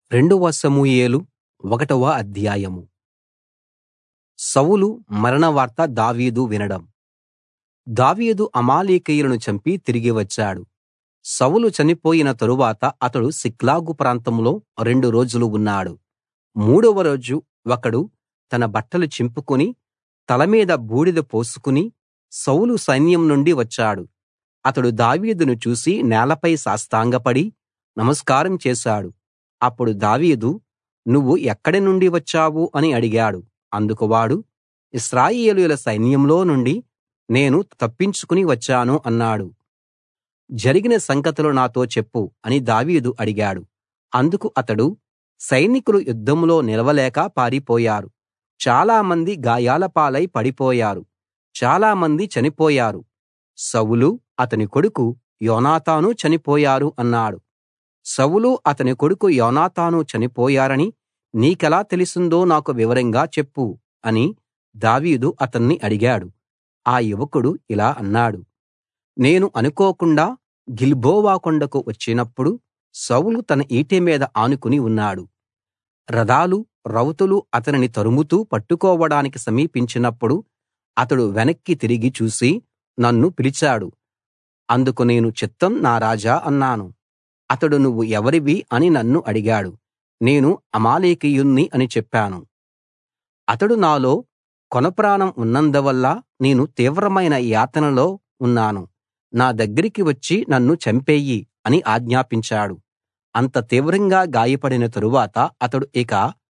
రెండవ సమూయేలు ఒకటవ అధ్యాయం సౌలు మరణ వార్త దావీదు వినడం దావీదు అమాలేకీయులను చంపి తిరిగి వచ్చాడు సౌలు చనిపోయిన తరువాత అతడు సిక్లగు ప్రాంతంలో రెండు రోజులు ఉన్నాడు మూడవ రోజు ఒకడు తన బట్టలు చింపుకుని తల మీద బూడిద పోసుకుని సౌలు సైన్యం నుండి వచ్చాడు అతడు దావీదును చూసి నేలపై సాష్టాంగపడి నమస్కారం చేశాడు అప్పుడు దావీదు నువ్వు ఎక్కడి నుండి వచ్చావు అని అడిగాడు అందుకు వాడు ఇశ్రాయేలీయుల సైన్యంలో నుండి నేను తప్పించుకుని వచ్చాను అన్నాడు జరిగిన సంగతులు నాతో చెప్పు అని దావీదు అడిగాడు అందుకు అతడు సైనికులు యుద్ధంలో నిలవలేక పారిపోయారు చాలామంది గాయాల పాలై పడిపోయారు చాలామంది చనిపోయారు సౌలు అతని కొడుకు యోనాతాను చనిపోయారు అన్నాడు సౌలు అతని కొడుకు యోనాతాను చనిపోయారని నీకెలా తెలిసిందో నాకు వివరంగా చెప్పు అని దావీదు అతన్ని అడిగాడు ఆ యువకుడు ఇలా అన్నాడు నేను అనుకోకుండా గిల్బోవ కొండకు వచ్చినప్పుడు సౌలు తన ఈటె మీద ఆనుకుని ఉన్నాడు రథాలు రౌతులు అతనిని తరుముతూ పట్టుకోవడానికి సమీపించినప్పుడు అతడు వెనక్కి తిరిగి చూసి నన్ను పిలిచాడు అందుకు నేను చిత్తం నా రాజా అన్నాను అతడు నువ్వు ఎవరివి అని నన్ను అడిగాడు నేను అమాలేకీయుణ్ణి అని చెప్పాను అతడు నాలో కొనప్రాణం ఉన్నందువల్ల నేను తీవ్రమైన యాతనలో ఉన్నాను నా దగ్గరికి వచ్చి నన్ను చంపెయ్యి అని ఆజ్ఞాపించాడు అంత తీవ్రంగా గాయపడిన తరువాత అతడు ఇక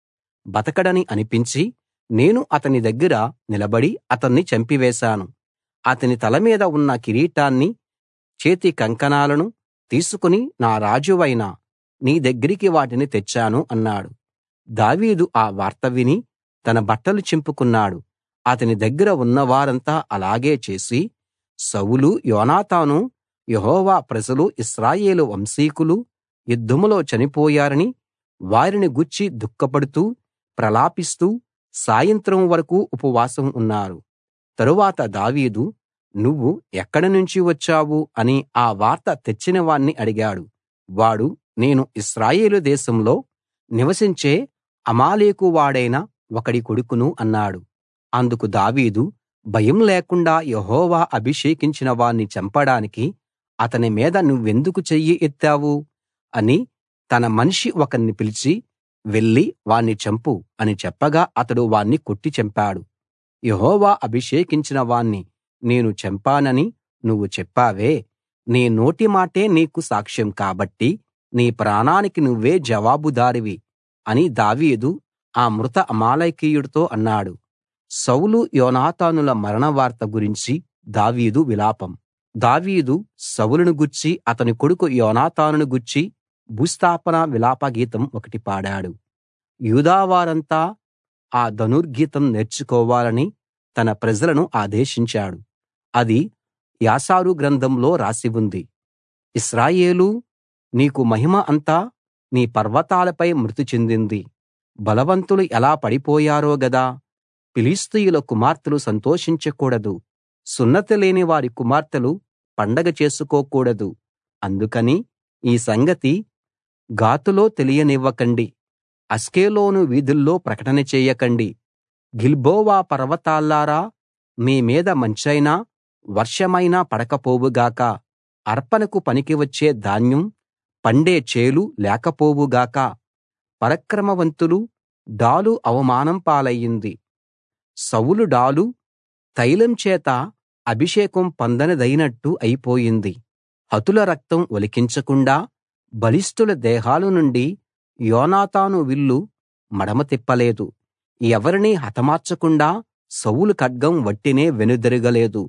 బతకడని అనిపించి నేను అతని దగ్గర నిలబడి అతన్ని చంపివేశాను అతని తల మీద ఉన్న కిరీటాన్ని చేతి కంకణాలను తీసుకుని నా రాజువైన నీ దగ్గరికి వాటిని తెచ్చాను అన్నాడు దావీదు ఆ వార్త విని తన బట్టలు చింపుకున్నాడు అతని దగ్గర ఉన్నవారంతా అలాగే చేసి సౌలు యోనాతాను యెహోవా ప్రజలు ఇశ్రాయేలు వంశీకులు యుద్ధంలో చనిపోయారని వారిని గూర్చి దుఃఖపడుతూ ప్రలాపిస్తూ సాయంత్రం వరకూ ఉపవాసం ఉన్నారు తరువాత దావీదు నువ్వు ఎక్కడి నుంచి వచ్చావు అని ఆ వార్త తెచ్చిన వాణ్ణి అడిగాడు వాడు నేను ఇశ్రాయేలు దేశంలో నివసించే అమాలేకు వాడైన ఒకడి కొడుకును అన్నాడు అందుకు దావీదు భయం లేకుండా యెహోవా అభిషేకించిన వాణ్ణి చంపడానికి అతని మీద నువ్వెందుకు చెయ్యి ఎత్తావు అని తన మనిషి ఒకణ్ణి పిలిచి వెళ్లి వాణ్ణి చంపు అని చెప్పగా అతడు వాణ్ణి కొట్టి చంపాడు యెహోవా అభిషేకించిన వాణ్ణి నేను చంపానని నువ్వు చెప్పావే నీ నోటి మాటే నీకు సాక్ష్యం కాబట్టి నీ ప్రాణానికి నువ్వే జవాబుదారివి అని దావీదు ఆ మృత అమాలేకీయుడితో అన్నాడు సౌలు యోనాతానుల మరణ వార్త గురించి దావీదు విలాపం దావీదు సౌలును గూర్చి అతని కొడుకు యోనాతానును గూర్చి భూస్థాపన విలాప గీతం ఒకటి పాడాడు యూదావారంతా ఆ ధనుర్గీతం నేర్చుకోవాలని తన ప్రజలను ఆదేశించాడు అది యాషారు గ్రంథంలో రాసి ఉంది ఇశ్రాయేలూ నీకు మహిమ అంతా నీ పర్వతాలపై మృతి చెందింది బలవంతులు ఎలా పడిపోయారో గదా ఫిలిష్తీయుల కుమార్తెలు సంతోషించకూడదు సున్నతి లేని వారి కుమార్తెలు పండగ చేసుకోకూడదు అందుకని ఈ సంగతి గాతులో తెలియనివ్వకండి అష్కెలోను వీధుల్లో ప్రకటన చేయకండి గిల్బోవ పర్వతాల్లారా మీ మీద మంచైనా వర్షమైనా పడకపోవుగాక అర్పణకు పనికి వచ్చే ధాన్యం పండే చేలు లేకపోవుగాక పరాక్రమవంతులు డాలు అవమానం పాలయ్యింది సౌలు డాలు తైలం చేత అభిషేకం పొందనిదైనట్టు అయిపోయింది హతుల రక్తం ఒలికించకుండా బలిష్ఠుల దేహాల నుండి యోనాతాను విల్లు మడమ తిప్పలేదు ఎవరినీ హతమార్చకుండా సౌలు ఖడ్గం వట్టినే వెనుదిరగలేదు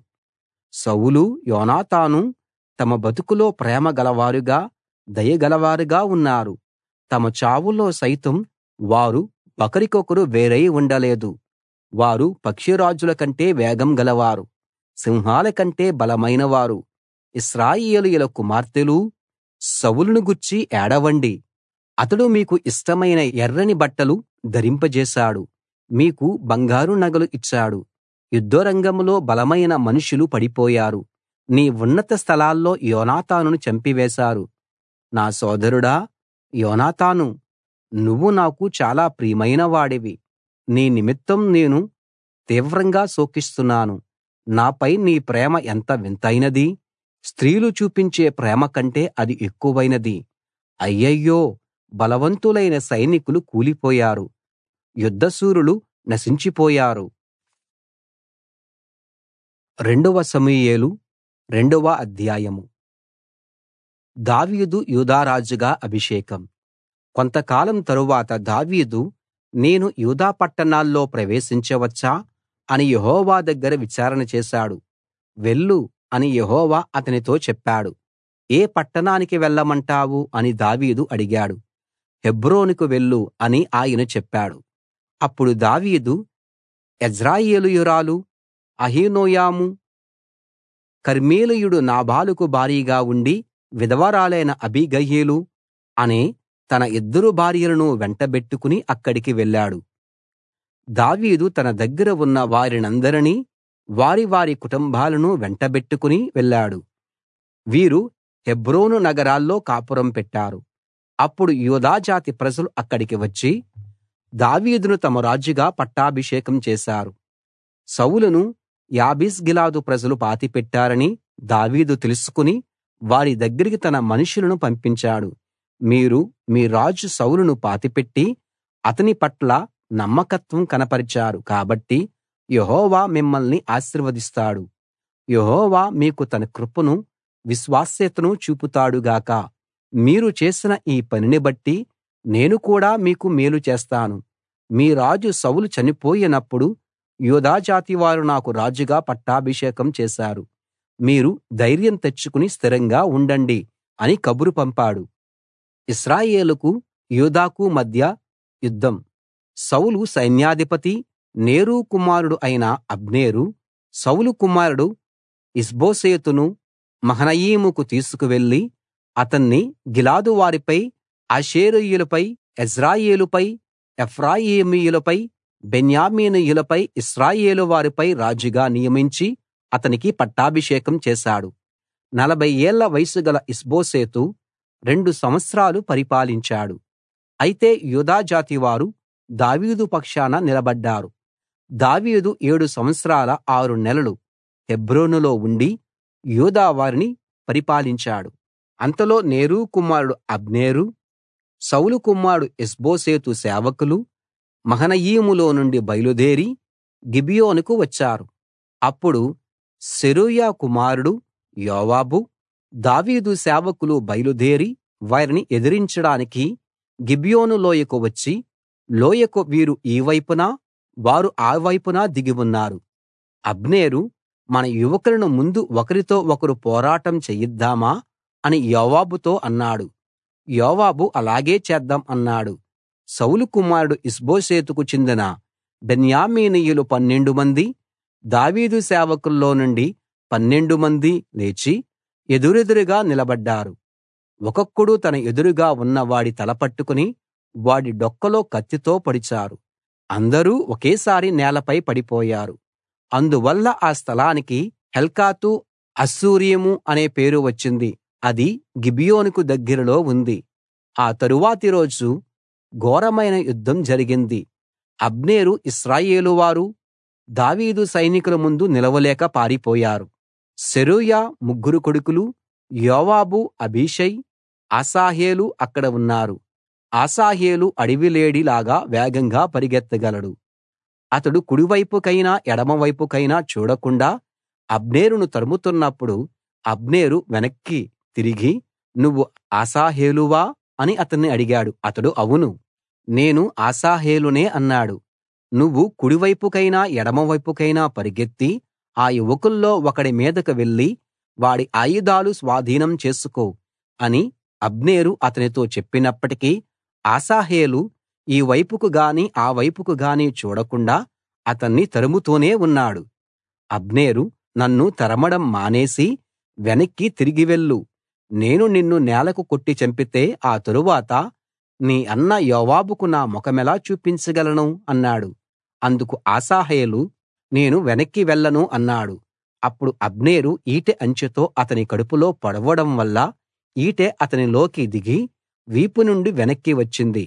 సౌలు యోనాతాను తమ బతుకులో ప్రేమ గలవారుగా దయగలవారుగా ఉన్నారు తమ చావులో సైతం వారు ఒకరికొకరు వేరై ఉండలేదు వారు పక్షిరాజుల కంటే వేగం గలవారు సింహాల కంటే బలమైనవారు ఇశ్రాయేలీయుల కుమార్తెలూ సౌలును గూర్చి ఏడవండి అతడు మీకు ఇష్టమైన ఎర్రని బట్టలు ధరింపజేశాడు మీకు బంగారు నగలు ఇచ్చాడు యుద్ధరంగంలో బలమైన మనుషులు పడిపోయారు నీ ఉన్నత స్థలాల్లో యోనాతానును చంపివేశారు నా సోదరుడా యోనాతానూ నువ్వు నాకు చాలా ప్రియమైన వాడివి నీ నిమిత్తం నేను తీవ్రంగా శోకిస్తున్నాను నాపై నీ ప్రేమ ఎంత వింతైనది స్త్రీలు చూపించే ప్రేమ కంటే అది ఎక్కువైనది అయ్యయ్యో బలవంతులైన సైనికులు కూలిపోయారు యుద్ధశూరులు నశించిపోయారు రెండవ సమూయేలు రెండవ అధ్యాయము దావీదు యూదారాజుగా అభిషేకం కొంతకాలం తరువాత దావీదు నేను యూదా పట్టణాల్లో ప్రవేశించవచ్చా అని యెహోవా దగ్గర విచారణ చేశాడు వెళ్ళు అని యెహోవా అతనితో చెప్పాడు ఏ పట్టణానికి వెళ్ళమంటావు అని దావీదు అడిగాడు హెబ్రోనుకు వెళ్ళు అని ఆయన చెప్పాడు అప్పుడు దావీదు యెజ్రెయేలీయురాలు అహీనోయము కర్మెలీయుడు నాబాలుకు భార్యగా ఉండి విధవరాలైన అబీగయీలు అనే తన ఇద్దరు భార్యలను వెంటబెట్టుకుని అక్కడికి వెళ్ళాడు దావీదు తన దగ్గర ఉన్న వారినందరినీ వారి వారి కుటుంబాలను వెంటబెట్టుకుని వెళ్ళాడు వీరు హెబ్రోను నగరాల్లో కాపురం పెట్టారు అప్పుడు యూదా జాతి ప్రజలు అక్కడికి వచ్చి దావీదును తమ రాజుగా పట్టాభిషేకం చేశారు సౌలును యాబేష్గిలాదు ప్రజలు పాతిపెట్టారని దావీదు తెలుసుకుని వారి దగ్గరికి తన మనుషులను పంపించాడు మీరు మీ రాజు సౌలును పాతిపెట్టి అతని పట్ల నమ్మకత్వం కనపరిచారు కాబట్టి యెహోవా మిమ్మల్ని ఆశీర్వదిస్తాడు యెహోవా మీకు తన కృపను విశ్వాస్యతను చూపుతాడు గాక మీరు చేసిన ఈ పనిని బట్టి నేను కూడా మీకు మేలు చేస్తాను మీ రాజు సౌలు చనిపోయినప్పుడు యూదా జాతి వారు నాకు రాజుగా పట్టాభిషేకం చేశారు మీరు ధైర్యం తెచ్చుకుని స్థిరంగా ఉండండి అని కబురు పంపాడు ఇశ్రాయేలుకు యూదాకు మధ్య యుద్ధం సౌలు సైన్యాధిపతి నేరు కుమారుడు అయిన అబ్నేరు సౌలు కుమారుడు ఇష్బోషెతును మహనయీముకు తీసుకువెళ్లి అతన్ని గిలాదు వారిపై ఆషేరీయులపై యెజ్రెయేలుపై ఎఫ్రాయిమీయులపై బెన్యామీనీయులపై ఇశ్రాయేలు వారిపై రాజుగా నియమించి అతనికి పట్టాభిషేకం చేశాడు నలభై ఏళ్ల వయసు గల ఇష్బోషెతు రెండు సంవత్సరాలు పరిపాలించాడు అయితే యూదా జాతి వారు దావీదు పక్షాన నిలబడ్డారు దావీదు ఏడు సంవత్సరాల ఆరు నెలలు హెబ్రోనులో ఉండి యూదా వారిని పరిపాలించాడు అంతలో నేరు కుమారుడు అబ్నేరు సౌలు కుమారుడు ఇష్బోషెతు సేవకులు మహనయీములో నుండి బయలుదేరి గిబియోనుకు వచ్చారు అప్పుడు సెరూయా కుమారుడు యోవాబు దావీదు సేవకులు బయలుదేరి వారిని ఎదిరించడానికి గిబియోను లోయకు వచ్చి లోయకు వీరు ఈ వైపున వారు ఆ వైపున దిగి ఉన్నారు అబ్నేరు మన యువకులను ముందు ఒకరితో ఒకరు పోరాటం చేయిద్దామా అని యోవాబుతో అన్నాడు యోవాబు అలాగే చేద్దాం అన్నాడు సౌలు కుమారుడు ఇష్బోషెతుకు చెందిన బెన్యామీనీయులు పన్నెండు మంది దావీదు సేవకుల్లో నుండి పన్నెండు మంది లేచి ఎదురెదురుగా నిలబడ్డారు ఒక్కొక్కడు తన ఎదురుగా ఉన్న వాడి తల పట్టుకుని వాడి డొక్కలో కత్తితో పొడిచారు అందరూ ఒకేసారి నేలపై పడిపోయారు అందువల్ల ఆ స్థలానికి హెల్కాతు అస్సూరీము అనే పేరు వచ్చింది అది గిబియోనుకు దగ్గరలో ఉంది ఆ తరువాతి రోజు ఘోరమైన యుద్ధం జరిగింది అబ్నేరు ఇశ్రాయేలు వారు దావీదు సైనికుల ముందు నిలవలేక పారిపోయారు సెరూయా ముగ్గురు కొడుకులు యోవాబు అబీషై ఆసాహేలు అక్కడ ఉన్నారు ఆసాహేలు అడవిలేడిలాగా వేగంగా పరిగెత్తగలడు అతడు కుడివైపుకైనా ఎడమవైపుకైనా చూడకుండా అబ్నేరును తరుముతున్నప్పుడు అబ్నేరు వెనక్కి తిరిగి నువ్వు ఆసాహేలువా అని అతన్ని అడిగాడు అతడు అవును నేను ఆసాహేలునే అన్నాడు నువ్వు కుడివైపుకైనా ఎడమవైపుకైనా పరిగెత్తి ఆ యువకుల్లో ఒకడి మీదకు వెళ్లి వాడి ఆయుధాలు స్వాధీనం చేసుకో అని అబ్నేరు అతనితో చెప్పినప్పటికీ ఆసాహేలు ఈ వైపుకు గాని ఆ వైపుకు గాని చూడకుండా అతన్ని తరుముతూనే ఉన్నాడు అబ్నేరు నన్ను తరమడం మానేసి వెనక్కి తిరిగి వెళ్ళు నేను నిన్ను నేలకు కొట్టి చంపితే ఆ తరువాత నీ అన్న యోవాబుకు నా ముఖమెలా చూపించగలను అన్నాడు అందుకు ఆసాహేలు నేను వెనక్కి వెళ్ళను అన్నాడు అప్పుడు అబ్నేరు ఈటె అంచుతో అతని కడుపులో పొడవడం వల్ల ఈటె అతనిలోకి దిగి వీపు నుండి వెనక్కి వచ్చింది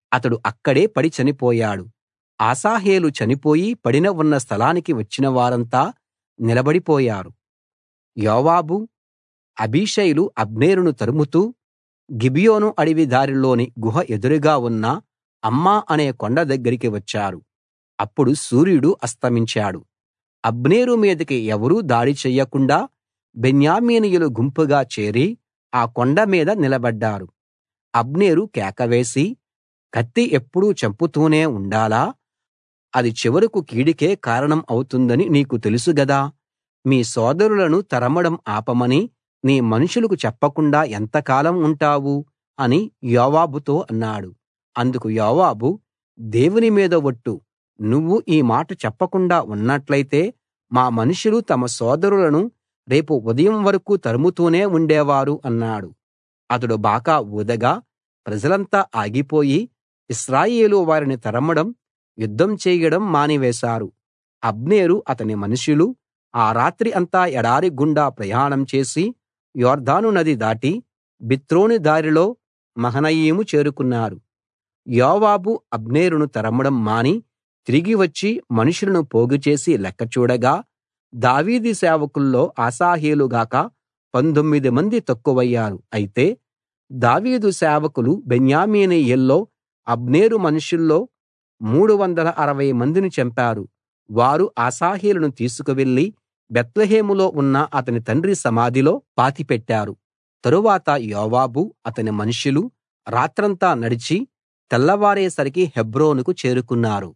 అతడు అక్కడే పడి చనిపోయాడు ఆసాహేలు చనిపోయి పడిన ఉన్న స్థలానికి వచ్చిన వారంతా నిలబడిపోయారు యోవాబు అబీషైలు అబ్నేరును తరుముతూ గిబియోను అడవి దారిలోని గుహ ఎదురుగా ఉన్న అమ్మా అనే కొండ దగ్గరికి వచ్చారు అప్పుడు సూర్యుడు అస్తమించాడు అబ్నేరు మీదికి ఎవరూ దాడి చెయ్యకుండా బెన్యామీనీయులు గుంపుగా చేరి ఆ కొండ మీద నిలబడ్డారు అబ్నేరు కేక వేసి కత్తి ఎప్పుడూ చంపుతూనే ఉండాలా అది చివరకు కీడుకే కారణం అవుతుందని నీకు తెలుసు గదా మీ సోదరులను తరమడం ఆపమని నీ మనుషులకు చెప్పకుండా ఎంతకాలం ఉంటావు అని యోవాబుతో అన్నాడు అందుకు యోవాబు దేవుని మీద ఒట్టు నువ్వు ఈ మాట చెప్పకుండా ఉన్నట్లయితే మా మనుషులు తమ సోదరులను రేపు ఉదయం వరకూ తరుముతూనే ఉండేవారు అన్నాడు అతడు బాకా ఊదగా ప్రజలంతా ఆగిపోయి ఇశ్రాయేలు వారిని తరమడం యుద్ధం చేయడం మానివేశారు అబ్నేరు అతని మనుషులు ఆ రాత్రి అంతా ఎడారి గుండా ప్రయాణం చేసి యొర్దాను నది దాటి బిత్రోను దారిలో మహనయీము చేరుకున్నారు యోవాబు అబ్నేరును తరమడం మాని తిరిగి వచ్చి మనుషులను పోగుచేసి లెక్క చూడగా దావీదు సేవకుల్లో ఆసాహేలు గాక పంతొమ్మిది మంది తక్కువయ్యారు అయితే దావీదు సేవకులు బెన్యామీనీయుల్లో అబ్నేరు మనుషుల్లో మూడు వందల అరవై మందిని చంపారు వారు ఆసాహేలును తీసుకువెళ్లి బేత్లెహేములో ఉన్న అతని తండ్రి సమాధిలో పాతిపెట్టారు తరువాత యోవాబు అతని మనుషులు రాత్రంతా నడిచి తెల్లవారేసరికి హెబ్రోనుకు చేరుకున్నారు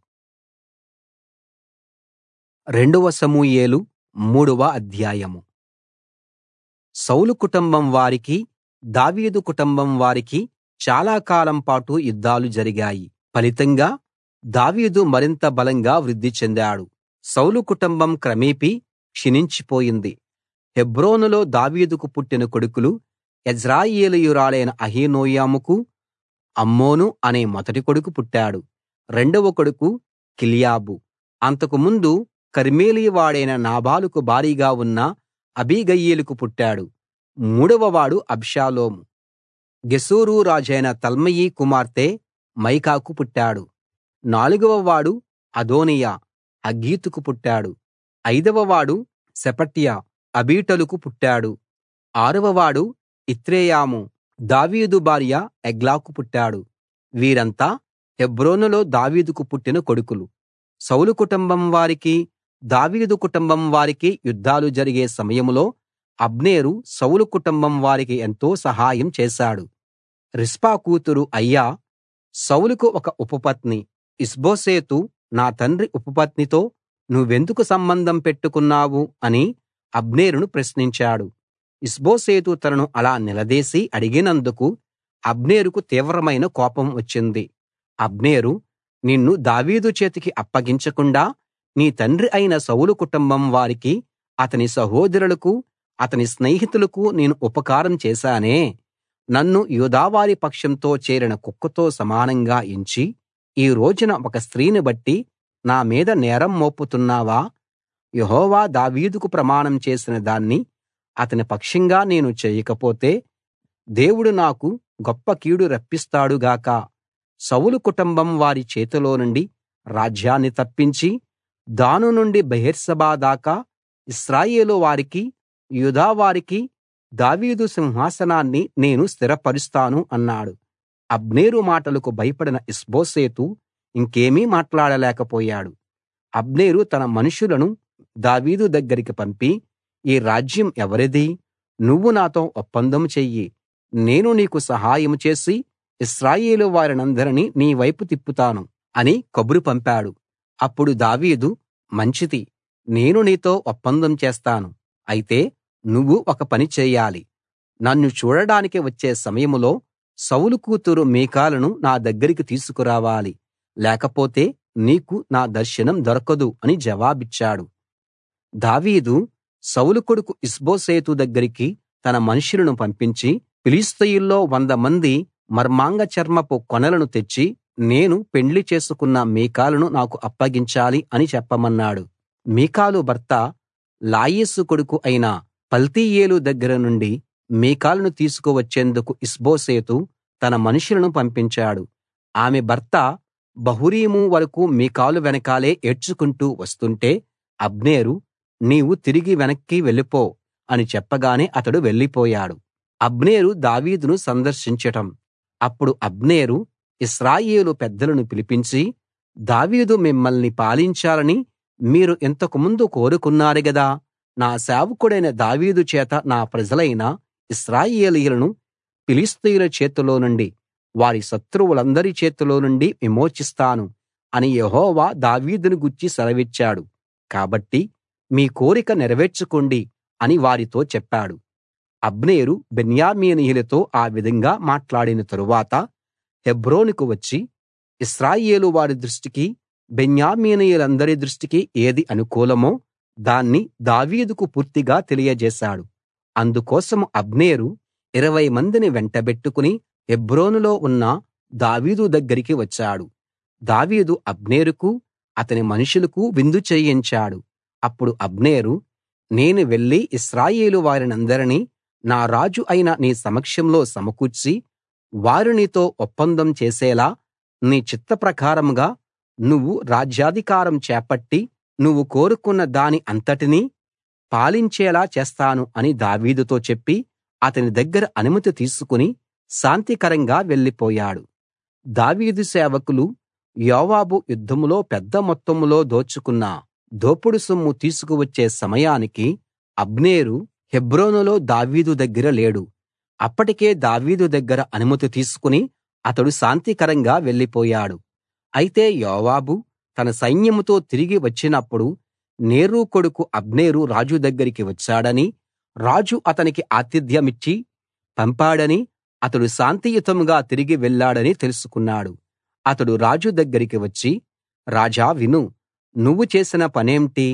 రెండవ సమూయేలు మూడవ అధ్యాయం సౌలు కుటుంబం వారికి దావీదు కుటుంబం వారికి చాలా కాలం పాటు యుద్ధాలు జరిగాయి ఫలితంగా దావీదు మరింత బలంగా వృద్ధి చెందాడు సౌలు కుటుంబం క్రమేపీ క్షీణించిపోయింది హెబ్రోనులో దావీదుకు పుట్టిన కొడుకులు యజ్రాయేలీయురాలైన అహీనోయముకు అమ్మోను అనే మొదటి కొడుకు పుట్టాడు రెండవ కొడుకు కిల్యాబు అంతకు ముందు కర్మెలీ వాడైన నాబాలుకు భార్యగా ఉన్న అబీగయీలుకు పుట్టాడు మూడవ వాడు అబ్షాలోము గెషూరు రాజైన తల్మయి కుమార్తె మైకాకు పుట్టాడు నాలుగవ వాడు అదోనియా హగ్గీతుకు పుట్టాడు ఐదవ వాడు షెఫట్య అబీటలుకు పుట్టాడు ఆరవ వాడు ఇత్రెయాము దావీదు భార్య ఎగ్లాకు పుట్టాడు వీరంతా హెబ్రోనులో దావీదుకు పుట్టిన కొడుకులు సౌలు కుటుంబం వారికి దావీదు కుటుంబం వారికి యుద్ధాలు జరిగే సమయంలో అబ్నేరు సౌలు కుటుంబం వారికి ఎంతో సహాయం చేశాడు రిస్పా కూతురు అయ్యా సౌలుకు ఒక ఉపపత్ని ఇష్బోషెతు నా తండ్రి ఉపపత్నితో నువ్వెందుకు సంబంధం పెట్టుకున్నావు అని అబ్నేరును ప్రశ్నించాడు ఇష్బోషెతు తనను అలా నిలదీసి అడిగినందుకు అబ్నేరుకు తీవ్రమైన కోపం వచ్చింది అబ్నేరు నిన్ను దావీదు చేతికి అప్పగించకుండా నీ తండ్రి అయిన సౌలు కుటుంబం వారికి అతని సహోదరులకు అతని స్నేహితులకు నేను ఉపకారం చేశానే నన్ను యూదావారి పక్షంతో చేరిన కుక్కతో సమానంగా ఎంచి ఈ రోజున ఒక స్త్రీని బట్టి నా మీద నేరం మోపుతున్నావా యెహోవా దావీదుకు ప్రమాణం చేసిన దాన్ని అతని పక్షంగా నేను చేయకపోతే దేవుడు నాకు గొప్ప కీడు రప్పిస్తాడు గాక సౌలు కుటుంబం వారి చేతిలో నుండి రాజ్యాన్ని తప్పించి దాను నుండి బెయేర్షెబా దాకా ఇశ్రాయేలు వారికి యూదా వారికి దావీదు సింహాసనాన్ని నేను స్థిరపరుస్తాను అన్నాడు అబ్నేరు మాటలకు భయపడిన ఇష్బోషెతు ఇంకేమీ మాట్లాడలేకపోయాడు అబ్నేరు తన మనుషులను దావీదు దగ్గరికి పంపి ఈ రాజ్యం ఎవరిది నువ్వు నాతో ఒప్పందం చెయ్యి నేను నీకు సహాయం చేసి ఇశ్రాయేలు వారినందరినీ నీ వైపు తిప్పుతాను అని కబురు పంపాడు అప్పుడు దావీదు మంచిది నేను నీతో ఒప్పందం చేస్తాను అయితే నువ్వు ఒక పని చేయాలి నన్ను చూడడానికి వచ్చే సమయంలో సౌలు కూతురు మీకాలును నా దగ్గరికి తీసుకురావాలి లేకపోతే నీకు నా దర్శనం దొరకదు అని జవాబిచ్చాడు దావీదు సౌలు కొడుకు ఇష్బోషెతు దగ్గరికి తన మనుషులను పంపించి ఫిలిష్తీయుల్లో వంద మంది మర్మాంగ చర్మపు కొనలను తెచ్చి నేను పెండ్లి చేసుకున్న మీకాలును నాకు అప్పగించాలి అని చెప్పమన్నాడు మీకాలు భర్త లాయీషు కొడుకు అయిన పల్తీయేలు దగ్గర నుండి మీకాలును తీసుకువచ్చేందుకు ఇష్బోషెతు తన మనుషులను పంపించాడు ఆమె భర్త బహూరీము వరకూ మీకాలు వెనకాలే ఏడ్చుకుంటూ వస్తుంటే అబ్నేరు నీవు తిరిగి వెనక్కి వెళ్ళిపో అని చెప్పగానే అతడు వెళ్ళిపోయాడు అబ్నేరు దావీదును సందర్శించటం అప్పుడు అబ్నేరు ఇశ్రాయేలు పెద్దలను పిలిపించి దావీదు మిమ్మల్ని పాలించాలని మీరు ఇంతకు ముందు కోరుకున్నారు గదా నా సేవకుడైన దావీదు చేత నా ప్రజలైన ఇశ్రాయేలీయులను ఫిలిష్తీయుల చేతిలో నుండి వారి శత్రువులందరి చేతిలో నుండి విమోచిస్తాను అని యెహోవా దావీదును గూర్చి సెలవిచ్చాడు కాబట్టి మీ కోరిక నెరవేర్చుకోండి అని వారితో చెప్పాడు అబ్నేరు బెన్యామీనీయులతో ఆ విధంగా మాట్లాడిన తరువాత హెబ్రోనుకు వచ్చి ఇశ్రాయేలు వారి దృష్టికి బెన్యామీనీయులందరి దృష్టికి ఏది అనుకూలమో దాన్ని దావీదుకు పూర్తిగా తెలియజేశాడు అందుకోసం అబ్నేరు ఇరవై మందిని వెంటబెట్టుకుని హెబ్రోనులో ఉన్న దావీదు దగ్గరికి వచ్చాడు దావీదు అబ్నేరుకు అతని మనుషులకు విందు చేయించాడు అప్పుడు అబ్నేరు నేను వెళ్లి ఇశ్రాయేలు వారినందరినీ నా రాజు అయిన నీ సమక్షంలో సమకూర్చి వారు నీతో ఒప్పందం చేసేలా నీ చిత్త ప్రకారంగా నువ్వు రాజ్యాధికారం చేపట్టి నువ్వు కోరుకున్న దాని అంతటినీ పాలించేలా చేస్తాను అని దావీదుతో చెప్పి అతని దగ్గర అనుమతి తీసుకుని శాంతికరంగా వెళ్ళిపోయాడు దావీదు సేవకులు యోవాబు యుద్ధంలో పెద్ద మొత్తంలో దోచుకున్న దోపుడు సొమ్ము తీసుకువచ్చే సమయానికి అబ్నేరు హెబ్రోనులో దావీదు దగ్గర లేడు అప్పటికే దావీదు దగ్గర అనుమతి తీసుకుని అతడు శాంతికరంగా వెళ్ళిపోయాడు అయితే యోవాబు తన సైన్యంతో తిరిగి వచ్చినప్పుడు నేరు కొడుకు అబ్నేరు రాజు దగ్గరికి వచ్చాడని రాజు అతనికి ఆతిథ్యమిచ్చి పంపాడని అతడు శాంతియుతంగా తిరిగి వెళ్ళాడని తెలుసుకున్నాడు అతడు రాజు దగ్గరికి వచ్చి రాజా విను నువ్వు చేసిన పనేంటి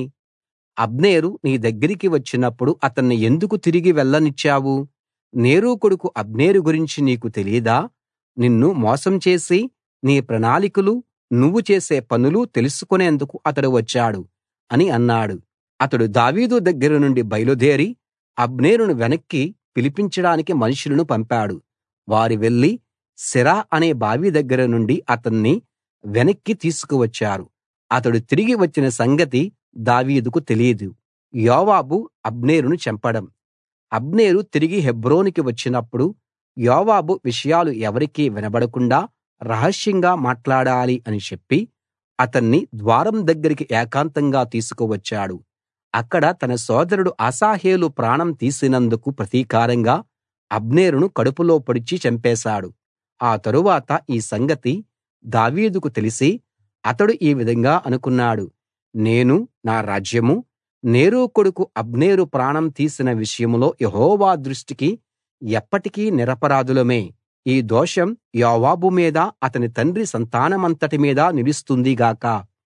అబ్నేరు నీ దగ్గరికి వచ్చినప్పుడు అతన్ని ఎందుకు తిరిగి వెళ్ళనిచ్చావు నేరు కొడుకు అబ్నేరు గురించి నీకు తెలీదా నిన్ను మోసం చేసి నీ ప్రణాళికలు నువ్వు చేసే పనులు తెలుసుకునేందుకు అతడు వచ్చాడు అని అన్నాడు అతడు దావీదు దగ్గర నుండి బయలుదేరి అబ్నేరును వెనక్కి పిలిపించడానికి మనుషులను పంపాడు వారు వెళ్లి సిరా అనే బావి దగ్గర నుండి అతన్ని వెనక్కి తీసుకువచ్చారు అతడు తిరిగి వచ్చిన సంగతి దావీదుకు తెలీదు యోవాబు అబ్నేరును చంపడం అబ్నేరు తిరిగి హెబ్రోనుకి వచ్చినప్పుడు యోవాబు విషయాలు ఎవరికీ వినబడకుండా రహస్యంగా మాట్లాడాలి అని చెప్పి అతన్ని ద్వారం దగ్గరికి ఏకాంతంగా తీసుకువచ్చాడు అక్కడ తన సోదరుడు అశాహేలు ప్రాణం తీసినందుకు ప్రతీకారంగా అబ్నేరును కడుపులో పొడిచి చంపేశాడు ఆ తరువాత ఈ సంగతి దావీదుకు తెలిసి అతడు ఈ విధంగా అనుకున్నాడు నేను నా రాజ్యము నేరు కొడుకు అబ్నేరు ప్రాణం తీసిన విషయంలో యెహోవా దృష్టికి ఎప్పటికీ నిరపరాధులమే ఈ దోషం యోవాబు మీద అతని తండ్రి సంతానమంతటి మీద నిలుస్తుంది గాక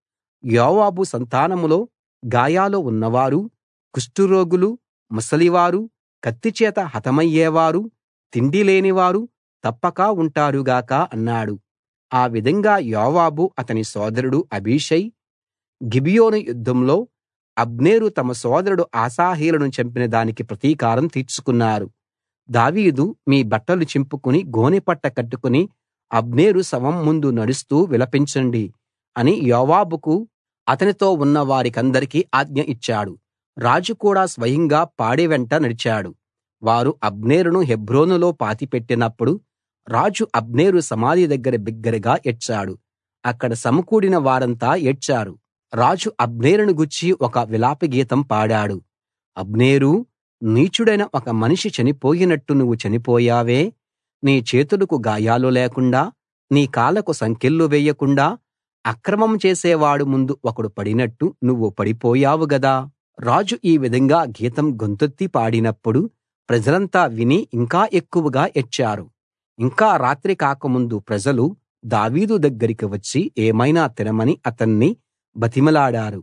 యోవాబు సంతానంలో గాయాలు ఉన్నవారు కుష్ఠురోగులు ముసలివారు కత్తిచేత హతమయ్యేవారు తిండి లేనివారు తప్పక ఉంటారు గాక అన్నాడు ఆ విధంగా యోవాబు అతని సోదరుడు అబీషై గిబియోను యుద్ధంలో అబ్నేరు తమ సోదరుడు ఆసాహేలును చంపిన దానికి ప్రతీకారం తీర్చుకున్నారు దావీదు మీ బట్టలు చింపుకుని గోనెపట్ట కట్టుకుని అబ్నేరు శవం ముందు నడుస్తూ విలపించండి అని యోవాబుకు అతనితో ఉన్న వారికందరికీ ఆజ్ఞ ఇచ్చాడు రాజు కూడా స్వయంగా పాడె వెంట నడిచాడు వారు అబ్నేరును హెబ్రోనులో పాతిపెట్టినప్పుడు రాజు అబ్నేరు సమాధి దగ్గర బిగ్గరగా ఏడ్చాడు అక్కడ సమకూడిన వారంతా ఏడ్చారు రాజు అబ్నేరును గూర్చి ఒక విలాప గీతం పాడాడు అబ్నేరూ నీచుడైన ఒక మనిషి చనిపోయినట్టు నువ్వు చనిపోయావే నీ చేతులకు గాయాలు లేకుండా నీ కాళ్ళకు సంకెళ్ళు వేయకుండా అక్రమం చేసేవాడు ముందు ఒకడు పడినట్టు నువ్వు పడిపోయావు గదా రాజు ఈ విధంగా గీతం గొంతెత్తి పాడినప్పుడు ప్రజలంతా విని ఇంకా ఎక్కువగా ఏడ్చారు ఇంకా రాత్రి కాకముందు ప్రజలు దావీదు దగ్గరికి వచ్చి ఏమైనా తినమని అతన్ని బతిమిలాడారు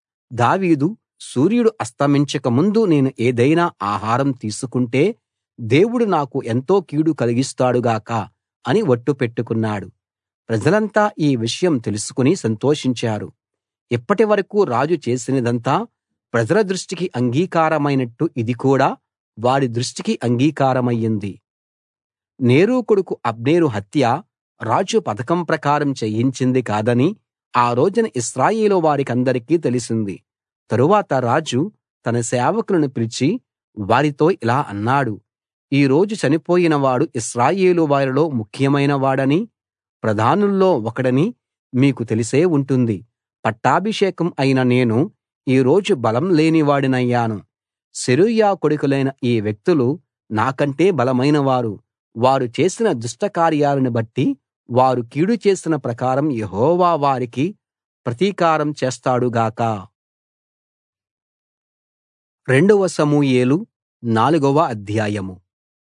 దావీదు సూర్యుడు అస్తమించక ముందు నేను ఏదైనా ఆహారం తీసుకుంటే దేవుడు నాకు ఎంతో కీడు కలిగిస్తాడు గాక అని ఒట్టు పెట్టుకున్నాడు ప్రజలంతా ఈ విషయం తెలుసుకుని సంతోషించారు ఇప్పటి వరకూ రాజు చేసినదంతా ప్రజల దృష్టికి అంగీకారమైనట్టు ఇది కూడా వారి దృష్టికి అంగీకారమయ్యింది నేరు కొడుకు అబ్నేరు హత్య రాజు పథకం ప్రకారం చేయించింది కాదని ఆ రోజున ఇశ్రాయేలు వారికందరికీ తెలిసింది తరువాత రాజు తన సేవకులను పిలిచి వారితో ఇలా అన్నాడు ఈ రోజు చనిపోయిన వాడు ఇశ్రాయేలు వారిలో ముఖ్యమైన వాడని ప్రధానుల్లో ఒకడని మీకు తెలిసే ఉంటుంది పట్టాభిషేకం అయిన నేను ఈ రోజు బలం లేనివాడినయ్యాను సెరూయా కొడుకులైన ఈ వ్యక్తులు నాకంటే బలమైనవారు వారు చేసిన దుష్ట కార్యాలను బట్టి వారు కీడు చేసిన ప్రకారం యెహోవా వారికి ప్రతీకారం చేస్తాడు గాక రెండవ సమూయేలు నాలుగవ అధ్యాయము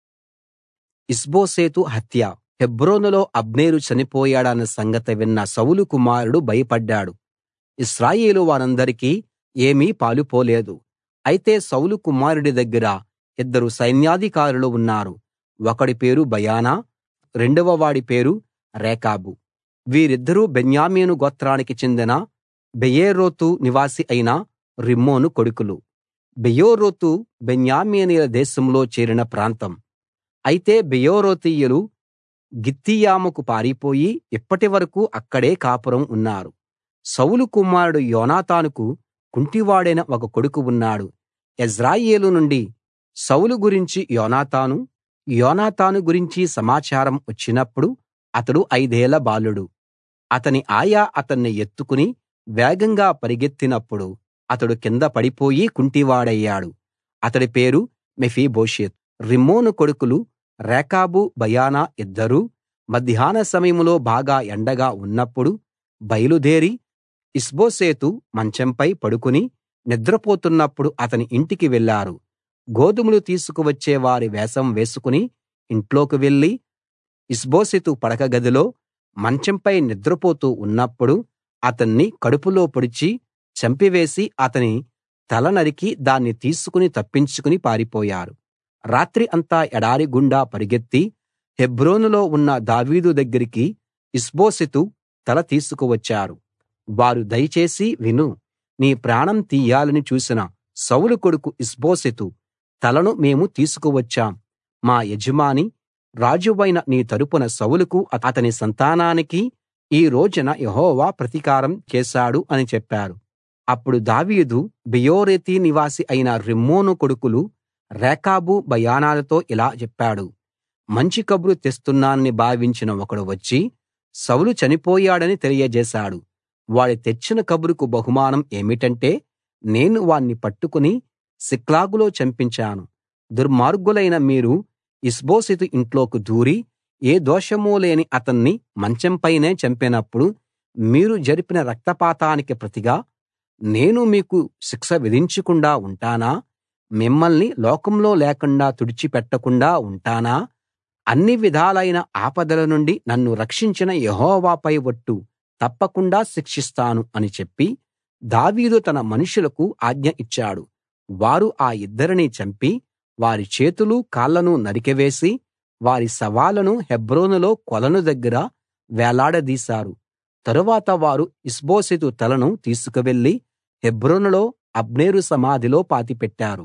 ఇష్బోషెతు హత్య హెబ్రోనులో అబ్నేరు చనిపోయాడన్న సంగతి విన్న సౌలు కుమారుడు భయపడ్డాడు ఇశ్రాయేలు వారందరికీ ఏమీ పాలుపోలేదు అయితే సౌలు కుమారుడి దగ్గర ఇద్దరు సైన్యాధికారులు ఉన్నారు ఒకడి పేరు బయానా రెండవ వాడి పేరు రేకాబు వీరిద్దరూ బెన్యామీను గోత్రానికి చెందిన బెయేరోతు నివాసి అయిన రిమ్మోను కొడుకులు బెయోరోతు బెన్యామీనీయుల దేశంలో చేరిన ప్రాంతం అయితే బెయోరోతీయులు గిత్తీయాముకు పారిపోయి ఇప్పటి వరకూ అక్కడే కాపురం ఉన్నారు సౌలు కుమారుడు యోనాతానుకు కుంటివాడైన ఒక కొడుకు ఉన్నాడు యెజ్రెయేలు నుండి సౌలు గురించి యోనాతాను యోనాతాను గురించి సమాచారం వచ్చినప్పుడు అతడు ఐదేళ్ల బాలుడు అతని ఆయా అతన్ని ఎత్తుకుని వేగంగా పరిగెత్తినప్పుడు అతడు కింద పడిపోయి కుంటివాడయ్యాడు అతడి పేరు మెఫీబోషెత్ రిమ్మోను కొడుకులు రేకాబు బయానా ఇద్దరూ మధ్యాహ్న సమయంలో బాగా ఎండగా ఉన్నప్పుడు బయలుదేరి ఇష్బోషెతు మంచంపై పడుకుని నిద్రపోతున్నప్పుడు అతని ఇంటికి వెళ్లారు గోధుమలు తీసుకువచ్చే వారి వేషం వేసుకుని ఇంట్లోకి వెళ్లి ఇష్బోషెతు పడక గదిలో మంచంపై నిద్రపోతూ ఉన్నప్పుడు అతన్ని కడుపులో పొడిచి చంపివేసి అతని తల నరికి దాన్ని తీసుకుని తప్పించుకుని పారిపోయారు రాత్రి అంతా ఎడారి గుండా పరిగెత్తి హెబ్రోనులో ఉన్న దావీదు దగ్గరికి ఇష్బోషెతు తల తీసుకువచ్చారు వారు దయచేసి విను నీ ప్రాణం తీయాలని చూసిన సౌలు కొడుకు ఇష్బోషెతు తలను మేము తీసుకువచ్చాం మా యజమాని రాజువైన నీ తరపున సౌలుకు అతని సంతానానికి ఈ రోజున యెహోవా ప్రతీకారం చేశాడు అని చెప్పారు అప్పుడు దావీదు బెయోరెతు నివాసి అయిన రిమ్మోను కొడుకులు రేకాబు బయానాలతో ఇలా చెప్పాడు మంచి కబురు తెస్తున్నానని భావించిన ఒకడు వచ్చి సౌలు చనిపోయాడని తెలియజేశాడు వాడి తెచ్చిన కబురుకు బహుమానం ఏమిటంటే నేను వాణ్ణి పట్టుకుని సిక్లాగులో చంపించాను దుర్మార్గులైన మీరు ఇష్బోషెతు ఇంట్లోకి దూరి ఏ దోషమూ లేని అతన్ని మంచంపైనే చంపినప్పుడు మీరు జరిపిన రక్తపాతానికి ప్రతిగా నేను మీకు శిక్ష విధించకుండా ఉంటానా మిమ్మల్ని లోకంలో లేకుండా తుడిచిపెట్టకుండా ఉంటానా అన్ని విధాలైన ఆపదల నుండి నన్ను రక్షించిన యెహోవాపై ఒట్టు తప్పకుండా శిక్షిస్తాను అని చెప్పి దావీదు తన మనుషులకు ఆజ్ఞ ఇచ్చాడు వారు ఆ ఇద్దరిని చంపి వారి చేతులు కాళ్లను నరికివేసి వారి శవాలను హెబ్రోనులో కొలను దగ్గర వేలాడదీశారు తరువాత వారు ఇష్బోషెతు తలను తీసుకువెళ్లి హెబ్రోనులో అబ్నేరు సమాధిలో పాతిపెట్టారు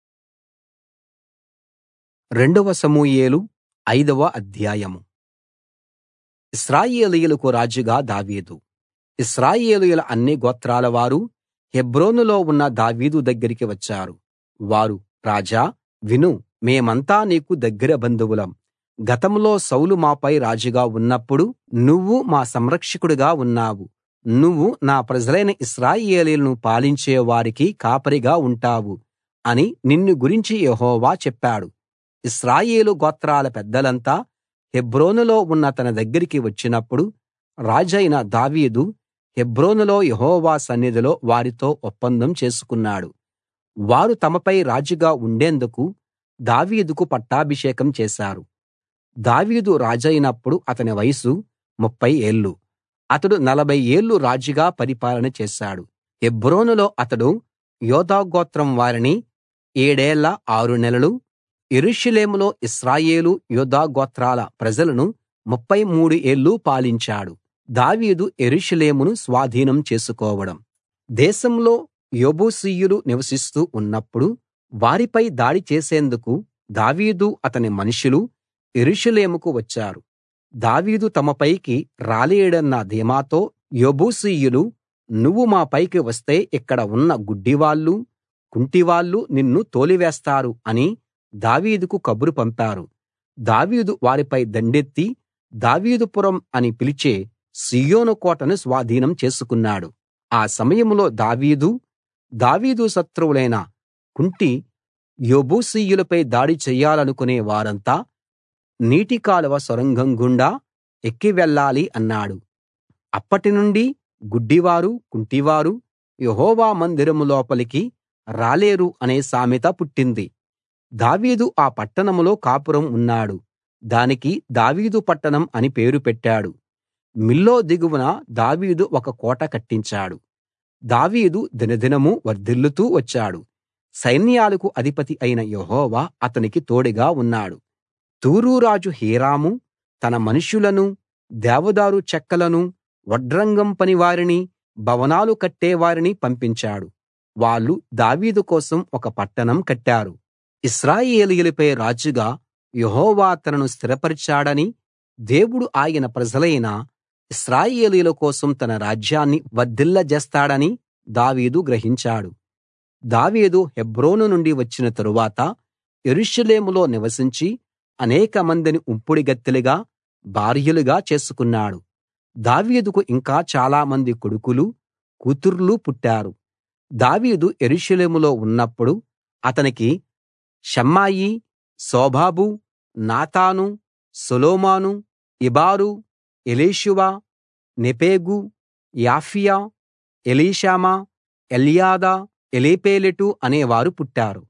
రెండవ సమూయేలు ఐదవ అధ్యాయం ఇశ్రాయేలీయులకు రాజుగా దావీదు ఇశ్రాయేలీయుల అన్ని గోత్రాల వారు హెబ్రోనులో ఉన్న దావీదు దగ్గరికి వచ్చారు వారు రాజా విను మేమంతా నీకు దగ్గర బంధువులం గతంలో సౌలు మాపై రాజుగా ఉన్నప్పుడు నువ్వు మా సంరక్షకుడిగా ఉన్నావు నువ్వు నా ప్రజలైన ఇశ్రాయేలీయులను పాలించే వారికి కాపరిగా ఉంటావు అని నిన్ను గురించి యెహోవా చెప్పాడు ఇశ్రాయేలు గోత్రాల పెద్దలంతా హెబ్రోనులో ఉన్న తన దగ్గరికి వచ్చినప్పుడు రాజైన దావీదు హెబ్రోనులో యెహోవా సన్నిధిలో వారితో ఒప్పందం చేసుకున్నాడు వారు తమపై రాజుగా ఉండేందుకు దావీదుకు పట్టాభిషేకం చేశారు దావీదు రాజైనప్పుడు అతని వయసు ముప్ఫై ఏళ్ళు అతడు నలభై ఏళ్ళు రాజుగా పరిపాలన చేశాడు హెబ్రోనులో అతడు యోధా గోత్రం వారిని ఏడేళ్ల ఆరు నెలలు యెరూషలేములో ఇశ్రాయేలు యూదా గోత్రాల ప్రజలను ముప్ఫై మూడు ఏళ్ళు పాలించాడు దావీదు యెరూషలేమును స్వాధీనం చేసుకోవడం దేశంలో యెబూసీయులు నివసిస్తూ ఉన్నప్పుడు వారిపై దాడి చేసేందుకు దావీదు అతని మనుషులు యెరూషలేముకు వచ్చారు దావీదు తమ పైకి రాలేడన్న ధీమాతో యెబూసీయులు నువ్వు మా పైకి వస్తే ఇక్కడ ఉన్న గుడ్డివాళ్ళు కుంటివాళ్ళు నిన్ను తోలివేస్తారు అని దావీదుకు కబురు పంపారు దావీదు వారిపై దండెత్తి దావీదుపురం అని పిలిచే సీయోను కోటను స్వాధీనం చేసుకున్నాడు ఆ సమయంలో దావీదు దావీదు శత్రువులైన కుంటి యెబూసీయులపై దాడి చెయ్యాలనుకునే వారంతా నీటి కాలువ సొరంగం గుండా ఎక్కి వెళ్ళాలి అన్నాడు అప్పటినుండి గుడ్డివారు కుంటివారు యెహోవా మందిరం లోపలికి రాలేరు అనే సామెత పుట్టింది దావీదు ఆ పట్టణంలో కాపురం ఉన్నాడు దానికి దావీదు పట్టణం అని పేరు పెట్టాడు మిల్లో దిగువన దావీదు ఒక కోట కట్టించాడు దావీదు దినదినమూ వర్ధిల్లుతూ వచ్చాడు సైన్యాలకు అధిపతి అయిన యెహోవా అతనికి తోడుగా ఉన్నాడు తూరు రాజు హీరాము తన మనుషులను దేవదారు చెక్కలను వడ్రంగం పనివారిని భవనాలు కట్టేవారిని పంపించాడు వాళ్ళు దావీదు కోసం ఒక పట్టణం కట్టారు ఇశ్రాయేలీయులపై రాజుగా యెహోవా తనను స్థిరపరిచాడని దేవుడు ఆయన ప్రజలైన ఇశ్రాయేలీయుల కోసం తన రాజ్యాన్ని వర్ధిల్లజేస్తాడని దావీదు గ్రహించాడు దావీదు హెబ్రోను నుండి వచ్చిన తరువాత యెరూషలేములో నివసించి అనేకమందిని ఉంపుడుగత్తెలుగా భార్యలుగా చేసుకున్నాడు దావీదుకు ఇంకా చాలామంది కొడుకులు కూతుర్లు పుట్టారు దావీదు యెరూషలేములో ఉన్నప్పుడు అతనికి షమ్మాయి సోబాబు నాతాను సొలొమోను ఇబారు ఎలీషువ నెపేగు యాఫీయా ఎలీషామా ఎల్యాదా ఎలీపేలెటు అనేవారు పుట్టారు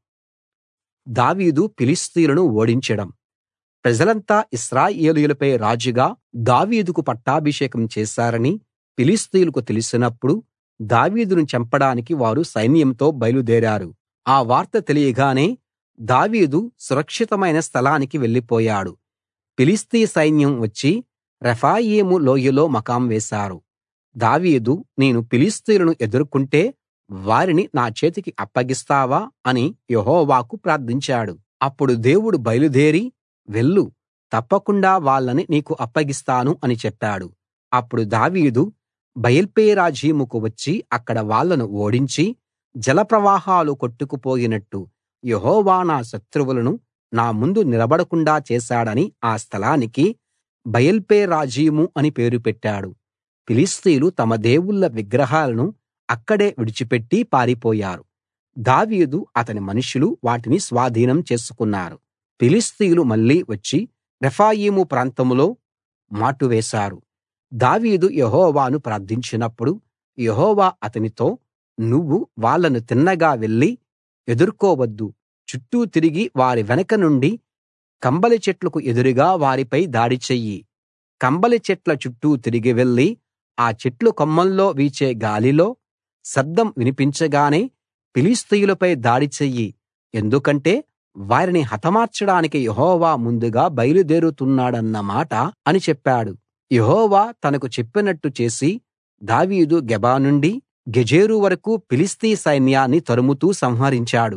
దావీదు ఫిలిష్తీయులను ఓడించడం ప్రజలంతా ఇశ్రాయేలీయులపై రాజుగా దావీదుకు పట్టాభిషేకం చేశారని ఫిలిష్తీయులకు తెలిసినప్పుడు దావీదును చంపడానికి వారు సైన్యంతో బయలుదేరారు ఆ వార్త తెలియగానే దావీదు సురక్షితమైన స్థలానికి వెళ్ళిపోయాడు ఫిలిష్తీ సైన్యం వచ్చి రెఫాయీము లోయలో మకాం వేశారు దావీదు నేను ఫిలిష్తీయులను ఎదుర్కొంటే వారిని నా చేతికి అప్పగిస్తావా అని యెహోవాకు ప్రార్థించాడు అప్పుడు దేవుడు బయలుదేరి వెళ్ళు తప్పకుండా వాళ్ళని నీకు అప్పగిస్తాను అని చెప్పాడు అప్పుడు దావీదు బయల్పెరాజీముకు వచ్చి అక్కడ వాళ్ళను ఓడించి జలప్రవాహాలు కొట్టుకుపోయినట్టు యెహోవా నా శత్రువులను నా ముందు నిలబడకుండా చేశాడని ఆ స్థలానికి బయల్పెరాజీము అని పేరు పెట్టాడు ఫిలిష్తీయులు తమ దేవుళ్ళ విగ్రహాలను అక్కడే విడిచిపెట్టి పారిపోయారు దావీదు అతని మనుషులు వాటిని స్వాధీనం చేసుకున్నారు ఫిలిష్తీయులు మళ్ళీ వచ్చి రెఫాయీము ప్రాంతంలో మాటు వేశారు దావీదు యెహోవాను ప్రార్థించినప్పుడు యెహోవా అతనితో నువ్వు వాళ్ళను తిన్నగా వెళ్లి ఎదుర్కోవద్దు చుట్టూ తిరిగి వారి వెనక నుండి కంబలి చెట్లకు ఎదురుగా వారిపై దాడి చెయ్యి కంబలి చెట్ల చుట్టూ తిరిగి వెళ్లి ఆ చెట్లు కొమ్మల్లో వీచే గాలిలో శబ్దం వినిపించగానే ఫిలిష్తీయులపై దాడి చెయ్యి ఎందుకంటే వారిని హతమార్చడానికి యెహోవా ముందుగా బయలుదేరుతున్నాడన్న మాట అని చెప్పాడు యెహోవా తనకు చెప్పినట్టు చేసి దావీదు గెబా నుండి గెజెరు వరకూ ఫిలిష్తీ సైన్యాన్ని తరుముతూ సంహరించాడు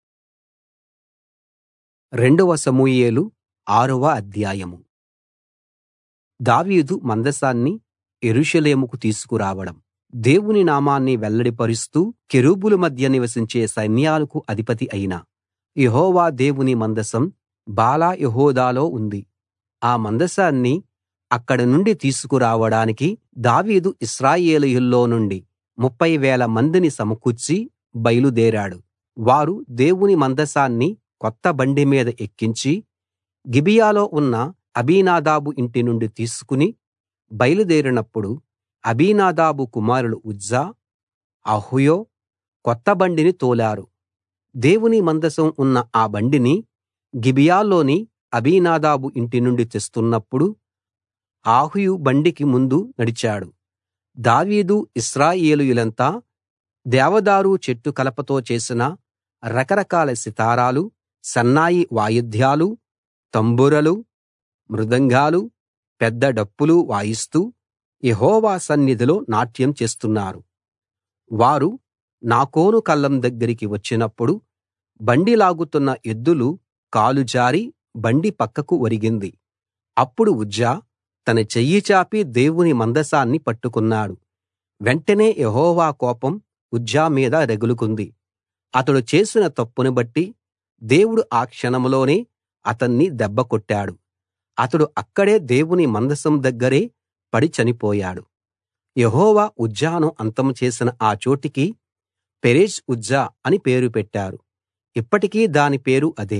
రెండవ సమూయేలు ఆరవ అధ్యాయం దావీదు మందసాన్ని యెరూషలేముకు తీసుకురావడం దేవుని నామాన్ని వెల్లడిపరుస్తూ కెరూబుల మధ్య నివసించే సైన్యాలకు అధిపతి అయిన యెహోవా దేవుని మందసం బాలా యెహూదాలో ఉంది ఆ మందసాన్ని అక్కడి నుండి తీసుకురావడానికి దావీదు ఇశ్రాయేలీయుల్లో నుండి ముప్ఫై వేల మందిని సమకూర్చి బయలుదేరాడు వారు దేవుని మందసాన్ని కొత్త బండి మీద ఎక్కించి గిబియాలో ఉన్న అబీనాదాబు ఇంటి నుండి తీసుకుని బయలుదేరినప్పుడు అబీనాదాబు కుమారులు ఉజ్జా అహూయో కొత్త బండిని తోలారు దేవుని మందసం ఉన్న ఆ బండిని గిబియాలోని అబీనాదాబు ఇంటి నుండి తెస్తున్నప్పుడు అహూయు బండికి ముందు నడిచాడు దావీదు ఇశ్రాయేలీయులంతా దేవదారు చెట్టు కలపతో చేసిన రకరకాల సితారాలు సన్నాయి వాయిద్యాలు తంబురలు మృదంగాలు పెద్ద డప్పులు వాయిస్తూ యెహోవా సన్నిధిలో నాట్యం చేస్తున్నారు వారు నాకోను కళ్ళం దగ్గరికి వచ్చినప్పుడు బండి లాగుతున్న ఎద్దులు కాలు జారి బండి పక్కకు ఒరిగింది అప్పుడు ఉజ్జా తన చెయ్యి చాపి దేవుని మందసాన్ని పట్టుకున్నాడు వెంటనే యెహోవా కోపం ఉజ్జా మీద రగులుకుంది అతడు చేసిన తప్పును బట్టి దేవుడు ఆ క్షణంలోనే అతన్ని దెబ్బ కొట్టాడు అతడు అక్కడే దేవుని మందసం దగ్గరే పడి చనిపోయాడు యెహోవా ఉజ్జాను అంతం చేసిన ఆ చోటికి పెరెస్ ఉజ్జా అని పేరు పెట్టారు ఇప్పటికీ దాని పేరు అదే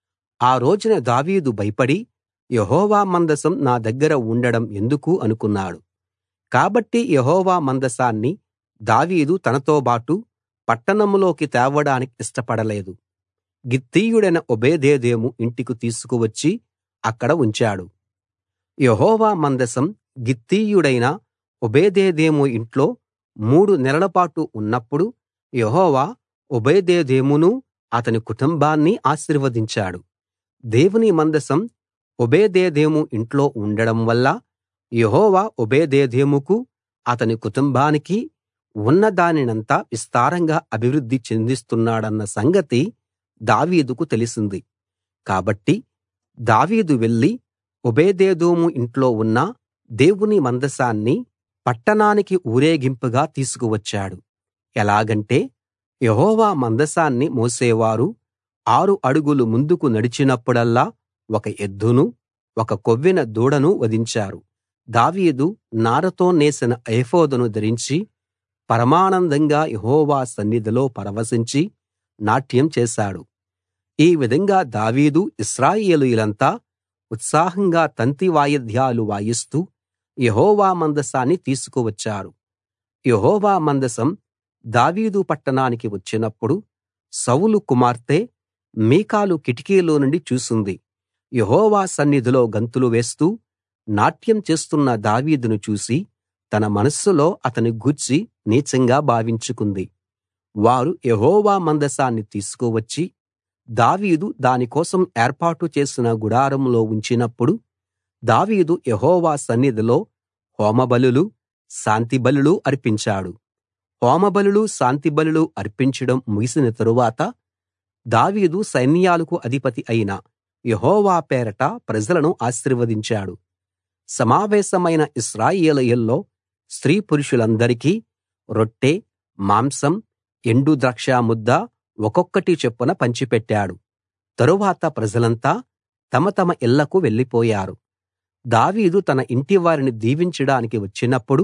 ఆ రోజున దావీదు భయపడి యెహోవా మందసం నా దగ్గర ఉండడం ఎందుకు అనుకున్నాడు కాబట్టి యెహోవా మందసాన్ని దావీదు తనతోబాటు పట్టణంలోకి తేవడానికి ఇష్టపడలేదు గిత్తీయుడైన ఒబేదెదోము ఇంటికి తీసుకువచ్చి అక్కడ ఉంచాడు యెహోవా మందసం గిత్తీయుడైన ఒబేదెదోము ఇంట్లో మూడు నెలల పాటు ఉన్నప్పుడు యెహోవా ఒబేదెదోమును అతని కుటుంబాన్ని ఆశీర్వదించాడు దేవుని మందసం ఒబేదెదోము ఇంట్లో ఉండడం వల్ల యెహోవా ఒబేదెదోముకు అతని కుటుంబానికి ఉన్నదానినంతా విస్తారంగా అభివృద్ధి చెందిస్తున్నాడన్న సంగతి దావీదుకు తెలిసింది కాబట్టి దావీదు వెళ్లి ఒబేదెదోము ఇంట్లో ఉన్న దేవుని మందసాన్ని పట్టణానికి ఊరేగింపుగా తీసుకువచ్చాడు ఎలాగంటే యెహోవా మందసాన్ని మోసేవారు ఆరు అడుగులు ముందుకు నడిచినప్పుడల్లా ఒక ఎద్దును ఒక కొవ్విన దూడను వధించారు దావీదు నారతో నేసిన ఏఫోదును ధరించి పరమానందంగా యెహోవా సన్నిధిలో పరవశించి నాట్యం చేశాడు ఈ విధంగా దావీదు ఇశ్రాయేలీయులంతా ఉత్సాహంగా తంతి వాయిద్యాలు వాయిస్తూ యెహోవా మందసాన్ని తీసుకువచ్చారు యెహోవా మందసం దావీదు పట్టణానికి వచ్చినప్పుడు సౌలు కుమార్తె మీకాలు కిటికీలో నుండి చూసింది యెహోవా సన్నిధిలో గంతులు వేస్తూ నాట్యం చేస్తున్న దావీదును చూసి తన మనస్సులో అతని గూర్చి నీచంగా భావించుకుంది వారు యెహోవా మందసాన్ని తీసుకువచ్చి దావీదు దాని కోసం ఏర్పాటు చేసిన గుడారంలో ఉంచినప్పుడు దావీదు యెహోవా సన్నిధిలో హోమబలులు శాంతిబలులు అర్పించాడు హోమబలులు శాంతిబలులు అర్పించడం ముగిసిన తరువాత దావీదు సైన్యాలకు అధిపతి అయిన యెహోవా పేరట ప్రజలను ఆశీర్వదించాడు సమావేశమైన ఇశ్రాయేలీయుల్లో స్త్రీ పురుషులందరికీ రొట్టె మాంసం ఎండు ద్రాక్ష ముద్ద ఒక్కొక్కటి చొప్పున పంచిపెట్టాడు తరువాత ప్రజలంతా తమ తమ ఇళ్ళకు వెళ్ళిపోయారు దావీదు తన ఇంటివారిని దీవించడానికి వచ్చినప్పుడు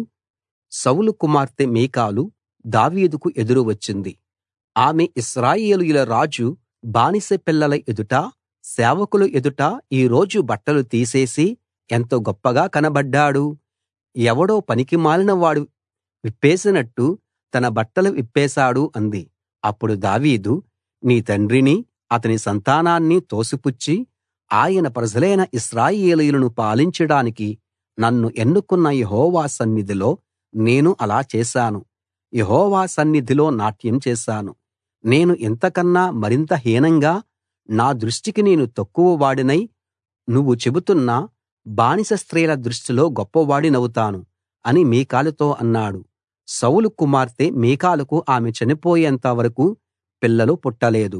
సౌలు కుమార్తె మీకాలు దావీదుకు ఎదురు వచ్చింది ఆమె ఇశ్రాయేలీయుల రాజు బానిస పిల్లల ఎదుట సేవకుల ఎదుట ఈ రోజు బట్టలు తీసేసి ఎంతో గొప్పగా కనబడ్డాడు ఎవడో పనికిమాలిన వాడు విప్పేసినట్టు తన బట్టలు విప్పేశాడు అంది అప్పుడు దావీదు నీ తండ్రిని అతని సంతానాన్ని తోసిపుచ్చి ఆయన ప్రజలైన ఇశ్రాయేలీయులను పాలించడానికి నన్ను ఎన్నుకున్న యెహోవా సన్నిధిలో నేను అలా చేశాను యెహోవా సన్నిధిలో నాట్యం చేశాను నేను ఇంతకన్నా మరింత హీనంగా నా దృష్టికి నేను తక్కువ వాడినై నువ్వు చెబుతున్న బానిస స్త్రీల దృష్టిలో గొప్పవాడినవుతాను అని మీకాలుతో అన్నాడు సౌలు కుమార్తె మీకాలుకు ఆమె చనిపోయేంత వరకు పిల్లలు పుట్టలేదు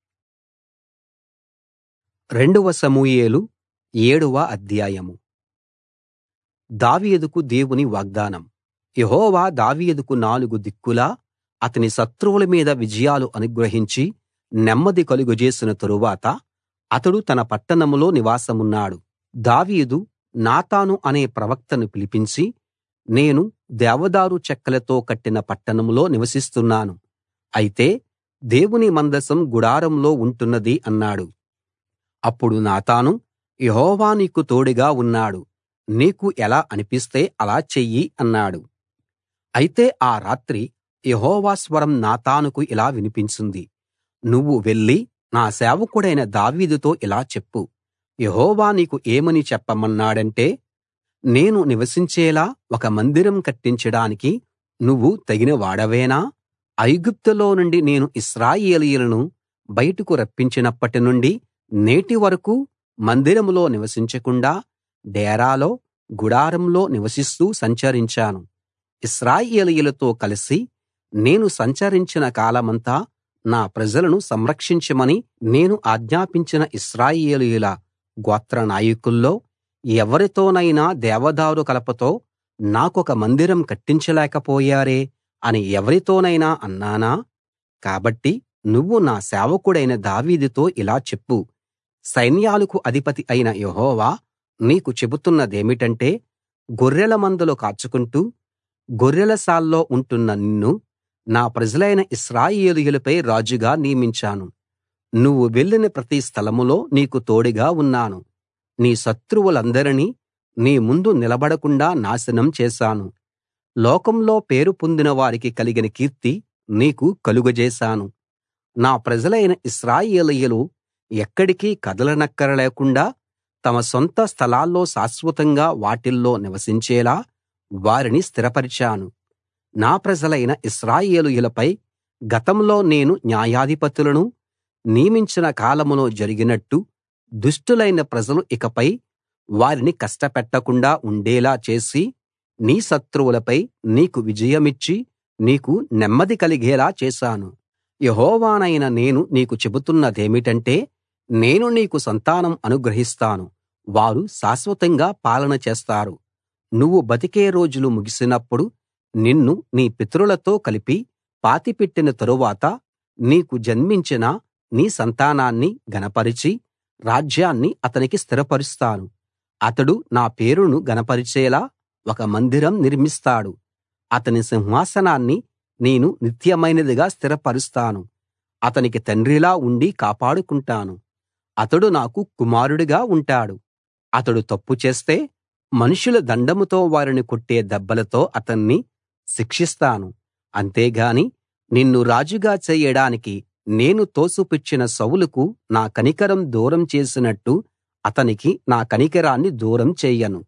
రెండవ సమూయేలు ఏడవ అధ్యాయం దావీదుకు దేవుని వాగ్దానం యెహోవా దావీదుకు నాలుగు దిక్కులా అతని శత్రువుల మీద విజయాలు అనుగ్రహించి నెమ్మది కలుగజేసిన తరువాత అతడు తన పట్టణంలో నివాసమున్నాడు దావీదు నాతాను అనే ప్రవక్తను పిలిపించి నేను దేవదారు చెక్కలతో కట్టిన పట్టణంలో నివసిస్తున్నాను అయితే దేవుని మందసం గుడారంలో ఉంటున్నది అన్నాడు అప్పుడు నాతాను యెహోవా నీకు తోడుగా ఉన్నాడు నీకు ఎలా అనిపిస్తే అలా చెయ్యి అన్నాడు అయితే ఆ రాత్రి యెహోవా స్వరం నాతానుకు ఇలా వినిపించింది నువ్వు వెళ్లి నా సేవకుడైన దావీదుతో ఇలా చెప్పు యెహోవా నీకు ఏమని చెప్పమన్నాడంటే నేను నివసించేలా ఒక మందిరం కట్టించడానికి నువ్వు తగిన వాడవేనా ఐగుప్తులో నుండి నేను ఇశ్రాయేలీయులను బయటకు రప్పించినప్పటి నుండి నేటి వరకూ మందిరంలో నివసించకుండా డేరాలో గుడారంలో నివసిస్తూ సంచరించాను ఇశ్రాయేలీయులతో కలిసి నేను సంచరించిన కాలమంతా నా ప్రజలను సంరక్షించమని నేను ఆజ్ఞాపించిన ఇశ్రాయేలీయుల గోత్ర నాయకుల్లో ఎవరితోనైనా దేవదారు కలపతో నాకొక మందిరం కట్టించలేకపోయారే అని ఎవరితోనైనా అన్నానా కాబట్టి నువ్వు నా సేవకుడైన దావీదుతో ఇలా చెప్పు సైన్యాలకు అధిపతి అయిన యెహోవా నీకు చెబుతున్నదేమిటంటే గొర్రెల మందలు కాచుకుంటూ గొర్రెలశాల్లో ఉంటున్న నిన్ను నా ప్రజలైన ఇశ్రాయేలీయులపై రాజుగా నియమించాను నువ్వు వెళ్ళిన ప్రతి స్థలంలో నీకు తోడుగా ఉన్నాను నీ శత్రువులందరినీ నీ ముందు నిలబడకుండా నాశనం చేశాను లోకంలో పేరు పొందిన వారికి కలిగిన కీర్తి నీకు కలుగజేశాను నా ప్రజలైన ఇశ్రాయేలీయులు ఎక్కడికీ కదలనక్కరలేకుండా తమ సొంత స్థలాల్లో శాశ్వతంగా వాటిల్లో నివసించేలా వారిని స్థిరపరిచాను నా ప్రజలైన ఇశ్రాయేలీయులపై గతంలో నేను న్యాయాధిపతులను నియమించిన కాలంలో జరిగినట్టు దుష్టులైన ప్రజలు ఇకపై వారిని కష్టపెట్టకుండా ఉండేలా చేసి నీ శత్రువులపై నీకు విజయమిచ్చి నీకు నెమ్మది కలిగేలా చేశాను యెహోవానైన నేను నీకు చెబుతున్నదేమిటంటే నేను నీకు సంతానం అనుగ్రహిస్తాను వారు శాశ్వతంగా పాలన చేస్తారు నువ్వు బతికే రోజులు ముగిసినప్పుడు నిన్ను నీ పితరులతో కలిపి పాతిపెట్టిన తరువాత నీకు జన్మించిన నీ సంతానాన్ని ఘనపరిచి రాజ్యాన్ని అతనికి స్థిరపరుస్తాను అతడు నా పేరును ఘనపరిచేలా ఒక మందిరం నిర్మిస్తాడు అతని సింహాసనాన్ని నేను నిత్యమైనదిగా స్థిరపరుస్తాను అతనికి తండ్రిలా ఉండి కాపాడుకుంటాను అతడు నాకు కుమారుడిగా ఉంటాడు అతడు తప్పు చేస్తే మనుషుల దండంతో వారిని కొట్టే దెబ్బలతో అతన్ని శిక్షిస్తాను అంతేగాని నిన్ను రాజుగా చేయడానికి నేను తోసిపుచ్చిన సౌలుకు నా కనికరం దూరం చేసినట్టు అతనికి నా కనికరాన్ని దూరం చెయ్యను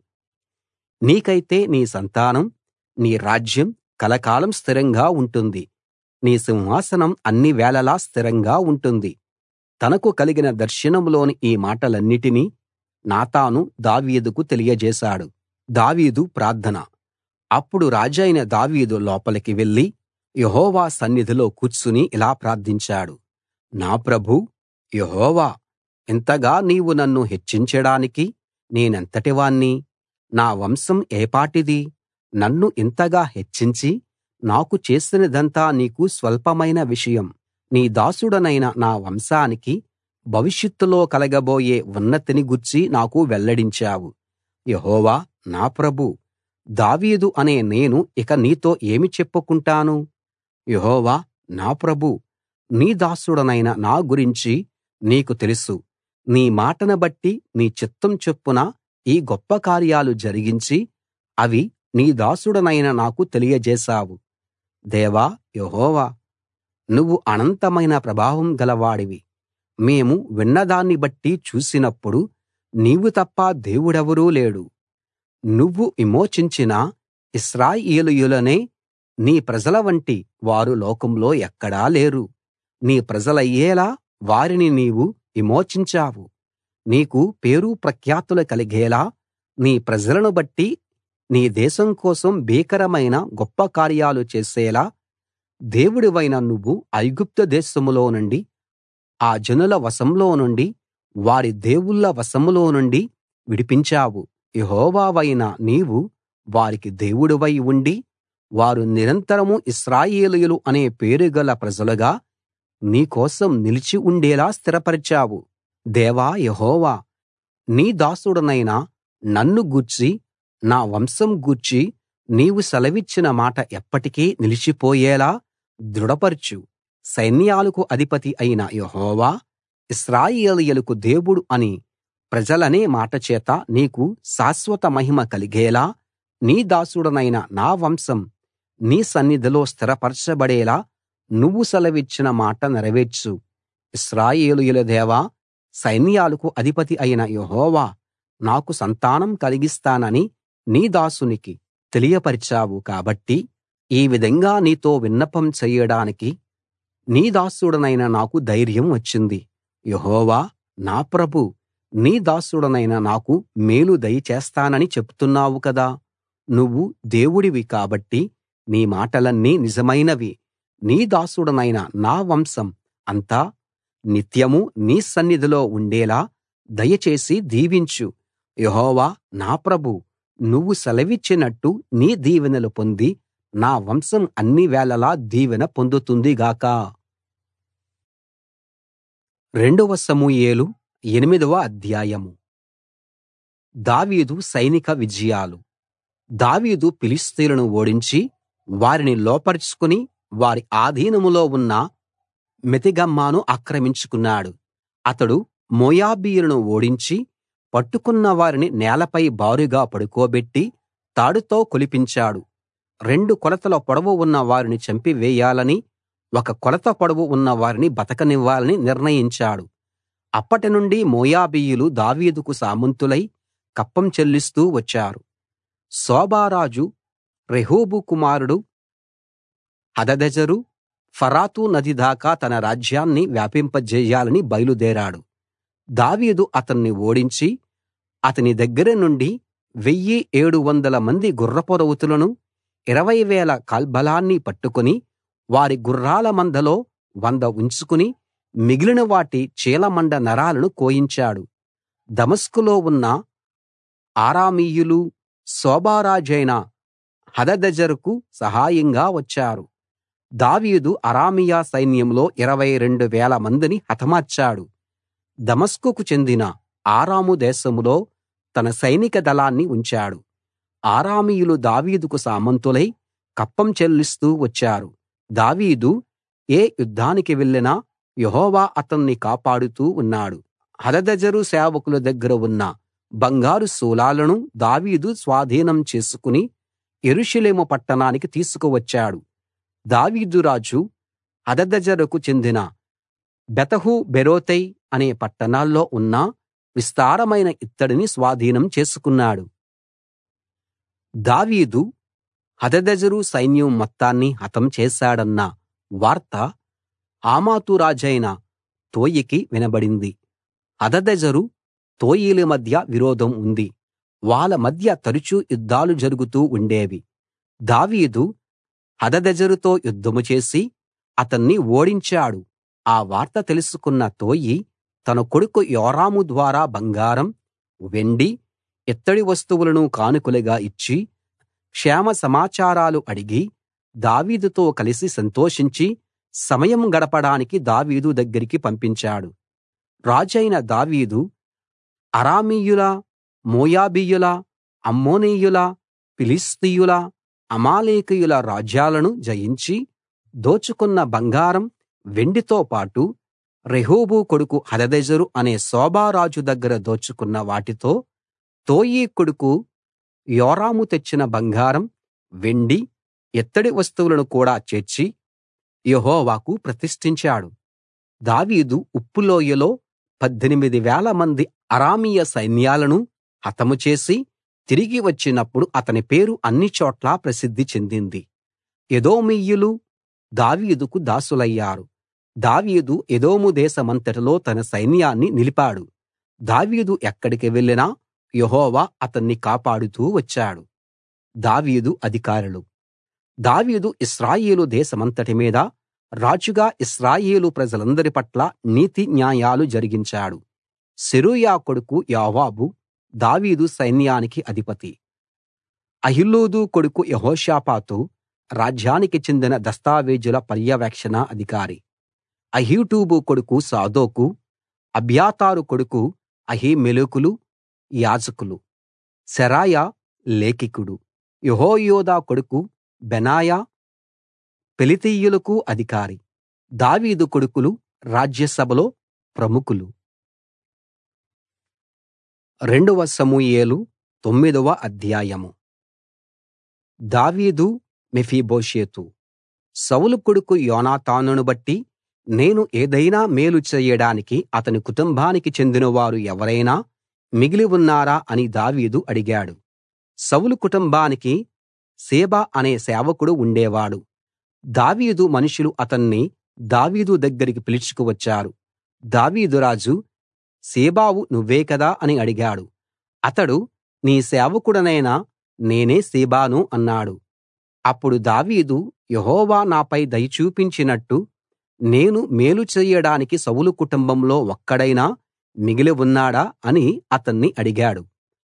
నీకైతే నీ సంతానం నీ రాజ్యం కలకాలం స్థిరంగా ఉంటుంది నీ సింహాసనం అన్ని వేళలా స్థిరంగా ఉంటుంది తనకు కలిగిన దర్శనంలోని ఈ మాటలన్నిటినీ నాతాను దావీదుకు తెలియజేశాడు దావీదు ప్రార్థన అప్పుడు రాజైన దావీదు లోపలికి వెళ్లి యెహోవా సన్నిధిలో కూర్చుని ఇలా ప్రార్థించాడు నా ప్రభూ యెహోవా ఇంతగా నీవు నన్ను హెచ్చించడానికి నేనెంతటివాణ్ణి నా వంశం ఏపాటిది నన్ను ఇంతగా హెచ్చించి నాకు చేసినదంతా నీకు స్వల్పమైన విషయం నీ దాసుడనైన నా వంశానికి భవిష్యత్తులో కలగబోయే ఉన్నతిని గూర్చి నాకు వెల్లడించావు యెహోవా నా ప్రభూ దావీదు అనే నేను ఇక నీతో ఏమి చెప్పుకుంటాను యెహోవా నా ప్రభూ నీ దాసుడనైన నా గురించి నీకు తెలుసు నీ మాటను బట్టి నీ చిత్తం చొప్పున ఈ గొప్ప కార్యాలు జరిగించి అవి నీ దాసుడనైన నాకు తెలియజేశావు దేవా యెహోవా నువ్వు అనంతమైన ప్రభావం గలవాడివి మేము విన్నదాన్ని బట్టి చూసినప్పుడు నీవు తప్ప దేవుడెవరూ లేడు నువ్వు విమోచించిన ఇశ్రాయేలీయులనే నీ ప్రజల వంటి వారు లోకంలో ఎక్కడా లేరు నీ ప్రజలయ్యేలా వారిని నీవు విమోచించావు నీకు పేరు ప్రఖ్యాతులు కలిగేలా నీ ప్రజలను బట్టి నీ దేశం కోసం భీకరమైన గొప్ప కార్యాలు చేసేలా దేవుడివైన నువ్వు ఐగుప్తు దేశంలో నుండి ఆ జనుల వశంలో నుండి వారి దేవుళ్ళ వశంలో నుండి విడిపించావు యెహోవావైన నీవు వారికి దేవుడివై ఉండి వారు నిరంతరం ఇశ్రాయేలీయులు అనే పేరుగల ప్రజలుగా నీ కోసం నిలిచి ఉండేలా స్థిరపరిచావు దేవా యెహోవా నీ దాసుడనైన నన్ను గూర్చి నా వంశం గూర్చి నీవు సెలవిచ్చిన మాట ఎప్పటికీ నిలిచిపోయేలా దృఢపరచు సైన్యాలకు అధిపతి అయిన యెహోవా ఇశ్రాయేలీయులకు దేవుడు అని ప్రజలనే మాట చేత నీకు శాశ్వత మహిమ కలిగేలా నీ దాసుడనైన నా వంశం నీ సన్నిధిలో స్థిరపరచబడేలా నువ్వు సెలవిచ్చిన మాట నెరవేర్చు ఇశ్రాయేలీయుల దేవా సైన్యాలకు అధిపతి అయిన యెహోవా నాకు సంతానం కలిగిస్తానని నీ దాసునికి తెలియపరిచావు కాబట్టి ఈ విధంగా నీతో విన్నపం చెయ్యడానికి నీ దాసుడనైన నాకు ధైర్యం వచ్చింది యెహోవా నా ప్రభూ నీ దాసుడనైన నాకు మేలు దయచేస్తానని చెప్తున్నావు కదా నువ్వు దేవుడివి కాబట్టి నీ మాటలన్నీ నిజమైనవి నీ దాసుడనైన నా వంశం అంతా నిత్యమూ నీ సన్నిధిలో ఉండేలా దయచేసి దీవించు యెహోవా నా ప్రభూ నువ్వు సెలవిచ్చినట్టు నీ దీవెనలు పొంది నా వంశం అన్ని వేళలా దీవెన పొందుతుంది గాక రెండవ సమూయేలు ఎనిమిదవ అధ్యాయం దావీదు సైనిక విజయాలు దావీదు ఫిలిష్తీయులను ఓడించి వారిని లోపరుచుకుని వారి ఆధీనంలో ఉన్న మెతెగమ్మాను ఆక్రమించుకున్నాడు అతడు మోయాబీయులను ఓడించి పట్టుకున్న వారిని నేలపై బారుగా పడుకోబెట్టి తాడుతో కొలిపించాడు రెండు కొలతల పొడవు ఉన్న వారిని చంపివేయాలని ఒక కొలత పొడవు ఉన్న వారిని బతకనివ్వాలని నిర్ణయించాడు అప్పటినుండి మోయాబీయులు దావీదుకు సామంతులై కప్పం చెల్లిస్తూ వచ్చారు సోబారాజు రెహోబు కుమారుడు హదదెజరు ఫరాతు నది దాకా తన రాజ్యాన్ని వ్యాపింపజేయాలని బయలుదేరాడు దావీదు అతన్ని ఓడించి అతని దగ్గర నుండి వెయ్యి ఏడు వందల మంది గుర్రపు రౌతులను ఇరవై వేల కాల్బలాన్ని పట్టుకుని వారి గుర్రాల మందలో వంద ఉంచుకుని మిగిలిన వాటి చీలమండ నరాలను కోయించాడు దమస్కులో ఉన్న ఆరామీయులు సోబారాజైన హదదెజరుకు సహాయంగా వచ్చారు దావీదు అరామియా సైన్యంలో ఇరవై రెండు వేల మందిని హతమార్చాడు దమస్కుకు చెందిన ఆరాము దేశంలో తన సైనిక దళాన్ని ఉంచాడు ఆరామీయులు దావీదుకు సామంతులై కప్పం చెల్లిస్తూ వచ్చారు దావీదు ఏ యుద్ధానికి వెళ్ళినా యెహోవా అతన్ని కాపాడుతూ ఉన్నాడు హదదెజరు సేవకుల దగ్గర ఉన్న బంగారు శూలాలను దావీదు స్వాధీనం చేసుకుని యెరూషలేము పట్టణానికి తీసుకువచ్చాడు దావీదు రాజు హదదెజరుకు చెందిన బెతహు బెరోతై అనే పట్టణాల్లో ఉన్న విస్తారమైన ఇత్తడిని స్వాధీనం చేసుకున్నాడు దావీదు హదదెజరు సైన్యం మొత్తాన్ని హతం చేశాడన్న వార్త హమాతు రాజైన తోయికి వినబడింది హదదెజరు తోయిల మధ్య విరోధం ఉంది వాళ్ళ మధ్య తరచూ యుద్ధాలు జరుగుతూ ఉండేవి దావీదు హదదెజరుతో యుద్ధం చేసి అతన్ని ఓడించాడు ఆ వార్త తెలుసుకున్న తోయి తన కొడుకు యోరాము ద్వారా బంగారం వెండి ఇత్తడి వస్తువులను కానుకలుగా ఇచ్చి క్షేమ సమాచారాలు అడిగి దావీదుతో కలిసి సంతోషించి సమయం గడపడానికి దావీదు దగ్గరికి పంపించాడు రాజైన దావీదు అరామీయుల మోయాబీయుల అమ్మోనీయుల ఫిలిష్తీయుల అమాలేకీయుల రాజ్యాలను జయించి దోచుకున్న బంగారం వెండితో పాటు రెహోబు కొడుకు హదదెజరు అనే సోబారాజు దగ్గర దోచుకున్న వాటితో తోయి కొడుకు యోరాము తెచ్చిన బంగారం వెండి ఇత్తడి వస్తువులను కూడా చేర్చి యెహోవాకు ప్రతిష్ఠించాడు దావీదు ఉప్పు లోయలో పద్దెనిమిది వేల మంది అరామీయ సైన్యాలను హతము చేసి తిరిగి వచ్చినప్పుడు అతని పేరు అన్ని చోట్లా ప్రసిద్ధి చెందింది ఎదోమీయులు దావీదుకు దాసులయ్యారు దావీదు ఎదోము దేశమంతటిలో తన సైన్యాన్ని నిలిపాడు దావీదు ఎక్కడికి వెళ్ళినా యెహోవా అతన్ని కాపాడుతూ వచ్చాడు దావీదు అధికారులు దావీదు ఇశ్రాయేలు దేశమంతటి మీద రాజుగా ఇశ్రాయేలు ప్రజలందరి పట్ల నీతి న్యాయాలు జరిగించాడు సెరూయా కొడుకు యోవాబు దావీదు సైన్యానికి అధిపతి అహిలూదు కొడుకు యెహోషాపాతు రాజ్యానికి చెందిన దస్తావేజుల పర్యవేక్షణ అధికారి అహీటూబు కొడుకు సాదోకు అబ్యాతారు కొడుకు అహీమెలెకులు యాజకులు శెరాయా లేఖికుడు యెహోయోదా కొడుకు బెనాయా పెలితీయులకు అధికారి దావీదు కొడుకులు రాజ్యసభలో ప్రముఖులు రెండవ సమూయేలు తొమ్మిదవ అధ్యాయం దావీదు మెఫీబోషెతు సౌలు కొడుకు యోనాతానును బట్టి నేను ఏదైనా మేలు చేయడానికి అతని కుటుంబానికి చెందినవారు ఎవరైనా మిగిలి ఉన్నారా అని దావీదు అడిగాడు సౌలు కుటుంబానికి సేబా అనే సేవకుడు ఉండేవాడు దావీదు మనుషులు అతన్ని దావీదు దగ్గరికి పిలుచుకు వచ్చారు దావీదు రాజు సేబావు నువ్వే కదా అని అడిగాడు అతడు నీ సేవకుడనైన నేనే సీబాను అన్నాడు అప్పుడు దావీదు యెహోవా నాపై దయ చూపించినట్టు నేను మేలు చెయ్యడానికి సౌలు కుటుంబంలో ఒక్కడైనా మిగిలి ఉన్నాడా అని అతన్ని అడిగాడు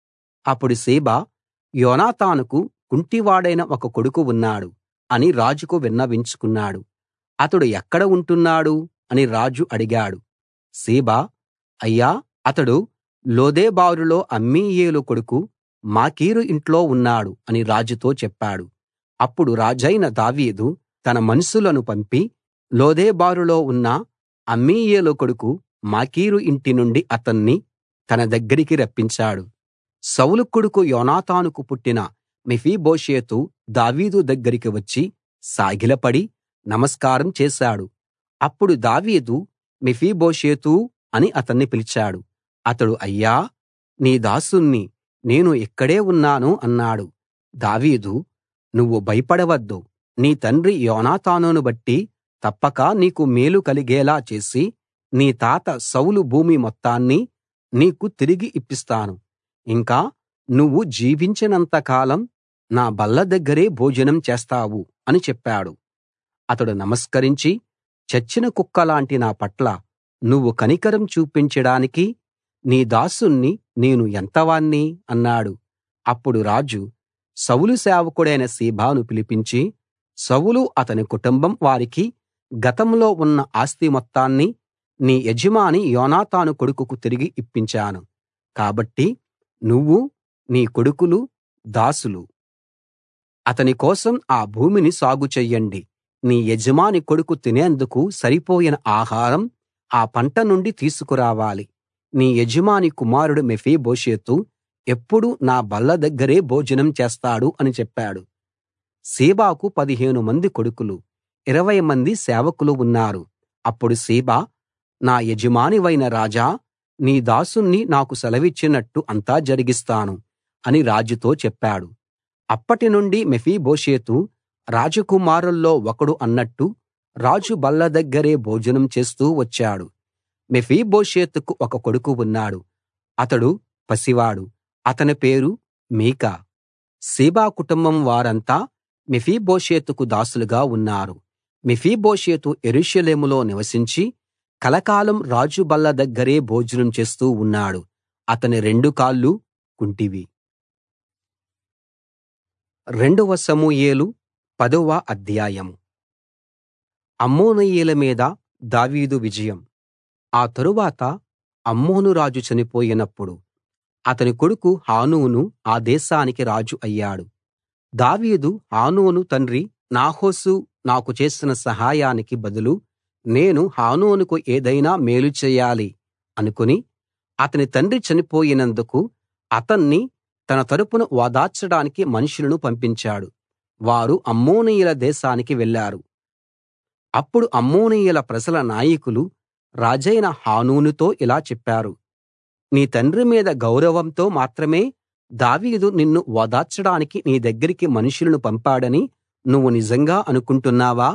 అప్పుడు సీబా యోనాతానుకు కుంటివాడైన ఒక కొడుకు ఉన్నాడు అని రాజుకు విన్నవించుకున్నాడు అతడు ఎక్కడ ఉంటున్నాడు అని రాజు అడిగాడు సీబా అయ్యా అతడు లోదెబారులో అమ్మీయేలు కొడుకు మాకీరు ఇంట్లో ఉన్నాడు అని రాజుతో చెప్పాడు అప్పుడు రాజైన దావీదు తన మనుషులను పంపి లోదెబారులో ఉన్న అమ్మీయేలు కొడుకు మాకీరు ఇంటి నుండి అతన్ని తన దగ్గరికి రప్పించాడు సౌలు కొడుకు యోనాతానుకు పుట్టిన మెఫీబోషెతు దావీదు దగ్గరికి వచ్చి సాగిలపడి నమస్కారం చేశాడు అప్పుడు దావీదు మెఫీబోషెతూ అని అతన్ని పిలిచాడు అతడు అయ్యా నీ దాసుణ్ణి నేను ఇక్కడే ఉన్నాను అన్నాడు దావీదు నువ్వు భయపడవద్దు నీ తండ్రి యోనాతానును బట్టి తప్పక నీకు మేలు కలిగేలా చేసి నీ తాత సౌలు భూమి మొత్తాన్ని నీకు తిరిగి ఇప్పిస్తాను ఇంకా నువ్వు జీవించినంత కాలం నా బల్ల దగ్గరే భోజనం చేస్తావు అని చెప్పాడు అతడు నమస్కరించి చచ్చిన కుక్కలాంటి నా పట్ల నువ్వు కనికరం చూపించడానికి నీ దాసుణ్ణి నేను ఎంతవాణ్ణి అన్నాడు అప్పుడు రాజు సౌలు సేవకుడైన సీబాను పిలిపించి సౌలు అతని కుటుంబం వారికి గతంలో ఉన్న ఆస్తి మొత్తాన్ని నీ యజమాని యోనాతాను కొడుకుకు తిరిగి ఇప్పించాను కాబట్టి నువ్వు నీ కొడుకులు దాసులు అతని కోసం ఆ భూమిని సాగు చెయ్యండి నీ యజమాని కొడుకు తినేందుకు సరిపోయిన ఆహారం ఆ పంట నుండి తీసుకురావాలి నీ యజమాని కుమారుడు మెఫీబోషెతు ఎప్పుడూ నా బల్ల దగ్గరే భోజనం చేస్తాడు అని చెప్పాడు సీబాకు పదిహేను మంది కొడుకులు ఇరవై మంది సేవకులు ఉన్నారు అప్పుడు సీబా నా యజమానివైన రాజా నీ దాసుణ్ణి నాకు సెలవిచ్చినట్టు అంతా జరిగిస్తాను అని రాజుతో చెప్పాడు అప్పటి నుండి మెఫీబోషెతు రాజకుమారుల్లో ఒకడు అన్నట్టు రాజు బల్ల దగ్గరే భోజనం చేస్తూ వచ్చాడు మెఫీబోషెతుకు ఒక కొడుకు ఉన్నాడు అతడు పసివాడు అతని పేరు మీకా సీబా కుటుంబం వారంతా మెఫీబోషెతుకు దాసులుగా ఉన్నారు మెఫీబోషెతు యెరూషలేములో నివసించి కలకాలం రాజు బల్ల దగ్గరే భోజనం చేస్తూ ఉన్నాడు అతని రెండు కాళ్ళు కుంటివి రెండవ సమూయేలు పదవ అధ్యాయం అమ్మోనీయుల మీద దావీదు విజయం ఆ తరువాత అమ్మోను రాజు చనిపోయినప్పుడు అతని కొడుకు హానూను ఆ దేశానికి రాజు అయ్యాడు దావీదు హానూను తండ్రి నాహోసు నాకు చేసిన సహాయానికి బదులు నేను హానూనుకు ఏదైనా మేలు చేయాలి అనుకుని అతని తండ్రి చనిపోయినందుకు అతన్ని తన తరపున ఓదార్చడానికి మనుషులను పంపించాడు వారు అమ్మోనీయుల దేశానికి వెళ్ళారు అప్పుడు అమ్మోనీయుల ప్రజల నాయకులు రాజైన హానూనుతో ఇలా చెప్పారు నీ తండ్రి మీద గౌరవంతో మాత్రమే దావీదు నిన్ను ఓదార్చడానికి నీ దగ్గరికి మనుషులను పంపాడని నువ్వు నిజంగా అనుకుంటున్నావా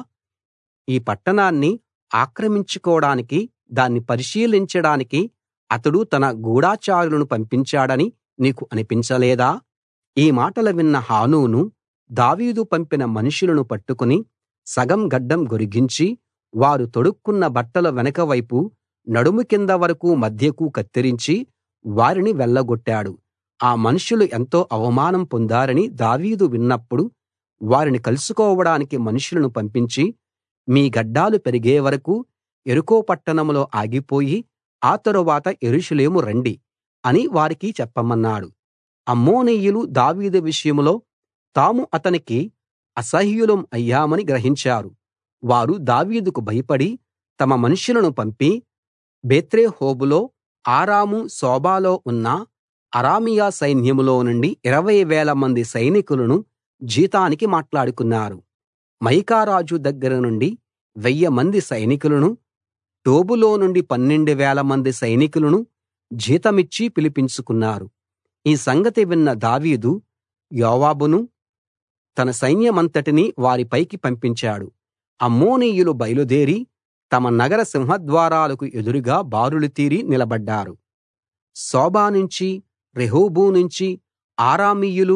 ఈ పట్టణాన్ని ఆక్రమించుకోడానికి దాన్ని పరిశీలించడానికి అతడు తన గూఢచారులను పంపించాడని నీకు అనిపించలేదా ఈ మాటలు విన్న హానూను దావీదు పంపిన మనుషులను పట్టుకుని సగం గడ్డం గొరిగించి వారు తొడుక్కున్న బట్టల వెనక వైపు నడుము కింద వరకూ మధ్యకు కత్తిరించి వారిని వెళ్ళగొట్టాడు ఆ మనుషులు ఎంతో అవమానం పొందారని దావీదు విన్నప్పుడు వారిని కలుసుకోవడానికి మనుషులను పంపించి మీ గడ్డాలు పెరిగే వరకూ యెరికో పట్టణంలో ఆగిపోయి ఆ తరువాత యెరూషలేము రండి అని వారికి చెప్పమన్నాడు అమ్మోనీయులు దావీదు విషయంలో తాము అతనికి అసహ్యులం అయ్యామని గ్రహించారు వారు దావీదుకు భయపడి తమ మనుషులను పంపి బేత్రెహోబులో ఆరాము సోబాలో ఉన్న అరామియా సైన్యంలో నుండి ఇరవై వేల మంది సైనికులను జీతానికి మాట్లాడుకున్నారు మయకా రాజు దగ్గర నుండి వెయ్యి మంది సైనికులను టోబులో నుండి పన్నెండు వేల మంది సైనికులను జీతమిచ్చి పిలిపించుకున్నారు ఈ సంగతి విన్న దావీదు యోవాబును తన సైన్యమంతటినీ వారిపైకి పంపించాడు అమ్మోనీయులు బయలుదేరి తమ నగర సింహద్వారాలకు ఎదురుగా బారులు తీరి నిలబడ్డారు సోబా నుంచి రెహోబు నుంచి ఆరామీయులు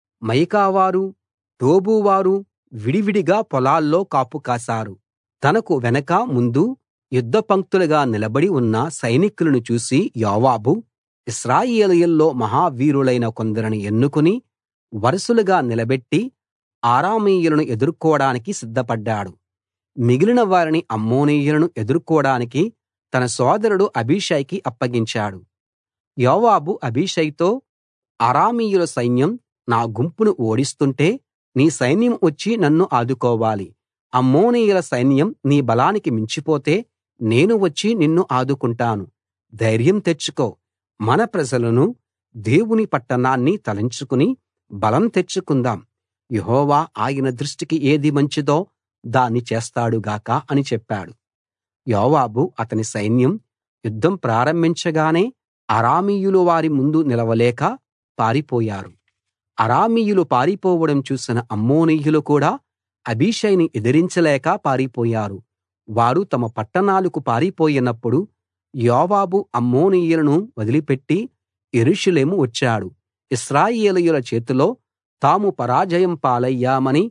మయకావారు టోబువారు విడివిడిగా పొలాల్లో కాపు కాశారు తనకు వెనక ముందు యుద్ధ పంక్తులుగా నిలబడి ఉన్న సైనికులను చూసి యోవాబు ఇశ్రాయేలీయుల్లో మహావీరులైన కొందరిని ఎన్నుకుని వరుసలుగా నిలబెట్టి అరామీయులను ఎదుర్కోడానికి సిద్ధపడ్డాడు మిగిలిన వారిని అమ్మోనీయులను ఎదుర్కోడానికి తన సోదరుడు అబీషైకి అప్పగించాడు యోవాబు అబీషైతో అరామీయుల సైన్యం నా గుంపును ఓడిస్తుంటే నీ సైన్యం వచ్చి నన్ను ఆదుకోవాలి అమ్మోనీయుల సైన్యం నీ బలానికి మించిపోతే నేను వచ్చి నిన్ను ఆదుకుంటాను ధైర్యం తెచ్చుకో మన ప్రజలను దేవుని పట్టణాన్ని తలంచుకుని బలం తెచ్చుకుందాం యెహోవా ఆయన దృష్టికి ఏది మంచిదో దాన్ని చేస్తాడు గాక అని చెప్పాడు యోవాబు అతని సైన్యం యుద్ధం ప్రారంభించగానే అరామీయులు వారి ముందు నిలవలేక పారిపోయారు అరామీయులు పారిపోవడం చూసిన అమ్మోనీయులు కూడా అబీషైని ఎదిరించలేక పారిపోయారు వారు తమ పట్టణాలకు పారిపోయినప్పుడు యోవాబు అమ్మోనీయులను వదిలిపెట్టి యెరూషలేము వచ్చాడు ఇశ్రాయేలీయుల చేతిలో తాము పరాజయం పాలయ్యామని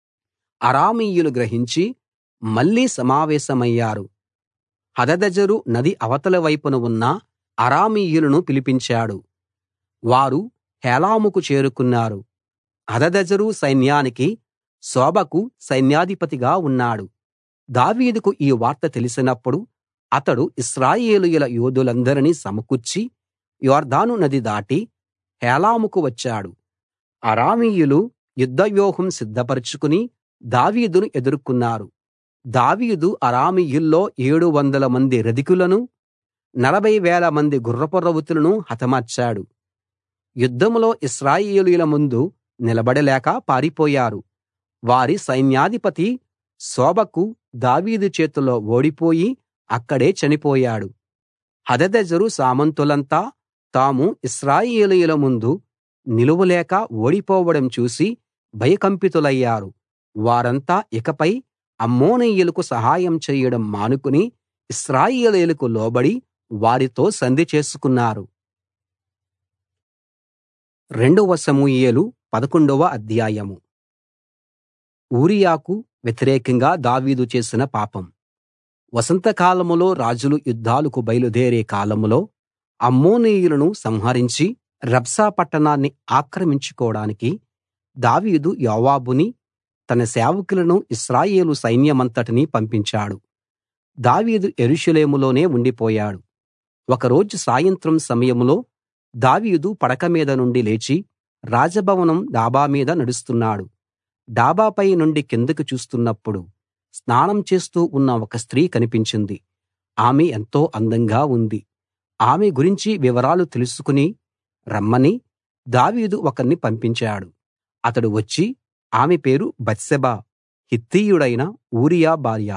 అరామీయులు గ్రహించి మళ్ళీ సమావేశమయ్యారు హదదెజరు నది అవతల వైపున ఉన్న అరామీయులను పిలిపించాడు వారు హేలాముకు చేరుకున్నారు హదదెజరు సైన్యానికి షోబకు సైన్యాధిపతిగా ఉన్నాడు దావీదుకు ఈ వార్త తెలిసినప్పుడు అతడు ఇశ్రాయేలీయుల యోధులందరినీ సమకూర్చి యొర్దాను నది దాటి హేలాముకు వచ్చాడు అరామీయులు యుద్ధవ్యూహం సిద్ధపరచుకుని దావీదును ఎదుర్కొన్నారు దావీదు అరామీయుల్లో ఏడు వందల మంది రథికులను నలభై వేల మంది గుర్రపు రౌతులను హతమార్చాడు యుద్ధంలో ఇశ్రాయేలీయుల ముందు నిలబడలేక పారిపోయారు వారి సైన్యాధిపతి షోబకు దావీదు చేతిలో ఓడిపోయి అక్కడే చనిపోయాడు హదదెజరు సామంతులంతా తాము ఇశ్రాయేలీయుల ముందు నిలువలేక ఓడిపోవడం చూసి భయకంపితులయ్యారు వారంతా ఇకపై అమ్మోనీయులకు సహాయం చేయడం మానుకుని ఇశ్రాయేలీయులకు లోబడి వారితో సంధి చేసుకున్నారు రెండవ సమూయేలు పదకొండవ అధ్యాయం ఊరియాకు వ్యతిరేకంగా దావీదు చేసిన పాపం వసంతకాలంలో రాజులు యుద్ధాలకు బయలుదేరే కాలంలో అమ్మోనీయులను సంహరించి రబ్షా పట్టణాన్ని ఆక్రమించుకోడానికి దావీదు యోవాబుని తన సేవకులను ఇశ్రాయేలు సైన్యమంతటినీ పంపించాడు దావీదు యెరూషలేములోనే ఉండిపోయాడు ఒకరోజు సాయంత్రం సమయంలో దావీదు పడక మీద నుండి లేచి రాజభవనం డాబా మీద నడుస్తున్నాడు డాబాపై నుండి కిందకు చూస్తున్నప్పుడు స్నానం చేస్తూ ఉన్న ఒక స్త్రీ కనిపించింది ఆమె ఎంతో అందంగా ఉంది ఆమె గురించి వివరాలు తెలుసుకుని రమ్మని దావీదు ఒకణ్ణి పంపించాడు అతడు వచ్చి ఆమె పేరు బత్షెబ హిత్తీయుడైన ఊరియా భార్య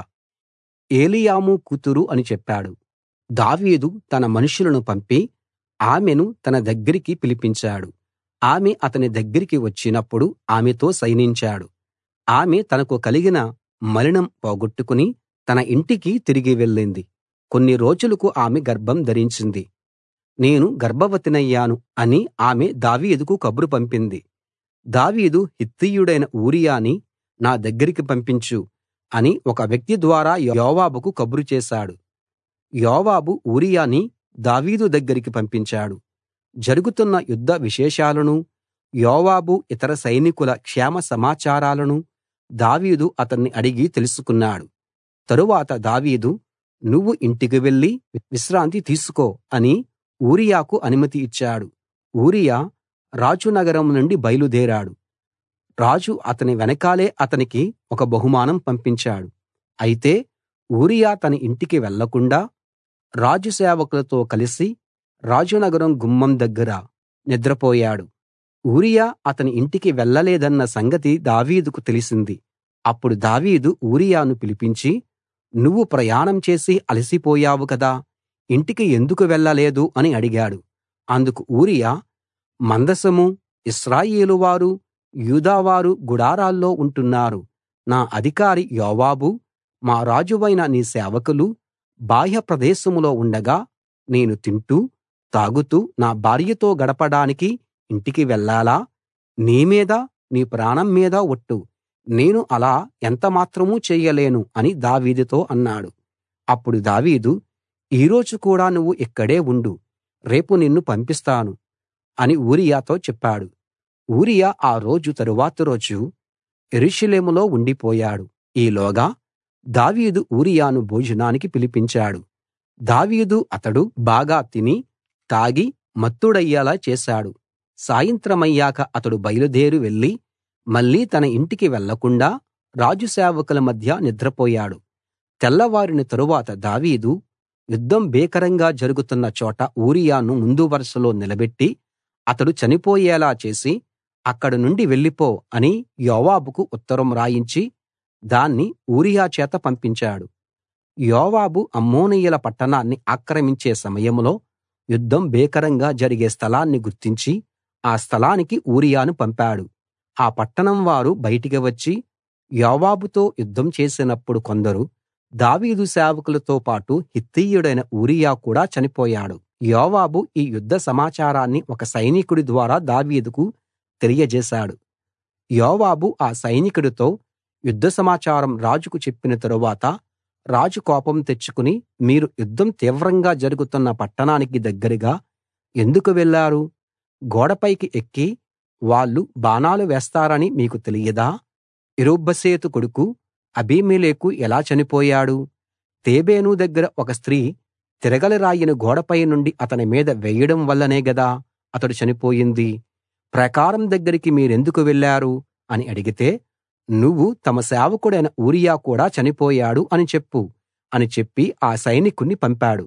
ఏలీయాము కూతురు అని చెప్పాడు దావీదు తన మనుషులను పంపి ఆమెను తన దగ్గరికి పిలిపించాడు ఆమె అతని దగ్గరికి వచ్చినప్పుడు ఆమెతో శయనించాడు ఆమె తనకు కలిగిన మలినం పోగొట్టుకుని తన ఇంటికి తిరిగి వెళ్ళింది కొన్ని రోజులకు ఆమె గర్భం ధరించింది నేను గర్భవతినయ్యాను అని ఆమె దావీదుకు కబురు పంపింది దావీదు హిత్తీయుడైన ఊరియాని నా దగ్గరికి పంపించు అని ఒక వ్యక్తి ద్వారా యోవాబుకు కబురు చేశాడు యోవాబు ఊరియాని దావీదు దగ్గరికి పంపించాడు జరుగుతున్న యుద్ధ విశేషాలను యోవాబు ఇతర సైనికుల క్షేమ సమాచారాలను దావీదు అతన్ని అడిగి తెలుసుకున్నాడు తరువాత దావీదు నువ్వు ఇంటికి వెళ్లి విశ్రాంతి తీసుకో అని ఊరియాకు అనుమతి ఇచ్చాడు ఊరియా రాజు నగరం నుండి బయలుదేరాడు రాజు అతని వెనకాలే అతనికి ఒక బహుమానం పంపించాడు అయితే ఊరియా తన ఇంటికి వెళ్ళకుండా రాజు సేవకులతో కలిసి రాజునగరం గుమ్మం దగ్గర నిద్రపోయాడు ఊరియా అతని ఇంటికి వెళ్ళలేదన్న సంగతి దావీదుకు తెలిసింది అప్పుడు దావీదు ఊరియాను పిలిపించి నువ్వు ప్రయాణం చేసి అలసిపోయావు కదా ఇంటికి ఎందుకు వెళ్ళలేదు అని అడిగాడు అందుకు ఊరియా మందసమూ ఇశ్రాయేలు వారు యూదావారు గుడారాల్లో ఉంటున్నారు నా అధికారి యోవాబు మా రాజువైన నీ సేవకులు బాహ్య ప్రదేశంలో ఉండగా నేను తింటూ తాగుతూ నా భార్యతో గడపడానికి ఇంటికి వెళ్ళాలా నీ మీద నీ ప్రాణం మీద ఒట్టు నేను అలా ఎంత మాత్రమూ చెయ్యలేను అని దావీదుతో అన్నాడు అప్పుడు దావీదు ఈ రోజు కూడా నువ్వు ఇక్కడే ఉండు రేపు నిన్ను పంపిస్తాను అని ఊరియాతో చెప్పాడు ఊరియా ఆ రోజు తరువాతి రోజు యెరూషలేములో ఉండిపోయాడు ఈలోగా దావీదు ఊరియాను భోజనానికి పిలిపించాడు దావీదు అతడు బాగా తిని తాగి మత్తుడయ్యేలా చేశాడు సాయంత్రమయ్యాక అతడు బయలుదేరి వెళ్లి మళ్ళీ తన ఇంటికి వెళ్ళకుండా రాజు సేవకుల మధ్య నిద్రపోయాడు తెల్లవారిన తరువాత దావీదు యుద్ధం భీకరంగా జరుగుతున్న చోట ఊరియాను ముందు వరుసలో నిలబెట్టి అతడు చనిపోయేలా చేసి అక్కడి నుండి వెళ్ళిపో అని యోవాబుకు ఉత్తరం రాయించి దాన్ని ఊరియా చేత పంపించాడు యోవాబు అమ్మోనీయుల పట్టణాన్ని ఆక్రమించే సమయంలో యుద్ధం భీకరంగా జరిగే స్థలాన్ని గుర్తించి ఆ స్థలానికి ఊరియాను పంపాడు ఆ పట్టణం వారు బయటికి వచ్చి యోవాబుతో యుద్ధం చేసినప్పుడు కొందరు దావీదు సేవకులతో పాటు హిత్తీయుడైన ఊరియా కూడా చనిపోయాడు యోవాబు ఈ యుద్ధ సమాచారాన్ని ఒక సైనికుడి ద్వారా దావీదుకు తెలియజేశాడు యోవాబు ఆ సైనికుడితో యుద్ధ సమాచారం రాజుకు చెప్పిన తరువాత రాజు కోపం తెచ్చుకుని మీరు యుద్ధం తీవ్రంగా జరుగుతున్న పట్టణానికి దగ్గరగా ఎందుకు వెళ్లారు గోడపైకి ఎక్కి వాళ్ళు బాణాలు వేస్తారని మీకు తెలియదా ఇరుబ్బెసెతు కొడుకు అబీమెలెకు ఎలా చనిపోయాడు తేబేను దగ్గర ఒక స్త్రీ తిరగలి రాయిని గోడపై నుండి అతని మీద వేయడం వల్లనే గదా అతడు చనిపోయింది ప్రాకారం దగ్గరికి మీరెందుకు వెళ్లారు అని అడిగితే నువ్వు తమ సేవకుడైన ఊరియా కూడా చనిపోయాడు అని చెప్పు అని చెప్పి ఆ సైనికుణ్ణి పంపాడు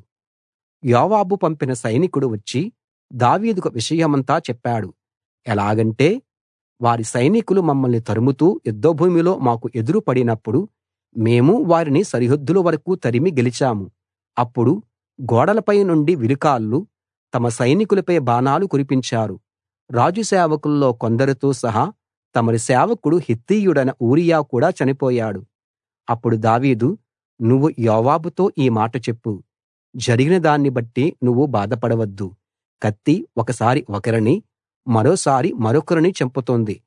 యోవాబు పంపిన సైనికుడు వచ్చి దావీదుకు విషయమంతా చెప్పాడు ఎలాగంటే వారి సైనికులు మమ్మల్ని తరుముతూ యుద్ధభూమిలో మాకు ఎదురు పడినప్పుడు మేము వారిని సరిహద్దుల వరకూ తరిమి గెలిచాము అప్పుడు గోడలపై నుండి విలుకాళ్ళు తమ సైనికులపై బాణాలు కురిపించారు రాజు సేవకుల్లో కొందరితో సహా తమరి సేవకుడు హిత్తీయుడైన ఊరియా కూడా చనిపోయాడు అప్పుడు దావీదు నువ్వు యోవాబుతో ఈ మాట చెప్పు జరిగిన దాన్ని బట్టి నువ్వు బాధపడవద్దు కత్తి ఒకసారి ఒకరిని మరోసారి మరొకరిని చంపుతోంది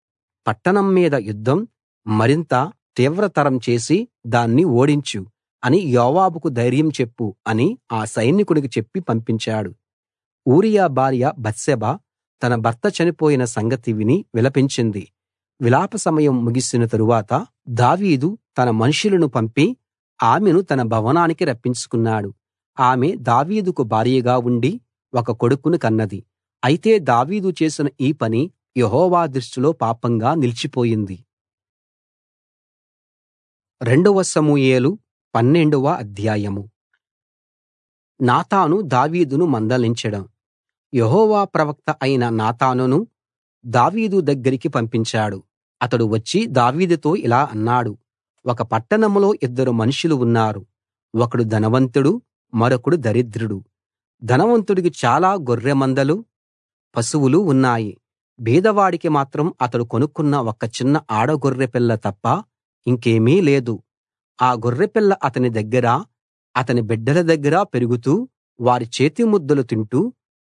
పట్టణం మీద యుద్ధం మరింత తీవ్రతరం చేసి దాన్ని ఓడించు అని యోవాబుకు ధైర్యం చెప్పు అని ఆ సైనికుడికి చెప్పి పంపించాడు ఊరియా భార్య బత్షెబ తన భర్త చనిపోయిన సంగతి విని విలపించింది విలాప సమయం ముగిసిన తరువాత దావీదు తన మనుషులను పంపి ఆమెను తన భవనానికి రప్పించుకున్నాడు ఆమె దావీదుకు భార్యగా ఉండి ఒక కొడుకును కన్నది అయితే దావీదు చేసిన ఈ పని యెహోవా దృష్టిలో పాపంగా నిలిచిపోయింది రెండవ సమూయేలు పన్నెండవ అధ్యాయము నాతాను దావీదును మందలించడం యెహోవా ప్రవక్త అయిన నాతానును దావీదు దగ్గరికి పంపించాడు అతడు వచ్చి దావీదుతో ఇలా అన్నాడు ఒక పట్టణంలో ఇద్దరు మనుషులు ఉన్నారు ఒకడు ధనవంతుడు మరొకడు దరిద్రుడు ధనవంతుడికి చాలా గొర్రెమందలు పశువులు ఉన్నాయి బీదవాడికి మాత్రం అతడు కొనుక్కున్న ఒక చిన్న ఆడ గొర్రెపిల్ల తప్ప ఇంకేమీ లేదు ఆ గొర్రెపిల్ల అతని దగ్గర అతని బిడ్డల దగ్గర పెరుగుతూ వారి చేతి ముద్దలు తింటూ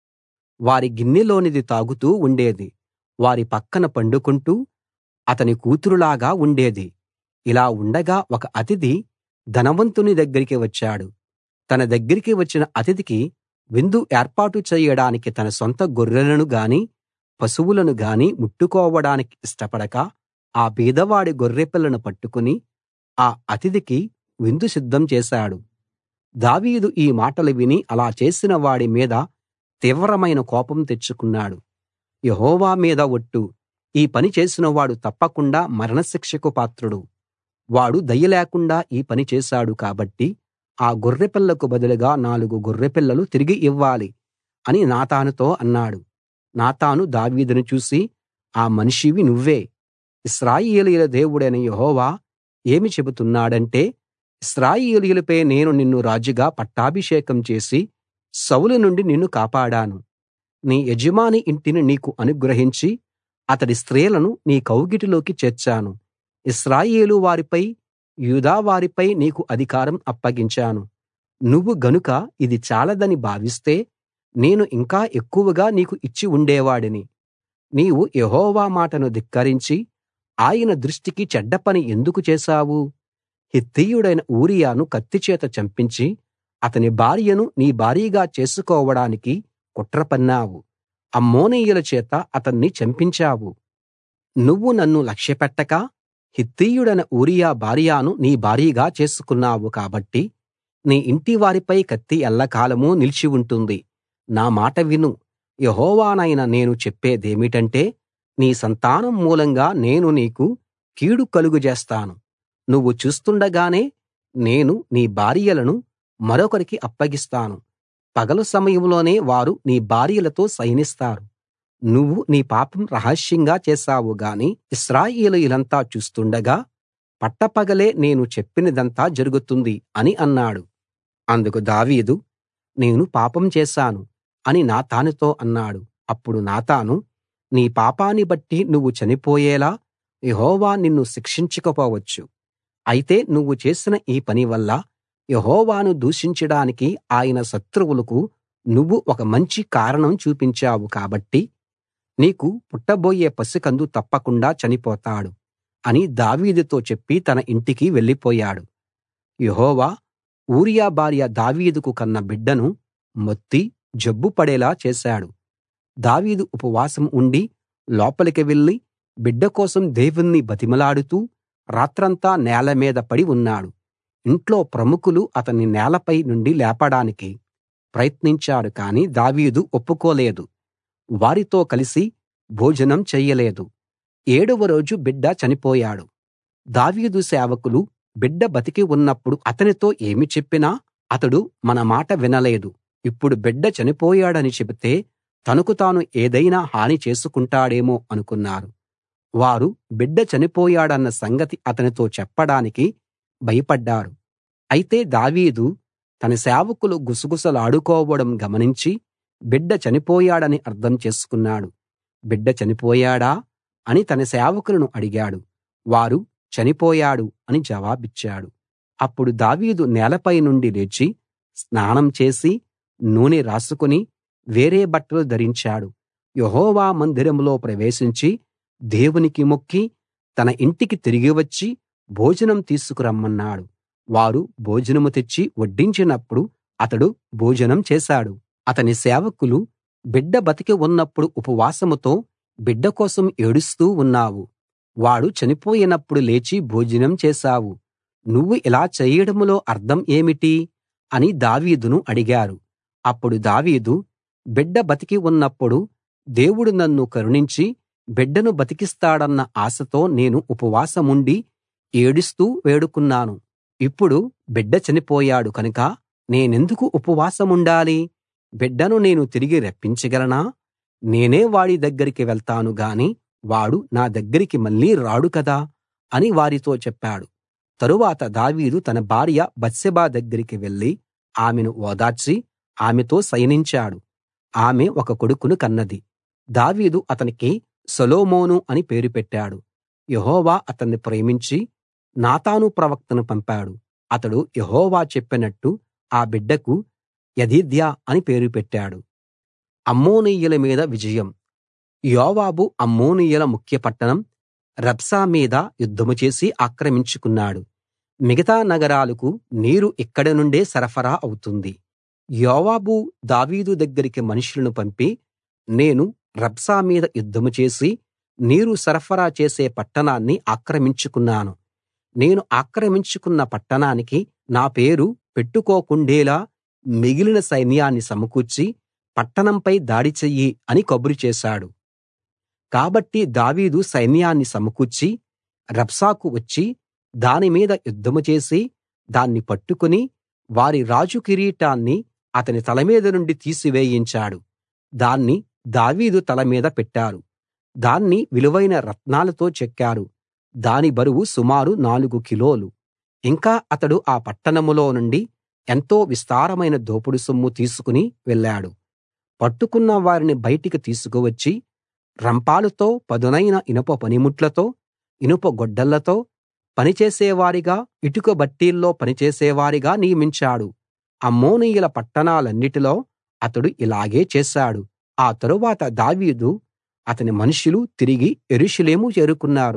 వారి గిన్నెలోనిది తాగుతూ ఉండేది వారి పక్కన పండుకుంటూ అతని కూతురులాగా ఉండేది ఇలా ఉండగా ఒక అతిథి ధనవంతుని దగ్గరికి వచ్చాడు తన దగ్గరికి వచ్చిన అతిథికి విందు ఏర్పాటు చేయడానికి తన సొంత గొర్రెలను గాని పశువులను గాని ముట్టుకోవడానికి ఇష్టపడక ఆ బీదవాడి గొర్రెపిల్లను పట్టుకుని ఆ అతిథికి విందు సిద్ధం చేశాడు దావీదు ఈ మాటలు విని అలా చేసిన వాడి మీద తీవ్రమైన కోపం తెచ్చుకున్నాడు యెహోవా మీద ఒట్టు ఈ పని చేసినవాడు తప్పకుండా మరణశిక్షకు పాత్రుడు వాడు దయ లేకుండా ఈ పని చేశాడు కాబట్టి ఆ గొర్రెపిల్లకు బదులుగా నాలుగు గొర్రెపిల్లలు తిరిగి ఇవ్వాలి అని నాతానుతో అన్నాడు నాతాను దావీదును చూసి ఆ మనిషివి నువ్వే ఇశ్రాయేలీయుల దేవుడైన యెహోవా ఏమి చెబుతున్నాడంటే ఇశ్రాయేలీయులపై నేను నిన్ను రాజుగా పట్టాభిషేకం చేసి సౌలు నుండి నిన్ను కాపాడాను నీ యజమాని ఇంటిని నీకు అనుగ్రహించి అతడి స్త్రీలను నీ కౌగిటిలోకి చేర్చాను ఇశ్రాయేలు వారిపై యూదా వారిపై నీకు అధికారం అప్పగించాను నువ్వు గనుక ఇది చాలదని భావిస్తే నేను ఇంకా ఎక్కువగా నీకు ఇచ్చి ఉండేవాడిని నీవు యెహోవా మాటను ధిక్కరించి ఆయన దృష్టికి చెడ్డ పని ఎందుకు చేశావు హిత్తీయుడైన ఊరియాను కత్తిచేత చంపించి అతని భార్యను నీ భార్యగా చేసుకోవడానికి కుట్ర పన్నావు అమ్మోనీయుల చేత అతన్ని చంపించావు నువ్వు నన్ను లక్ష్యపెట్టక హిత్తీయుడైన ఊరియా భార్యను నీ భార్యగా చేసుకున్నావు కాబట్టి నీ ఇంటివారిపై కత్తి ఎల్లకాలం నిలిచి ఉంటుంది నా మాట విను యెహోవానైన నేను చెప్పేదేమిటంటే నీ సంతానం మూలంగా నేను నీకు కీడు కలుగజేస్తాను నువ్వు చూస్తుండగానే నేను నీ భార్యలను మరొకరికి అప్పగిస్తాను పగలు సమయంలోనే వారు నీ భార్యలతో శయనిస్తారు నువ్వు నీ పాపం రహస్యంగా చేశావు గాని ఇశ్రాయేలీయులంతా చూస్తుండగా పట్టపగలే నేను చెప్పినదంతా జరుగుతుంది అని అన్నాడు అందుకు దావీదు నేను పాపం చేశాను అని నాతానుతో అన్నాడు అప్పుడు నాతాను నీ పాపాన్ని బట్టి నువ్వు చనిపోయేలా యెహోవా నిన్ను శిక్షించకపోవచ్చు అయితే నువ్వు చేసిన ఈ పని వల్ల యెహోవాను దూషించడానికి ఆయన శత్రువులకు నువ్వు ఒక మంచి కారణం చూపించావు కాబట్టి నీకు పుట్టబోయే పసికందు తప్పకుండా చనిపోతాడు అని దావీదుతో చెప్పి తన ఇంటికి వెళ్ళిపోయాడు యెహోవా ఊరియా భార్య దావీదుకు కన్న బిడ్డను మొత్తి జబ్బు పడేలా చేశాడు దావీదు ఉపవాసం ఉండి లోపలికి వెళ్లి బిడ్డ కోసం దేవుణ్ణి బతిమలాడుతూ రాత్రంతా నేల మీద పడి ఉన్నాడు ఇంట్లో ప్రముఖులు అతన్ని నేలపై నుండి లేపడానికి ప్రయత్నించారు కానీ దావీదు ఒప్పుకోలేదు వారితో కలిసి భోజనం చెయ్యలేదు ఏడవ రోజు బిడ్డ చనిపోయాడు దావీదు సేవకులు బిడ్డ బతికి ఉన్నప్పుడు అతనితో ఏమి చెప్పినా అతడు మన మాట వినలేదు ఇప్పుడు బిడ్డ చనిపోయాడని చెబితే తనకు తాను ఏదైనా హాని చేసుకుంటాడేమో అనుకున్నారు వారు బిడ్డ చనిపోయాడన్న సంగతి అతనితో చెప్పడానికి భయపడ్డారు అయితే దావీదు తన సేవకులు గుసగుసలాడుకోవడం గమనించి బిడ్డ చనిపోయాడని అర్థం చేసుకున్నాడు బిడ్డ చనిపోయాడా అని తన సేవకులను అడిగాడు వారు చనిపోయాడు అని జవాబిచ్చాడు అప్పుడు దావీదు నేలపై నుండి లేచి స్నానం చేసి నూనె రాసుకుని వేరే బట్టలు ధరించాడు యెహోవా మందిరంలో ప్రవేశించి దేవునికి మొక్కి తన ఇంటికి తిరిగి వచ్చి భోజనం తీసుకురమ్మన్నాడు వారు భోజనం తెచ్చి వడ్డించినప్పుడు అతడు భోజనం చేశాడు అతని సేవకులు బిడ్డ బతికి ఉన్నప్పుడు ఉపవాసంతో బిడ్డ కోసం ఏడుస్తూ ఉన్నావు వాడు చనిపోయినప్పుడు లేచి భోజనం చేశావు నువ్వు ఇలా చేయడంలో అర్థం ఏమిటి అని దావీదును అడిగారు అప్పుడు దావీదు బిడ్డ బతికి ఉన్నప్పుడు దేవుడు నన్ను కరుణించి బిడ్డను బతికిస్తాడన్న ఆశతో నేను ఉపవాసముండి ఏడుస్తూ వేడుకున్నాను ఇప్పుడు బిడ్డ చనిపోయాడు కనుక నేనెందుకు ఉపవాసముండాలి బిడ్డను నేను తిరిగి రప్పించగలనా నేనే వాడి దగ్గరికి వెళ్తాను గాని వాడు నా దగ్గరికి మళ్ళీ రాడు కదా అని వారితో చెప్పాడు తరువాత దావీదు తన భార్య బత్షెబ దగ్గరికి వెళ్లి ఆమెను ఓదార్చి ఆమెతో శయనించాడు ఆమె ఒక కొడుకును కన్నది దావీదు అతనికి సొలొమోను అని పేరు పెట్టాడు యెహోవా అతన్ని ప్రేమించి నాతాను ప్రవక్తను పంపాడు అతడు యెహోవా చెప్పినట్టు ఆ బిడ్డకు యెదిద్యా అని పేరు పెట్టాడు అమ్మోనీయుల మీద విజయం యోవాబు అమ్మోనీయుల ముఖ్య పట్టణం రబ్షా మీద యుద్ధం చేసి ఆక్రమించుకున్నాడు మిగతా నగరాలకు నీరు ఇక్కడి నుండే సరఫరా అవుతుంది యోవాబు దావీదు దగ్గరికి మనుషులను పంపి నేను రబ్షా మీద యుద్ధం చేసి నీరు సరఫరా చేసే పట్టణాన్ని ఆక్రమించుకున్నాను నేను ఆక్రమించుకున్న పట్టణానికి నా పేరు పెట్టుకోకుండేలా మిగిలిన సైన్యాన్ని సమకూర్చి పట్టణంపై దాడి చెయ్యి అని కబురు చేశాడు కాబట్టి దావీదు సైన్యాన్ని సమకూర్చి రబ్షాకు వచ్చి దాని మీద యుద్ధం చేసి దాన్ని పట్టుకుని వారి రాజు కిరీటాన్ని అతని తల మీద నుండి తీసివేయించాడు దాన్ని దావీదు తల మీద పెట్టారు దాన్ని విలువైన రత్నాలతో చెక్కారు దాని బరువు సుమారు నాలుగు కిలోలు ఇంకా అతడు ఆ పట్టణంలో నుండి ఎంతో విస్తారమైన దోపుడు సొమ్ము తీసుకుని వెళ్ళాడు పట్టుకున్న వారిని బయటికి తీసుకువచ్చి రంపాలతో పదునైన ఇనుప పనిముట్లతో ఇనుప గొడ్డళ్లతో పనిచేసేవారిగా ఇటుక బట్టీల్లో పనిచేసేవారిగా నియమించాడు అమ్మోనీయుల పట్టణాలన్నిటిలో అతడు ఇలాగే చేశాడు ఆ తరువాత దావీదు అతని మనుషులు తిరిగి యెరూషలేము చేరుకున్నారు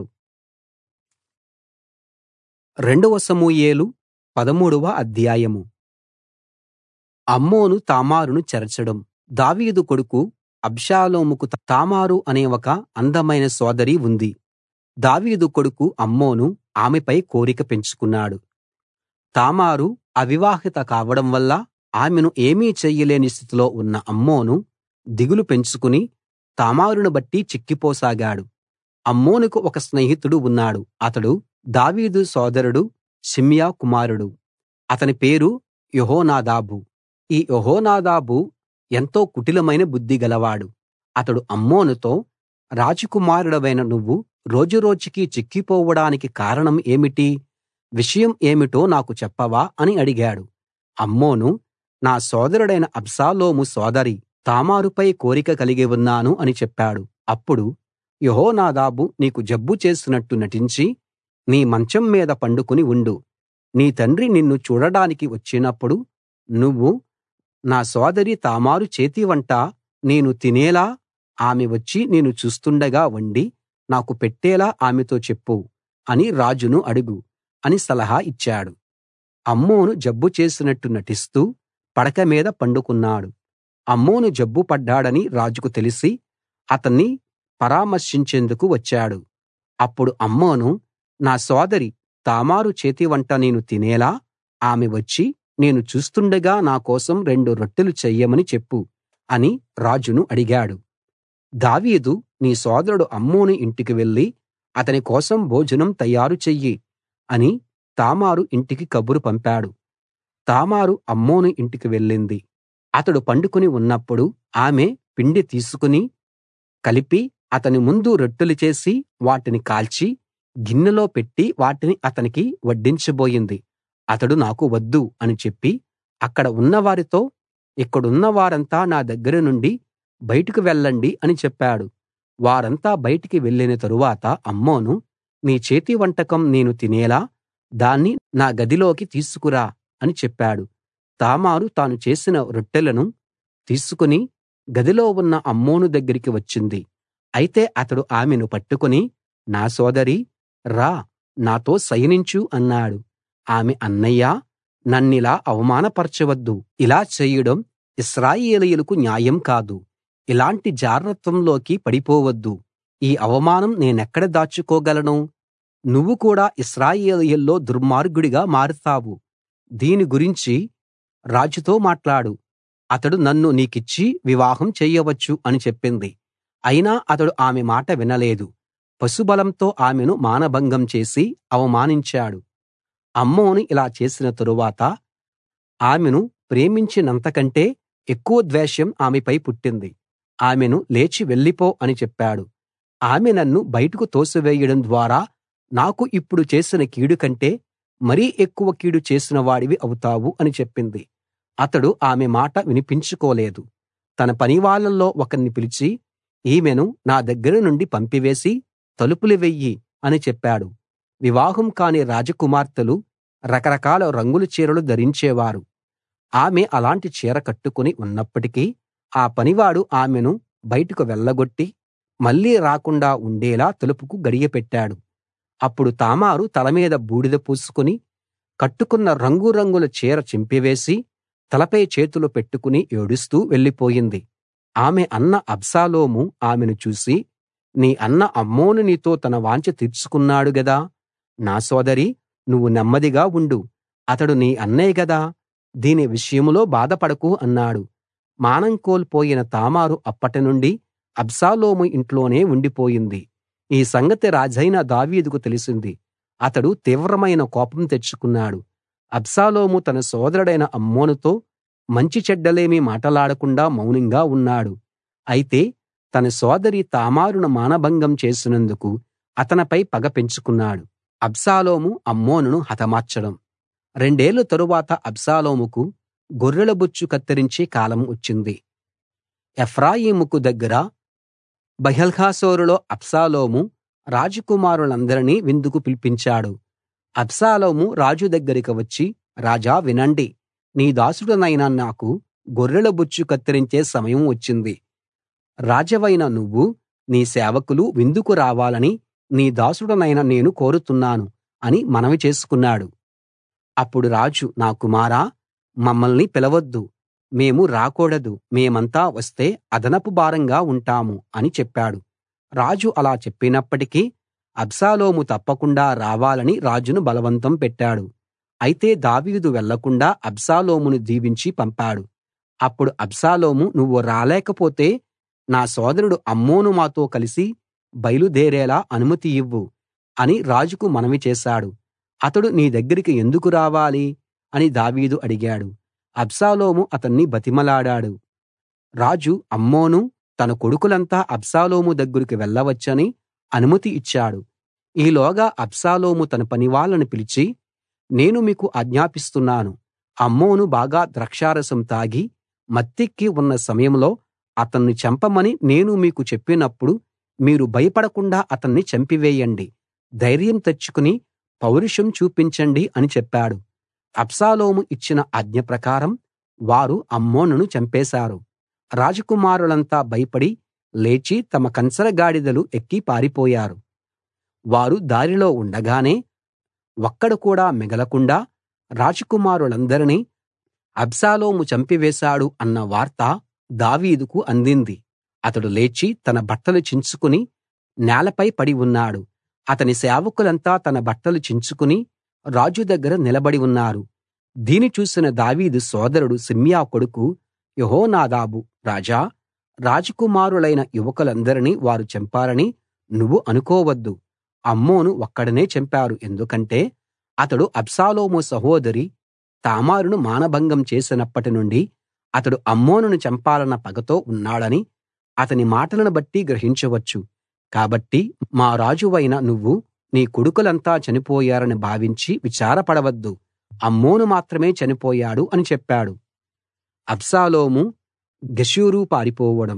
రెండవ సమూయేలు పదమూడవ అధ్యాయం అమ్నోను తామారును చెరచడం దావీదు కొడుకు అబ్షాలోముకు తామారు అనే ఒక అందమైన సోదరి ఉంది దావీదు కొడుకు అమ్నోను ఆమెపై కోరిక పెంచుకున్నాడు తామారు అవివాహిత కావడం వల్ల ఆమెను ఏమీ చెయ్యలేని స్థితిలో ఉన్న అమ్నోను దిగులు పెంచుకుని తామారును బట్టి చిక్కిపోసాగాడు అమ్నోనుకు ఒక స్నేహితుడు ఉన్నాడు అతడు దావీదు సోదరుడు షిమ్యా కుమారుడు అతని పేరు యెహోనాదాబు ఈ యెహోనాదాబు ఎంతో కుటిలమైన బుద్ధి గలవాడు అతడు అమ్నోనుతో రాజకుమారుడవైన నువ్వు రోజురోజుకీ చిక్కిపోవడానికి కారణం ఏమిటి విషయం ఏమిటో నాకు చెప్పవా అని అడిగాడు అమ్నోను నా సోదరుడైన అబ్షాలోము సోదరి తామారుపై కోరిక కలిగి ఉన్నాను అని చెప్పాడు అప్పుడు యెహోనాదాబు నీకు జబ్బు చేసినట్టు నటించి నీ మంచం మీద పండుకుని ఉండు నీ తండ్రి నిన్ను చూడడానికి వచ్చినప్పుడు నువ్వు నా సోదరి తామారు చేతి వంట నేను తినేలా ఆమె వచ్చి నేను చూస్తుండగా వండి నాకు పెట్టేలా ఆమెతో చెప్పు అని రాజును అడుగు అని సలహా ఇచ్చాడు అమ్నోను జబ్బు చేసినట్టు నటిస్తూ పడక మీద పండుకున్నాడు అమ్నోను జబ్బు పడ్డాడని రాజుకు తెలిసి అతన్ని పరామర్శించేందుకు వచ్చాడు అప్పుడు అమ్నోను నా సోదరి తామారు చేతి వంట నేను తినేలా ఆమె వచ్చి నేను చూస్తుండగా నా కోసం రెండు రొట్టెలు చెయ్యమని చెప్పు అని రాజును అడిగాడు దావీదు నీ సోదరుడు అమ్నోను ఇంటికి వెళ్లి అతని కోసం భోజనం తయారు చెయ్యి అని తామారు ఇంటికి కబురు పంపాడు తామారు అమ్నోను ఇంటికి వెళ్ళింది అతడు పండుకుని ఉన్నప్పుడు ఆమె పిండి తీసుకుని కలిపి అతని ముందు రొట్టెలు చేసి వాటిని కాల్చి గిన్నెలో పెట్టి వాటిని అతనికి వడ్డించబోయింది అతడు నాకు వద్దు అని చెప్పి అక్కడ ఉన్నవారితో ఇక్కడున్న వారంతా నా దగ్గర నుండి బయటకు వెళ్ళండి అని చెప్పాడు వారంతా బయటికి వెళ్ళిన తరువాత అమ్నోను నీ చేతి వంటకం నేను తినేలా దాన్ని నా గదిలోకి తీసుకురా అని చెప్పాడు తామారు తాను చేసిన రొట్టెలను తీసుకుని గదిలో ఉన్న అమ్నోను దగ్గరికి వచ్చింది అయితే అతడు ఆమెను పట్టుకుని నా సోదరీ రా నాతో శయనించు అన్నాడు ఆమె అన్నయ్యా నన్నిలా అవమానపరచవద్దు ఇలా చేయడం ఇశ్రాయేలీయులకు న్యాయం కాదు ఇలాంటి జారత్వంలోకి పడిపోవద్దు ఈ అవమానం నేనెక్కడ దాచుకోగలను నువ్వు కూడా ఇశ్రాయేలీయుల్లో దుర్మార్గుడిగా మారతావు దీని గురించి రాజుతో మాట్లాడు అతడు నన్ను నీకిచ్చి వివాహం చెయ్యవచ్చు అని చెప్పింది అయినా అతడు ఆమె మాట వినలేదు పశుబలంతో ఆమెను మానభంగం చేసి అవమానించాడు అమ్నోను ఇలా చేసిన తరువాత ఆమెను ప్రేమించినంతకంటే ఎక్కువ ద్వేషం ఆమెపై పుట్టింది ఆమెను లేచి వెళ్ళిపో అని చెప్పాడు ఆమె నన్ను బయటకు తోసివేయడం ద్వారా నాకు ఇప్పుడు చేసిన కీడు కంటే మరీ ఎక్కువ కీడు చేసిన వాడివి అవుతావు అని చెప్పింది అతడు ఆమె మాట వినిపించుకోలేదు తన పనివాళ్ళలో ఒకణ్ణి పిలిచి ఈమెను నా దగ్గర నుండి పంపివేసి తలుపులు వెయ్యి అని చెప్పాడు వివాహం కాని రాజకుమార్తెలు రకరకాల రంగుల చీరలు ధరించేవారు ఆమె అలాంటి చీర కట్టుకుని ఉన్నప్పటికీ ఆ పనివాడు ఆమెను బయటకు వెళ్ళగొట్టి మళ్ళీ రాకుండా ఉండేలా తలుపుకు గడియ పెట్టాడు అప్పుడు తామారు తల మీద బూడిద పూసుకుని కట్టుకున్న రంగురంగుల చీర చింపివేసి తలపై చేతులు పెట్టుకుని ఏడుస్తూ వెళ్ళిపోయింది ఆమె అన్న అబ్షాలోము ఆమెను చూసి నీ అన్న అమ్నోను నీతో తన వాంఛ తీర్చుకున్నాడు గదా నా సోదరీ నువ్వు నెమ్మదిగా ఉండు అతడు నీ అన్నే గదా దీని విషయంలో బాధపడకు అన్నాడు మానం కోల్పోయిన తామారు అప్పటినుండి అబ్షాలోము ఇంట్లోనే ఉండిపోయింది ఈ సంగతి రాజైన దావీదుకు తెలిసింది అతడు తీవ్రమైన కోపం తెచ్చుకున్నాడు అబ్షాలోము తన సోదరుడైన అమ్నోనుతో మంచి చెడ్డలేమీ మాటలాడకుండా మౌనంగా ఉన్నాడు అయితే తన సోదరి తామారును మానభంగం చేసినందుకు అతనిపై పగ పెంచుకున్నాడు అబ్షాలోము అమ్నోనును హతమార్చడం రెండేళ్ల తరువాత అబ్షాలోముకు గొర్రెల బొచ్చు కత్తిరించే కాలం వచ్చింది ఎఫ్రాయిముకు దగ్గర బయల్హాసోరులో అబ్షాలోము రాజకుమారులందరినీ విందుకు పిలిపించాడు అబ్షాలోము రాజు దగ్గరికి వచ్చి రాజా వినండి నీ దాసుడనైన నాకు గొర్రెల బొచ్చు కత్తిరించే సమయం వచ్చింది రాజవైన నువ్వు నీ సేవకులు విందుకు రావాలని నీ దాసుడనైన నేను కోరుతున్నాను అని మనవి చేసుకున్నాడు అప్పుడు రాజు నా కుమారా మమ్మల్ని పిలవద్దు మేము రాకూడదు మేమంతా వస్తే అదనపు భారంగా ఉంటాము అని చెప్పాడు రాజు అలా చెప్పినప్పటికీ అబ్షాలోము తప్పకుండా రావాలని రాజును బలవంతం పెట్టాడు అయితే దావీదు వెళ్ళకుండా అబ్షాలోమును దీవించి పంపాడు అప్పుడు అబ్షాలోము నువ్వు రాలేకపోతే నా సోదరుడు అమ్నోను మాతో కలిసి బయలుదేరేలా అనుమతి ఇవ్వు అని రాజుకు మనవి చేశాడు అతడు నీ దగ్గరికి ఎందుకు రావాలి అని దావీదు అడిగాడు అబ్షాలోము అతన్ని బతిమలాడాడు రాజు అమ్నోను తన కొడుకులంతా అబ్షాలోము దగ్గరికి వెళ్ళవచ్చని అనుమతి ఇచ్చాడు ఈలోగా అబ్షాలోము తన పనివాళ్ళను పిలిచి నేను మీకు ఆజ్ఞాపిస్తున్నాను అమ్నోను బాగా ద్రాక్షారసం తాగి మత్తెక్కి ఉన్న సమయంలో అతన్ని చంపమని నేను మీకు చెప్పినప్పుడు మీరు భయపడకుండా అతన్ని చంపివేయండి ధైర్యం తెచ్చుకుని పౌరుషం చూపించండి అని చెప్పాడు అబ్షాలోము ఇచ్చిన ఆజ్ఞ ప్రకారం వారు అమ్నోనును చంపేశారు రాజకుమారులంతా భయపడి లేచి తమ కంచరగాడిదలు ఎక్కి పారిపోయారు వారు దారిలో ఉండగానే ఒక్కడు కూడా మిగలకుండా రాజకుమారులందరినీ అబ్షాలోము చంపివేశాడు అన్న వార్త దావీదుకు అందింది అతడు లేచి తన బట్టలు చించుకుని నేలపై పడి ఉన్నాడు అతని సేవకులంతా తన బట్టలు చించుకుని రాజు దగ్గర నిలబడి ఉన్నారు దీని చూసిన దావీదు సోదరుడు సిమ్యా కొడుకు యెహోనాదాబు రాజా రాజకుమారులైన యువకులందరినీ వారు చంపారని నువ్వు అనుకోవద్దు అమ్నోను ఒక్కడినే చంపారు ఎందుకంటే అతడు అబ్షాలోము సహోదరి తామారును మానభంగం చేసినప్పటి నుండి అతడు అమ్నోనును చంపాలన్న పగతో ఉన్నాడని అతని మాటలను బట్టి గ్రహించవచ్చు కాబట్టి మా రాజువైన నువ్వు నీ కొడుకులంతా చనిపోయారని భావించి విచారపడవద్దు అమ్నోను మాత్రమే చనిపోయాడు అని చెప్పాడు అబ్షాలోము గెషూరు పారిపోవడం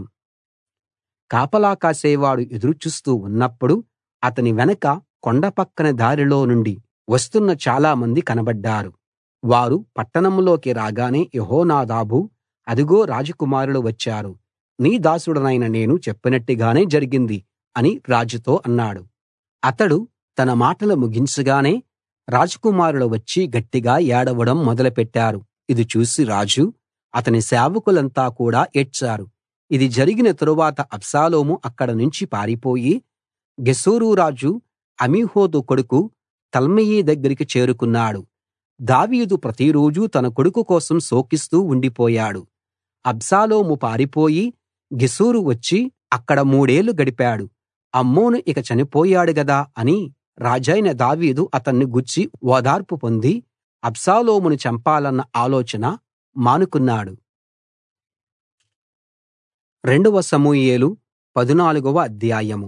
కాపలా కాసేవాడు ఎదురు చూస్తూ ఉన్నప్పుడు అతని వెనక కొండ పక్కన దారిలో నుండి వస్తున్న చాలామంది కనబడ్డారు వారు పట్టణంలోకి రాగానే యెహోనాదాబు అదిగో రాజకుమారులు వచ్చారు నీ దాసుడనైన నేను చెప్పినట్టుగానే జరిగింది అని రాజుతో అన్నాడు అతడు తన మాటలు ముగించగానే రాజకుమారులు వచ్చి గట్టిగా ఏడవడం మొదలుపెట్టారు ఇది చూసి రాజు అతని సేవకులంతా కూడా ఏడ్చారు ఇది జరిగిన తరువాత అబ్షాలోము అక్కడ నుంచి పారిపోయి గెషూరు రాజు అమీహూదు కొడుకు తల్మయి దగ్గరికి చేరుకున్నాడు దావీదు ప్రతిరోజూ తన కొడుకు కోసం శోకిస్తూ ఉండిపోయాడు అబ్షాలోము పారిపోయి గెషూరు వచ్చి అక్కడ మూడేళ్లు గడిపాడు అమ్నోను ఇక చనిపోయాడు గదా అని రాజైన దావీదు అతన్ని గూర్చి ఓదార్పు పొంది అబ్షాలోమును చంపాలన్న ఆలోచన మానుకున్నాడు రెండవ సమూయేలు పదునాలుగవ అధ్యాయం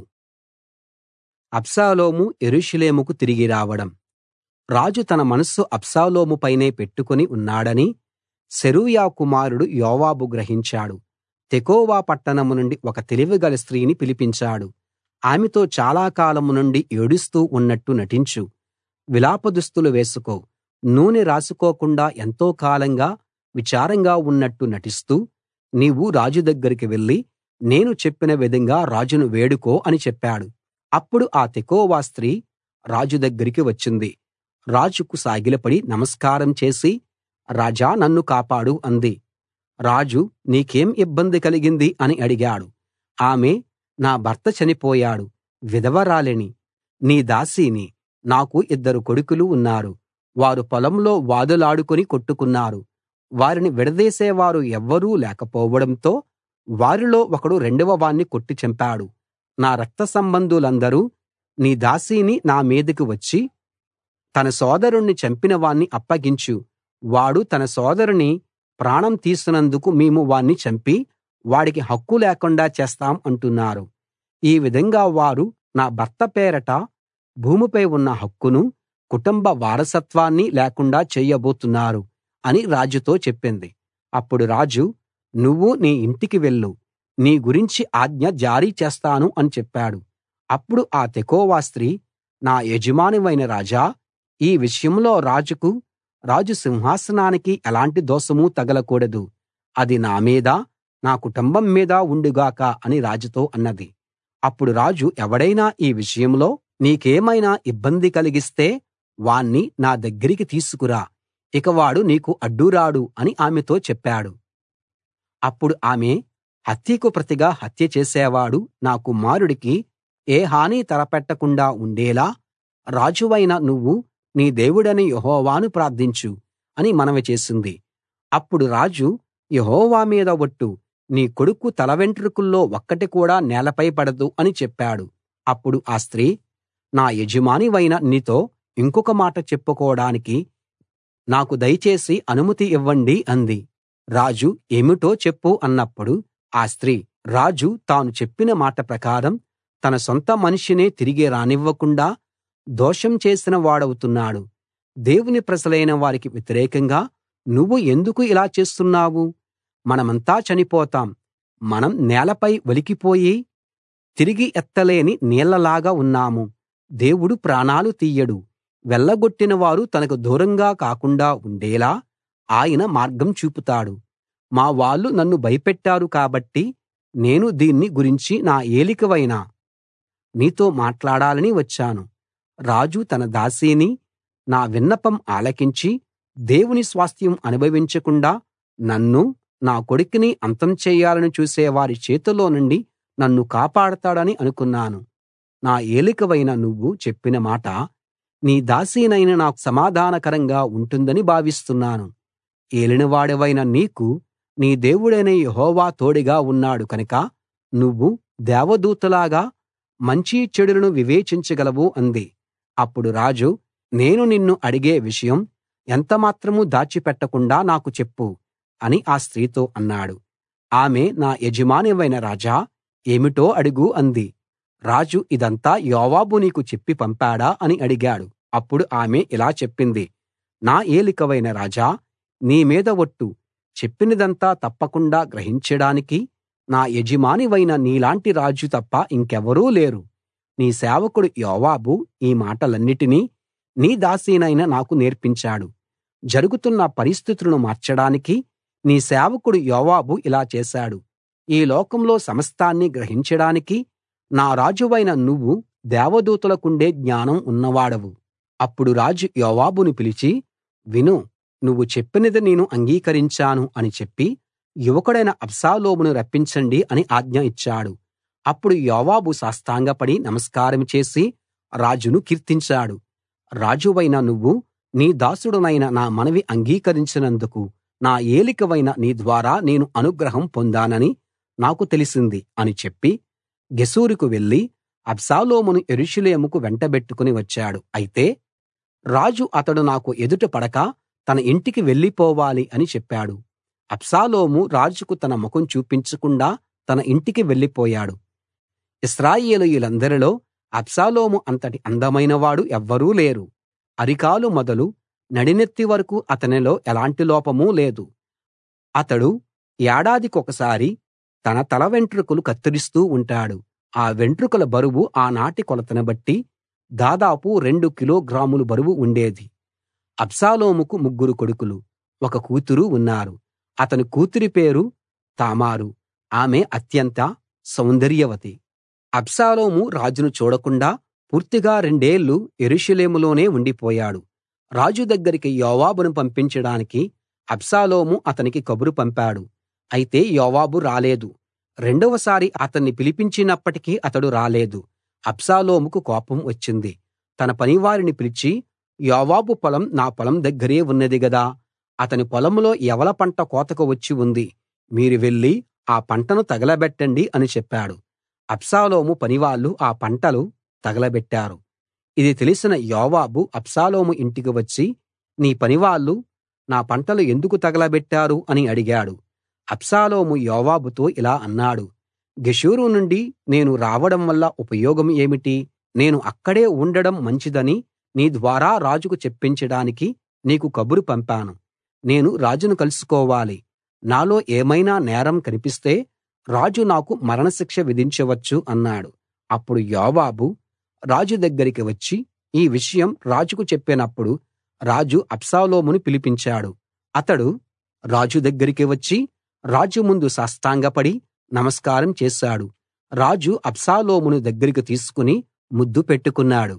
అబ్షాలోము యెరూషలేముకు తిరిగి రావడం రాజు తన మనస్సు అబ్షాలోము పైనే పెట్టుకుని ఉన్నాడని సెరూయా కుమారుడు యోవాబు గ్రహించాడు తెకోవ పట్టణం నుండి ఒక తెలివిగల స్త్రీని పిలిపించాడు ఆమెతో చాలా కాలం నుండి ఏడుస్తూ ఉన్నట్టు నటించు విలాప దుస్తులు వేసుకో నూనె రాసుకోకుండా ఎంతో కాలంగా విచారంగా ఉన్నట్టు నటిస్తూ నీవు రాజు దగ్గరికి వెళ్లి నేను చెప్పిన విధంగా రాజును వేడుకో అని చెప్పాడు అప్పుడు ఆ తెకోవ స్త్రీ రాజు దగ్గరికి వచ్చింది రాజుకు సాగిలపడి నమస్కారం చేసి రాజా నన్ను కాపాడు అంది రాజు నీకేం ఇబ్బంది కలిగింది అని అడిగాడు ఆమె నా భర్త చనిపోయాడు విధవరాలిని నీ దాసీని నాకు ఇద్దరు కొడుకులు ఉన్నారు వారు పొలంలో వాదులాడుకుని కొట్టుకున్నారు వారిని విడదీసేవారు ఎవ్వరూ లేకపోవడంతో వారిలో ఒకడు రెండవ వాణ్ణి కొట్టి చంపాడు నా రక్త సంబంధులందరూ నీ దాసీని నా మీదికి వచ్చి తన సోదరుణ్ణి చంపిన వాణ్ణి అప్పగించు వాడు తన సోదరుని ప్రాణం తీసినందుకు మేము వాణ్ణి చంపి వాడికి హక్కు లేకుండా చేస్తాం అంటున్నారు ఈ విధంగా వారు నా భర్త పేరట భూమిపై ఉన్న హక్కును కుటుంబ వారసత్వాన్ని లేకుండా చేయబోతున్నారు అని రాజుతో చెప్పింది అప్పుడు రాజు నువ్వు నీ ఇంటికి వెళ్ళు నీ గురించి ఆజ్ఞ జారీ చేస్తాను అని చెప్పాడు అప్పుడు ఆ తెకోవ స్త్రీ నా యజమానివైన రాజా ఈ విషయంలో రాజుకు రాజు సింహాసనానికి ఎలాంటి దోషమూ తగలకూడదు అది నా మీద నా కుటుంబం మీద ఉండుగాక అని రాజుతో అన్నది అప్పుడు రాజు ఎవడైనా ఈ విషయంలో నీకేమైనా ఇబ్బంది కలిగిస్తే వాణ్ణి నా దగ్గరికి తీసుకురా ఇక వాడు నీకు అడ్డురాడు అని ఆమెతో చెప్పాడు అప్పుడు ఆమె హత్యకు ప్రతిగా హత్య చేసేవాడు నా కుమారుడికి ఏ హాని తలపెట్టకుండా ఉండేలా రాజువైన నువ్వు నీ దేవుడైన యెహోవాను ప్రార్థించు అని మనవి చేసింది అప్పుడు రాజు యెహోవా మీద ఒట్టు నీ కొడుకు తల వెంట్రుకల్లో ఒక్కటి కూడా నేలపై పడదు అని చెప్పాడు అప్పుడు ఆ స్త్రీ నా యజమానివైన నీతో ఇంకొక మాట చెప్పుకోడానికి నాకు దయచేసి అనుమతి ఇవ్వండి అంది రాజు ఏమిటో చెప్పు అన్నప్పుడు ఆ స్త్రీ రాజు తాను చెప్పిన మాట ప్రకారం తన సొంత మనిషినే తిరిగి రానివ్వకుండా దోషం చేసిన వాడవుతున్నాడు దేవుని ప్రజలైన వారికి వ్యతిరేకంగా నువ్వు ఎందుకు ఇలా చేస్తున్నావు మనమంతా చనిపోతాం మనం నేలపై ఒలికిపోయి తిరిగి ఎత్తలేని నీళ్లలాగా ఉన్నాము దేవుడు ప్రాణాలు తీయడు వెళ్ళగొట్టిన వారు తనకు దూరంగా కాకుండా ఉండేలా ఆయన మార్గం చూపుతాడు మా వాళ్ళు నన్ను భయపెట్టారు కాబట్టి నేను దీన్ని గురించి నా ఏలికవైన నీతో మాట్లాడాలని వచ్చాను రాజు తన దాసిని నా విన్నపం ఆలకించి దేవుని స్వాస్థ్యం అనుభవించకుండా నన్నూ నా కొడుకుని అంతం చేయాలని చూసే వారి చేతిలో నుండి నన్ను కాపాడతాడని అనుకున్నాను నా ఏలికవైన నువ్వు చెప్పిన మాట నీ దాసినైన నాకు సమాధానకరంగా ఉంటుందని భావిస్తున్నాను ఏలినవాడివైన నీకు నీ దేవుడైన యెహోవా తోడుగా ఉన్నాడు కనుక నువ్వు దేవదూతలాగా మంచి చెడులను వివేచించగలవు అంది అప్పుడు రాజు నేను నిన్ను అడిగే విషయం ఎంతమాత్రం దాచిపెట్టకుండా నాకు చెప్పు అని ఆ స్త్రీతో అన్నాడు ఆమె నా యజమానివైన రాజా ఏమిటో అడుగు అంది రాజు ఇదంతా యోవాబు నీకు చెప్పి పంపాడా అని అడిగాడు అప్పుడు ఆమె ఇలా చెప్పింది నా ఏలికవైన రాజా నీ మీద ఒట్టు చెప్పినదంతా తప్పకుండా గ్రహించడానికి నా యజమానివైన నీలాంటి రాజు తప్ప ఇంకెవరూ లేరు నీ సేవకుడు యోవాబు ఈ మాటలన్నిటినీ నీ దాసినైన నాకు నేర్పించాడు జరుగుతున్న పరిస్థితులను మార్చడానికి నీ సేవకుడు యోవాబు ఇలా చేశాడు ఈ లోకంలో సమస్తాన్ని గ్రహించడానికి నా రాజువైన నువ్వు దేవదూతలకుండే జ్ఞానం ఉన్నవాడవు అప్పుడు రాజు యోవాబును పిలిచి విను నువ్వు చెప్పినది నేను అంగీకరించాను అని చెప్పి యువకుడైన అబ్షాలోమును రప్పించండి అని ఆజ్ఞ ఇచ్చాడు అప్పుడు యోవాబు సాష్టాంగపడి నమస్కారం చేసి రాజును కీర్తించాడు రాజువైన నువ్వు నీ దాసుడనైన నా మనవి అంగీకరించినందుకు నా ఏలికవైన నీ ద్వారా నేను అనుగ్రహం పొందానని నాకు తెలిసింది అని చెప్పి గెషూరుకు వెళ్లి అబ్షాలోమును యెరూషలేముకు వెంటబెట్టుకుని వచ్చాడు అయితే రాజు అతడు నాకు ఎదుట పడక తన ఇంటికి వెళ్ళిపోవాలి అని చెప్పాడు అబ్షాలోము రాజుకు తన ముఖం చూపించకుండా తన ఇంటికి వెళ్ళిపోయాడు ఇశ్రాయేలీయులందరిలో అబ్షాలోము అంతటి అందమైనవాడు ఎవ్వరూ లేరు అరికాలు మొదలు నడినెత్తి వరకూ అతనిలో ఎలాంటి లోపమూ లేదు అతడు ఏడాదికొకసారి తన తల వెంట్రుకలు కత్తిరిస్తూ ఉంటాడు ఆ వెంట్రుకల బరువు ఆనాటి కొలతను బట్టి దాదాపు రెండు కిలోగ్రాముల బరువు ఉండేది అబ్షాలోముకు ముగ్గురు కొడుకులు ఒక కూతురు ఉన్నారు అతని కూతురి పేరు తామారు ఆమె అత్యంత సౌందర్యవతి అబ్షాలోము రాజును చూడకుండా పూర్తిగా రెండేళ్లు యెరూషలేములోనే ఉండిపోయాడు రాజు దగ్గరికి యోవాబును పంపించడానికి అబ్షాలోము అతనికి కబురు పంపాడు అయితే యోవాబు రాలేదు రెండవసారి అతన్ని పిలిపించినప్పటికీ అతడు రాలేదు అబ్షాలోముకు కోపం వచ్చింది తన పనివారిని పిలిచి యోవాబు పొలం నా పొలం దగ్గరే ఉన్నది గదా అతని పొలంలో యవల పంట కోతకు వచ్చి ఉంది మీరు వెళ్లి ఆ పంటను తగలబెట్టండి అని చెప్పాడు అబ్షాలోము పనివాళ్ళు ఆ పంటలు తగలబెట్టారు ఇది తెలిసిన యోవాబు అబ్షాలోము ఇంటికి వచ్చి నీ పనివాళ్ళు నా పంటలు ఎందుకు తగలబెట్టారు అని అడిగాడు అబ్షాలోము యోవాబుతో ఇలా అన్నాడు గెషూరు నుండి నేను రావడం వల్ల ఉపయోగం ఏమిటి నేను అక్కడే ఉండడం మంచిదని నీ ద్వారా రాజుకు చెప్పించడానికి నీకు కబురు పంపాను నేను రాజును కలుసుకోవాలి నాలో ఏమైనా నేరం కనిపిస్తే రాజు నాకు మరణశిక్ష విధించవచ్చు అన్నాడు అప్పుడు యోవాబు రాజు దగ్గరికి వచ్చి ఈ విషయం రాజుకు చెప్పినప్పుడు రాజు అబ్షాలోమును పిలిపించాడు అతడు రాజు దగ్గరికి వచ్చి రాజు ముందు సాష్టాంగపడి నమస్కారం చేశాడు రాజు అబ్షాలోమును దగ్గరికి తీసుకుని ముద్దు పెట్టుకున్నాడు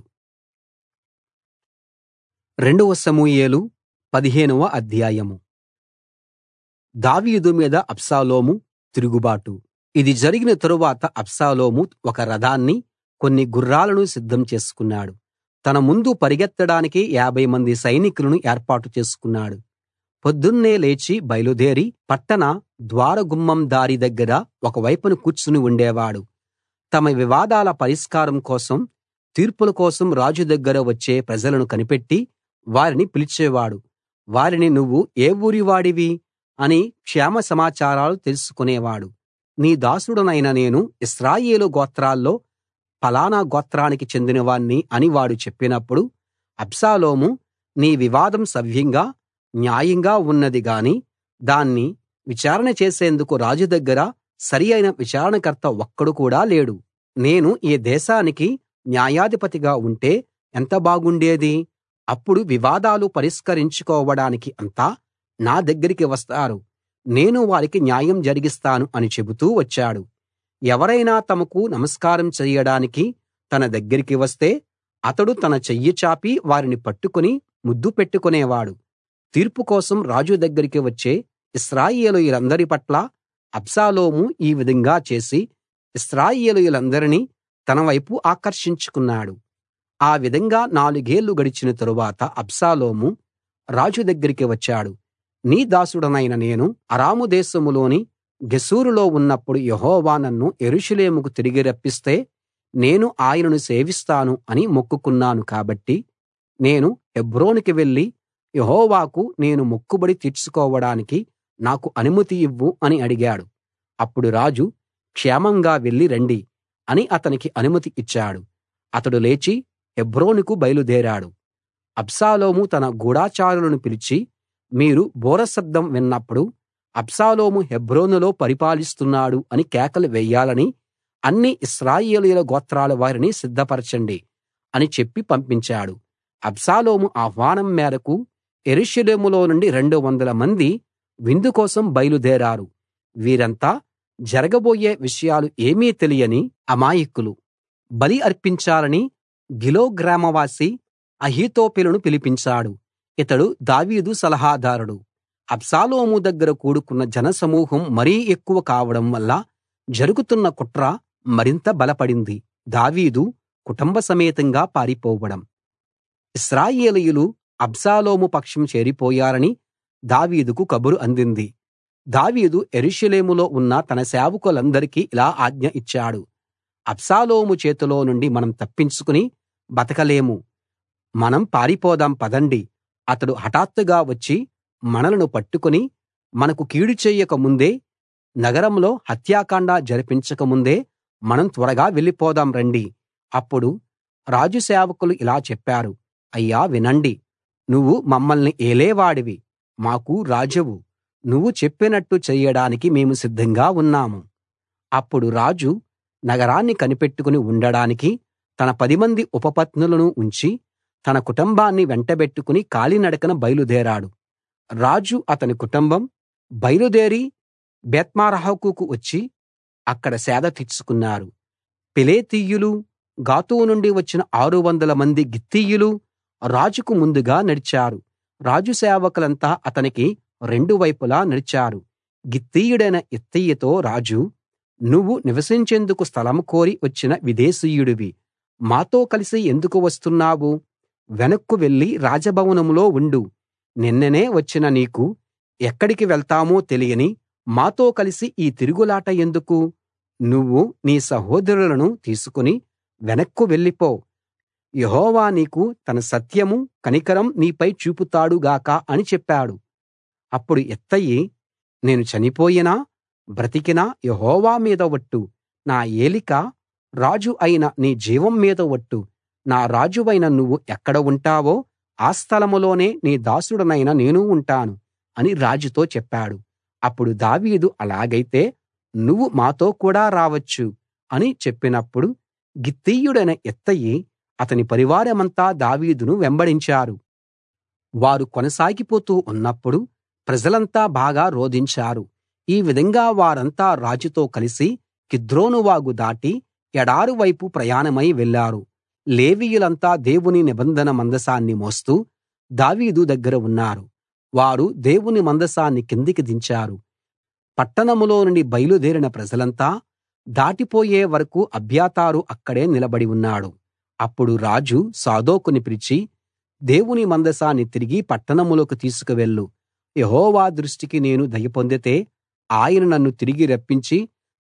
రెండవ సమూయేలు పదిహేనవ అధ్యాయం దావీదు మీద అబ్షాలోము తిరుగుబాటు ఇది జరిగిన తరువాత అబ్షాలోము ఒక రథాన్ని కొన్ని గుర్రాలను సిద్ధం చేసుకున్నాడు తన ముందు పరిగెత్తడానికి యాభై మంది సైనికులను ఏర్పాటు చేసుకున్నాడు పొద్దున్నే లేచి బయలుదేరి పట్టణ ద్వారగుమ్మం దారి దగ్గర ఒక వైపున కూర్చుని ఉండేవాడు తమ వివాదాల పరిష్కారం కోసం తీర్పుల కోసం రాజు దగ్గర వచ్చే ప్రజలను కనిపెట్టి వారిని పిలిచేవాడు వారిని నువ్వు ఏ ఊరి వాడివి అని క్షేమ సమాచారాలు తెలుసుకునేవాడు నీ దాసుడనైన నేను ఇశ్రాయేలు గోత్రాల్లో ఫలానా గోత్రానికి చెందినవాణ్ణి అని వాడు చెప్పినప్పుడు అబ్షాలోము నీ వివాదం సవ్యంగా న్యాయంగా ఉన్నది గాని దాన్ని విచారణ చేసేందుకు రాజు దగ్గర సరి అయిన విచారణకర్త ఒక్కడు కూడా లేడు నేను ఈ దేశానికి న్యాయాధిపతిగా ఉంటే ఎంత బాగుండేది అప్పుడు వివాదాలు పరిష్కరించుకోవడానికి అంతా నా దగ్గరికి వస్తారు నేను వారికి న్యాయం జరిగిస్తాను అని చెబుతూ వచ్చాడు ఎవరైనా తమకు నమస్కారం చెయ్యడానికి తన దగ్గరికి వస్తే అతడు తన చెయ్యి చాపి వారిని పట్టుకుని ముద్దు పెట్టుకునేవాడు తీర్పు కోసం రాజు దగ్గరికి వచ్చే ఇశ్రాయేలీయులందరి పట్ల అబ్షాలోము ఈ విధంగా చేసి ఇశ్రాయేలీయులందరినీ తన వైపు ఆకర్షించుకున్నాడు ఆ విధంగా నాలుగేళ్లు గడిచిన తరువాత అబ్షాలోము రాజు దగ్గరికి వచ్చాడు నీ దాసుడనైన నేను అరాము దేశంలోని గెషూరులో ఉన్నప్పుడు యెహోవా నన్ను యెరూషలేముకు తిరిగి రప్పిస్తే నేను ఆయనను సేవిస్తాను అని మొక్కుకున్నాను కాబట్టి నేను హెబ్రోనుకి వెళ్లి యెహోవాకు నేను మొక్కుబడి తీర్చుకోవడానికి నాకు అనుమతి ఇవ్వు అని అడిగాడు అప్పుడు రాజు క్షేమంగా వెళ్లి రండి అని అతనికి అనుమతి ఇచ్చాడు అతడు లేచి హెబ్రోనుకు బయలుదేరాడు అబ్షాలోము తన గూఢచారులను పిలిచి మీరు బూర శబ్దం విన్నప్పుడు అబ్షాలోము హెబ్రోనులో పరిపాలిస్తున్నాడు అని కేకలు వెయ్యాలని అన్ని ఇశ్రాయేలీయుల గోత్రాల వారిని సిద్ధపరచండి అని చెప్పి పంపించాడు అబ్షాలోము ఆహ్వానం మేరకు యెరూషలేములో నుండి రెండు వందల మంది విందు కోసం బయలుదేరారు వీరంతా జరగబోయే విషయాలు ఏమీ తెలియని అమాయకులు బలి అర్పించాలని గిలో గ్రామవాసి అహీతోపెలును పిలిపించాడు ఇతడు దావీదు సలహాదారుడు అబ్షాలోము దగ్గర కూడుకున్న జనసమూహం మరీ ఎక్కువ కావడం వల్ల జరుగుతున్న కుట్ర మరింత బలపడింది దావీదు కుటుంబ సమేతంగా పారిపోవడం ఇశ్రాయేలీయులు అబ్షాలోము పక్షం చేరిపోయారని దావీదుకు కబురు అందింది దావీదు యెరూషలేములో ఉన్న తన సేవకులందరికీ ఇలా ఆజ్ఞ ఇచ్చాడు అబ్షాలోము చేతిలో నుండి మనం తప్పించుకుని బతకలేము మనం పారిపోదాం పదండి అతడు హఠాత్తుగా వచ్చి మనలను పట్టుకుని మనకు కీడు చేయక ముందే నగరంలో హత్యాకాండ జరిపించక ముందే మనం త్వరగా వెళ్ళిపోదాం రండి అప్పుడు రాజు సేవకులు ఇలా చెప్పారు అయ్యా వినండి నువ్వు మమ్మల్ని ఏలేవాడివి మాకు రాజువు నువ్వు చెప్పినట్టు చెయ్యడానికి మేము సిద్ధంగా ఉన్నాము అప్పుడు రాజు నగరాన్ని కనిపెట్టుకుని ఉండడానికి తన పదిమంది ఉపపత్నులను ఉంచి తన కుటుంబాన్ని వెంటబెట్టుకుని కాలినడకన బయలుదేరాడు రాజు అతని కుటుంబం బయలుదేరి బేత్మారహకుకు వచ్చి అక్కడ సేద తీర్చుకున్నారు పెలేతీయులు గాతు నుండి వచ్చిన ఆరు వందల మంది గిత్తీయులు రాజుకు ముందుగా నడిచారు రాజు సేవకులంతా అతనికి రెండు వైపులా నడిచారు గిత్తీయుడైన ఇత్తయితో రాజు నువ్వు నివసించేందుకు స్థలం కోరి వచ్చిన విదేశీయుడివి మాతో కలిసి ఎందుకు వస్తున్నావు వెనక్కు వెళ్లి రాజభవనంలో ఉండు నిన్ననే వచ్చిన నీకు ఎక్కడికి వెళ్తామో తెలియని మాతో కలిసి ఈ తిరుగులాట ఎందుకు నువ్వు నీ సహోదరులను తీసుకుని వెనక్కు వెళ్ళిపో యెహోవా నీకు తన సత్యం కనికరం నీపై చూపుతాడు గాక అని చెప్పాడు అప్పుడు ఇత్తయి నేను చనిపోయినా బ్రతికినా యెహోవా మీద ఒట్టు నా ఏలిక రాజు అయిన నీ జీవం మీద ఒట్టు నా రాజువైన నువ్వు ఎక్కడ ఉంటావో ఆ స్థలంలోనే నీ దాసుడనైన నేను ఉంటాను అని రాజుతో చెప్పాడు అప్పుడు దావీదు అలాగైతే నువ్వు మాతో కూడా రావచ్చు అని చెప్పినప్పుడు గిత్తీయుడైన ఇత్తయి అతని పరివారమంతా దావీదును వెంబడించారు వారు కొనసాగిపోతూ ఉన్నప్పుడు ప్రజలంతా బాగా రోదించారు ఈ విధంగా వారంతా రాజుతో కలిసి కిద్రోను వాగు దాటి ఎడారి వైపు ప్రయాణమై వెళ్ళారు లేవీయులంతా దేవుని నిబంధన మందసాన్ని మోస్తూ దావీదు దగ్గర ఉన్నారు వారు దేవుని మందసాన్ని కిందికి దించారు పట్టణంలో నుండి బయలుదేరిన ప్రజలంతా దాటిపోయే వరకూ అబ్యాతారు అక్కడే నిలబడి ఉన్నాడు అప్పుడు రాజు సాదోకుని పిలిచి దేవుని మందసాన్ని తిరిగి పట్టణంలోకి తీసుకువెళ్ళు యెహోవా దృష్టికి నేను దయ పొందితే ఆయన నన్ను తిరిగి రప్పించి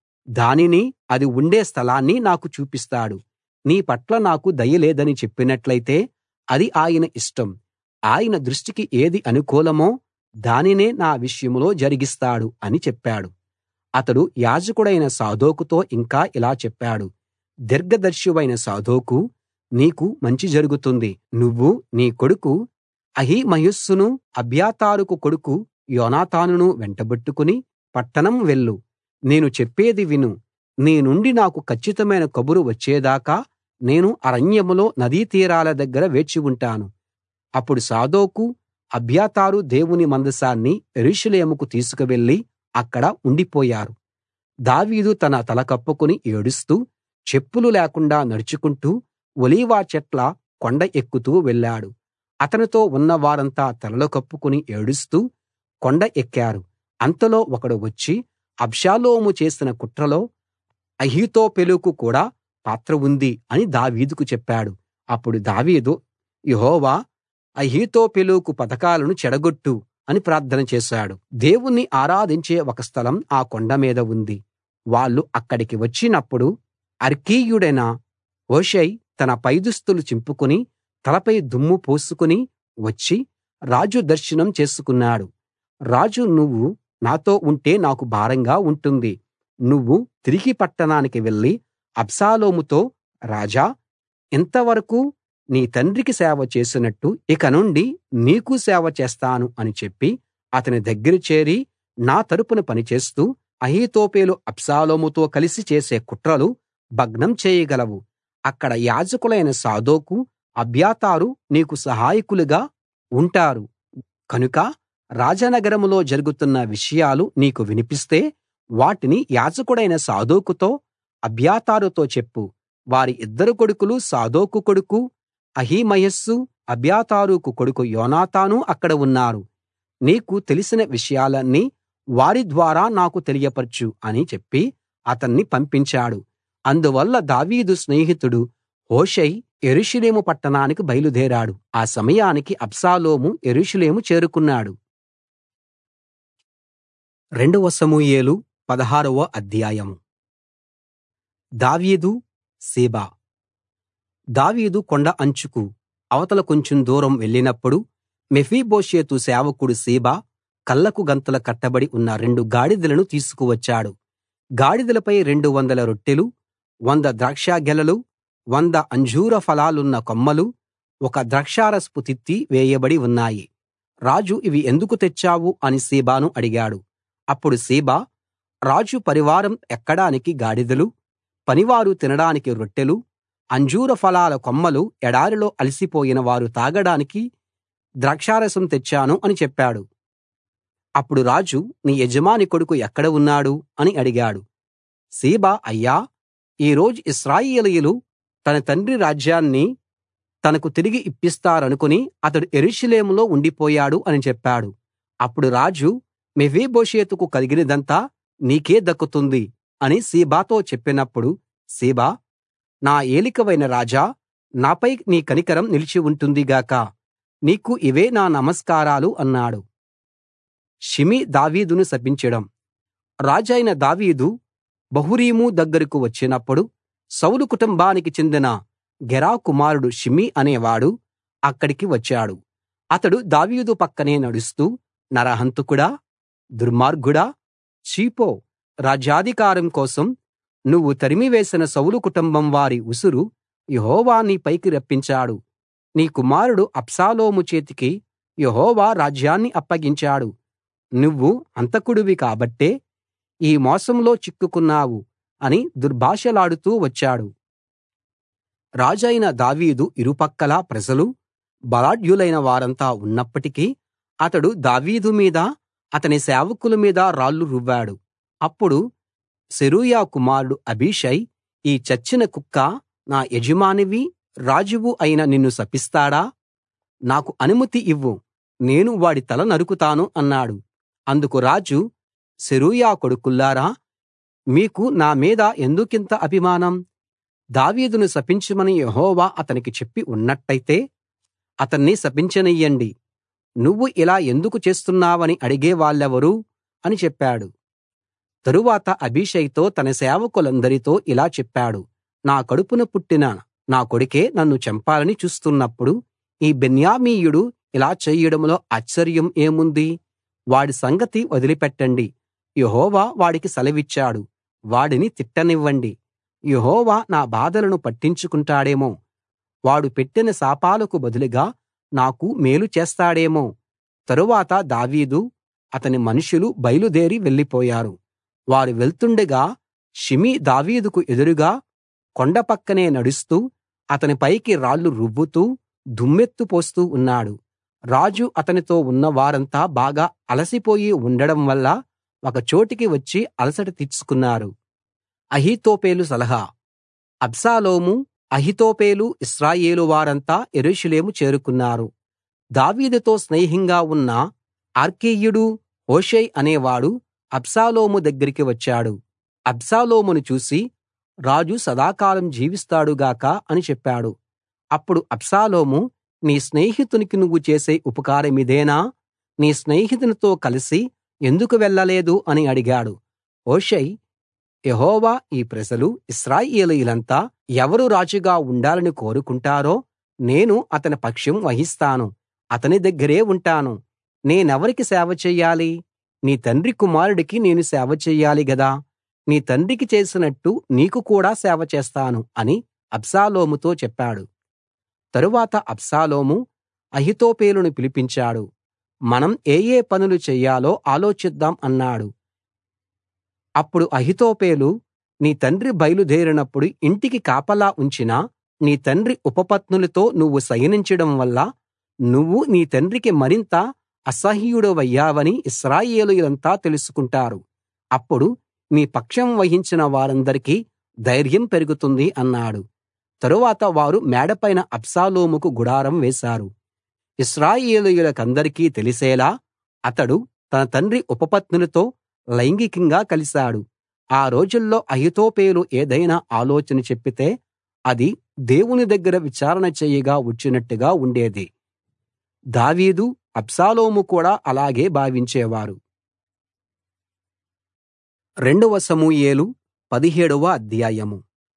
దానిని అది ఉండే స్థలాన్ని నాకు చూపిస్తాడు నీ పట్ల నాకు దయ లేదని చెప్పినట్లయితే అది ఆయన ఇష్టం ఆయన దృష్టికి ఏది అనుకూలమో దానినే నా విషయంలో జరిగిస్తాడు అని చెప్పాడు అతడు యాజకుడైన సాదోకుతో ఇంకా ఇలా చెప్పాడు దీర్ఘదర్శివైన సాదోకు నీకు మంచి జరుగుతుంది నువ్వు నీ కొడుకు అహిమయస్సును అబ్యాతారుకు కొడుకు యోనాతానును వెంటబెట్టుకుని పట్టణం వెళ్ళు నేను చెప్పేది విను నీ నుండి నాకు కచ్చితమైన కబురు వచ్చేదాకా నేను అరణ్యంలో నదీ తీరాల దగ్గర వేచి ఉంటాను అప్పుడు సాదోకు అబ్యాతారు దేవుని మందసాన్ని యెరూషలేముకు తీసుకువెళ్ళి అక్కడ ఉండిపోయారు దావీదు తన తల కప్పుకుని ఏడుస్తూ చెప్పులు లేకుండా నడుచుకుంటూ ఒలీవ చెట్ల కొండ ఎక్కుతూ వెళ్ళాడు అతనితో ఉన్న వారంతా తలలు కప్పుకుని ఏడుస్తూ కొండ ఎక్కారు అంతలో ఒకడు వచ్చి అబ్షాలోము చేసిన కుట్రలో అహీతోపెలుకు కూడా పాత్ర ఉంది అని దావీదుకు చెప్పాడు అప్పుడు దావీదు యెహోవా అహీతోపెలుకు పథకాలను చెడగొట్టు అని ప్రార్థన చేశాడు దేవుణ్ణి ఆరాధించే ఒక స్థలం ఆ కొండ మీద ఉంది వాళ్ళు అక్కడికి వచ్చినప్పుడు అర్కీయుడైన హూషై తన పైదుస్తులు చింపుకుని తలపై దుమ్ము పోసుకుని వచ్చి రాజు దర్శనం చేసుకున్నాడు రాజు నువ్వు నాతో ఉంటే నాకు భారంగా ఉంటుంది నువ్వు తిరిగి పట్టణానికి వెళ్లి అబ్షాలోముతో రాజా ఇంతవరకు నీ తండ్రికి సేవ చేసినట్టు ఇక నుండి నీకు సేవ చేస్తాను అని చెప్పి అతని దగ్గర చేరి నా తరపున పనిచేస్తూ అహీతోపెలు అబ్షాలోముతో కలిసి చేసే కుట్రలు భగ్నం చేయగలవు అక్కడ యాజకులైన సాదోకు అబ్యాతారు నీకు సహాయకులుగా ఉంటారు కనుక రాజనగరంలో జరుగుతున్న విషయాలు నీకు వినిపిస్తే వాటిని యాజకుడైన సాదోకుతో అబ్యాతారుతో చెప్పు వారి ఇద్దరు కొడుకులు సాదోకు కొడుకు అహిమయస్సు అబ్యాతారుకు కొడుకు యోనాతాను అక్కడ ఉన్నారు నీకు తెలిసిన విషయాలన్నీ వారి ద్వారా నాకు తెలియపరచు అని చెప్పి అతన్ని పంపించాడు అందువల్ల దావీదు స్నేహితుడు హూషై యెరూషలేము పట్టణానికి బయలుదేరాడు ఆ సమయానికి అబ్షాలోము యెరూషలేము చేరుకున్నాడు రెండవ సమూయేలు పదహారవ అధ్యాయం దావీదు సీబా దావీదు కొండ అంచుకు అవతల కొంచెం దూరం వెళ్ళినప్పుడు మెఫీబోషెతు సేవకుడు సీబా కళ్ళకు గంతలు కట్టబడి ఉన్న రెండు గాడిదలను తీసుకువచ్చాడు గాడిదలపై రెండు వందల రొట్టెలు వంద ద్రాక్షగెలలు వంద అంజూర ఫలాలున్న కొమ్మలు ఒక ద్రాక్షారసపు తిత్తి వేయబడి ఉన్నాయి రాజు ఇవి ఎందుకు తెచ్చావు అని సీబాను అడిగాడు అప్పుడు సీబా రాజు పరివారం ఎక్కడానికి గాడిదలు పనివారు తినడానికి రొట్టెలు అంజూర ఫలాల కొమ్మలు ఎడారిలో అలసిపోయిన వారు తాగడానికి ద్రాక్షారసం తెచ్చాను అని చెప్పాడు అప్పుడు రాజు నీ యజమాని కొడుకు ఎక్కడ ఉన్నాడు అని అడిగాడు సీబా అయ్యా ఈ రోజు ఇశ్రాయేలీయులు తన తండ్రి రాజ్యాన్ని తనకు తిరిగి ఇప్పిస్తారనుకుని అతడు యెరూషలేములో ఉండిపోయాడు అని చెప్పాడు అప్పుడు రాజు మెఫీబోషెతుకు కలిగినదంతా నీకే దక్కుతుంది అని సీబాతో చెప్పినప్పుడు సీబా నా ఏలికవైన రాజా నాపై నీ కనికరం నిలిచి ఉంటుంది గాక నీకు ఇవే నా నమస్కారాలు అన్నాడు షిమి దావీదును శపించడం రాజైన దావీదు బహురీము దగ్గరకు వచ్చినప్పుడు సౌలు కుటుంబానికి చెందిన గెరా కుమారుడు షిమి అనేవాడు అక్కడికి వచ్చాడు అతడు దావీదు పక్కనే నడుస్తూ నరహంతకుడా దుర్మార్గుడా చీపో రాజ్యాధికారం కోసం నువ్వు తరిమివేసిన సౌలు కుటుంబం వారి ఉసురు యెహోవా నీ పైకి రప్పించాడు నీ కుమారుడు అబ్షాలోము చేతికి యెహోవా రాజ్యాన్ని అప్పగించాడు నువ్వు హంతకుడివి కాబట్టే ఈ మోసంలో చిక్కుకున్నావు అని దుర్భాషలాడుతూ వచ్చాడు రాజైన దావీదు ఇరుపక్కలా ప్రజలు బలాఢ్యులైన వారంతా ఉన్నప్పటికీ అతడు దావీదు మీద అతని సేవకుల మీద రాళ్లు రువ్వాడు అప్పుడు సెరూయా కుమారుడు అబీషై ఈ చచ్చిన కుక్క నా యజమానివి రాజువు అయిన నిన్ను శపిస్తాడా నాకు అనుమతి ఇవ్వు నేను వాడి తల నరుకుతాను అన్నాడు అందుకు రాజు సెరూయా కొడుకుల్లారా మీకు నా మీద ఎందుకింత అభిమానం దావీదును శపించమని యెహోవా అతనికి చెప్పి ఉన్నట్టయితే అతన్ని శపించనియ్యండి నువ్వు ఇలా ఎందుకు చేస్తున్నావని అడిగే వాళ్ళెవరు అని చెప్పాడు తరువాత అబీషైతో తన సేవకులందరితో ఇలా చెప్పాడు నా కడుపున పుట్టిన నా కొడుకే నన్ను చంపాలని చూస్తున్నప్పుడు ఈ బెన్యామీయుడు ఇలా చేయడంలో ఆశ్చర్యం ఏముంది వాడి సంగతి వదిలిపెట్టండి యెహోవా వాడికి సెలవిచ్చాడు వాడిని తిట్టనివ్వండి యెహోవా నా బాధలను పట్టించుకుంటాడేమో వాడు పెట్టిన శాపాలకు బదులుగా నాకు మేలు చేస్తాడేమో తరువాత దావీదు అతని మనుషులు బయలుదేరి వెళ్ళిపోయారు వారు వెళ్తుండగా షిమీ దావీదుకు ఎదురుగా కొండ పక్కనే నడుస్తూ అతని పైకి రాళ్లు రువ్వుతూ దుమ్మెత్తు పోస్తూ ఉన్నాడు రాజు అతనితో ఉన్న వారంతా బాగా అలసిపోయి ఉండడం వల్ల ఒక చోటికి వచ్చి అలసట తీర్చుకున్నారు అహీతోపెలు సలహా అబ్షాలోము అహీతోపెలు ఇశ్రాయేలు వారంతా యెరూషలేము చేరుకున్నారు దావీదుతో స్నేహంగా ఉన్న అర్కీయుడు హూషై అనేవాడు అబ్షాలోము దగ్గరికి వచ్చాడు అబ్షాలోమును చూసి రాజు సదాకాలం జీవిస్తాడు గాక అని చెప్పాడు అప్పుడు అబ్షాలోము నీ స్నేహితునికి నువ్వు చేసే ఉపకారమిదేనా నీ స్నేహితునితో కలిసి ఎందుకు వెళ్ళలేదు అని అడిగాడు హూషై యెహోవా ఈ ప్రజలు ఇశ్రాయేలీయులంతా ఎవరు రాజుగా ఉండాలని కోరుకుంటారో నేను అతని పక్షం వహిస్తాను అతని దగ్గరే ఉంటాను నేనెవరికి సేవ చెయ్యాలి నీ తండ్రి కుమారుడికి నేను సేవ చెయ్యాలి గదా నీ తండ్రికి చేసినట్టు నీకు కూడా సేవ చేస్తాను అని అబ్షాలోముతో చెప్పాడు తరువాత అబ్షాలోము అహితోపేలును పిలిపించాడు మనం ఏ ఏ పనులు చెయ్యాలో ఆలోచిద్దాం అన్నాడు అప్పుడు అహితోపేలు నీ తండ్రి బయలుదేరినప్పుడు ఇంటికి కాపలా ఉంచిన నీ తండ్రి ఉపపత్నులతో నువ్వు శయనించడం వల్ల నువ్వు నీ తండ్రికి మరింత అసహ్యుడవయ్యావని ఇశ్రాయేలీయులంతా తెలుసుకుంటారు అప్పుడు నీ పక్షం వహించిన వారందరికీ ధైర్యం పెరుగుతుంది అన్నాడు తరువాత వారు మేడపైన అబ్షాలోముకు గుడారం వేశారు ఇశ్రాయేలీయులకందరికీ తెలిసేలా అతడు తన తండ్రి ఉపపత్నులతో లైంగికంగా కలిశాడు ఆ రోజుల్లో అహితోపేలు ఏదైనా ఆలోచన చెప్పితే అది దేవుని దగ్గర విచారణ చేయగా వచ్చినట్టుగా ఉండేది దావీదు అబ్షాలోము కూడా అలాగే భావించేవారు రెండవ సమూయేలు పదిహేడవ అధ్యాయం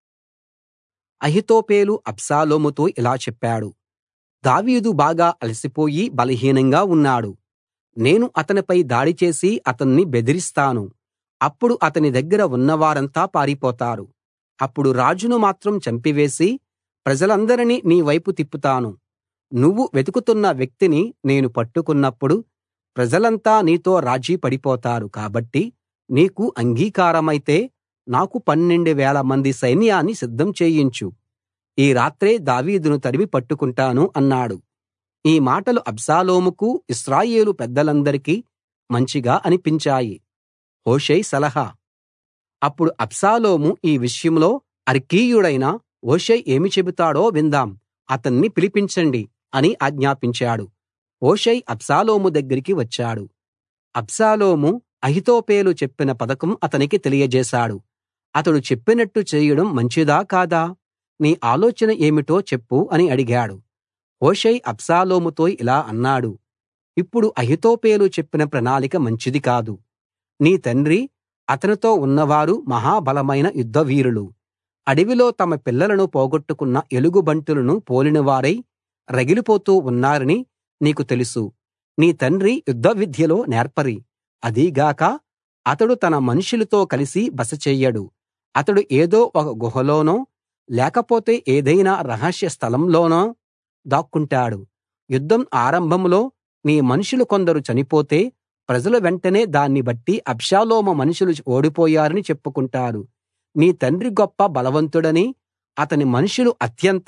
అహితోపేలు అబ్షాలోముతో ఇలా చెప్పాడు దావీదు బాగా అలసిపోయి బలహీనంగా ఉన్నాడు నేను అతనిపై దాడి చేసి అతన్ని బెదిరిస్తాను అప్పుడు అతని దగ్గర ఉన్నవారంతా పారిపోతారు అప్పుడు రాజును మాత్రం చంపివేసి ప్రజలందరినీ నీ వైపు తిప్పుతాను నువ్వు వెతుకుతున్న వ్యక్తిని నేను పట్టుకున్నప్పుడు ప్రజలంతా నీతో రాజీ పడిపోతారు కాబట్టి నీకు అంగీకారమైతే నాకు పన్నెండు వేల మంది సైన్యాన్ని సిద్ధం చేయించు ఈ రాత్రే దావీదును తరిమి పట్టుకుంటాను అన్నాడు ఈ మాటలు అబ్షాలోముకు ఇశ్రాయేలు పెద్దలందరికీ మంచిగా అనిపించాయి హూషై సలహా అప్పుడు అబ్షాలోము ఈ విషయంలో అర్కీయుడైన హూషై ఏమి చెబుతాడో విందాం అతన్ని పిలిపించండి అని ఆజ్ఞాపించాడు హూషై అబ్షాలోము దగ్గరికి వచ్చాడు అబ్షాలోము అహితోపేలు చెప్పిన పథకం అతనికి తెలియజేశాడు అతడు చెప్పినట్టు చేయడం మంచిదా కాదా నీ ఆలోచన ఏమిటో చెప్పు అని అడిగాడు హూషై అబ్షాలోముతో ఇలా అన్నాడు ఇప్పుడు అహితోపేలు చెప్పిన ప్రణాళిక మంచిది కాదు నీ తండ్రి అతనితో ఉన్నవారు మహాబలమైన యుద్ధవీరులు అడవిలో తమ పిల్లలను పోగొట్టుకున్న ఎలుగుబంటులను పోలినవారై రగిలిపోతూ ఉన్నారని నీకు తెలుసు నీ తండ్రి యుద్ధ విద్యలో నేర్పరి అదీగాక అతడు తన మనుషులతో కలిసి బస చెయ్యడు అతడు ఏదో ఒక గుహలోనో లేకపోతే ఏదైనా రహస్య స్థలంలోనో దాక్కుంటాడు యుద్ధం ఆరంభంలో నీ మనుషులు కొందరు చనిపోతే ప్రజలు వెంటనే దాన్ని బట్టి అబ్షాలోము మనుషులు ఓడిపోయారని చెప్పుకుంటారు నీ తండ్రి గొప్ప బలవంతుడని అతని మనుషులు అత్యంత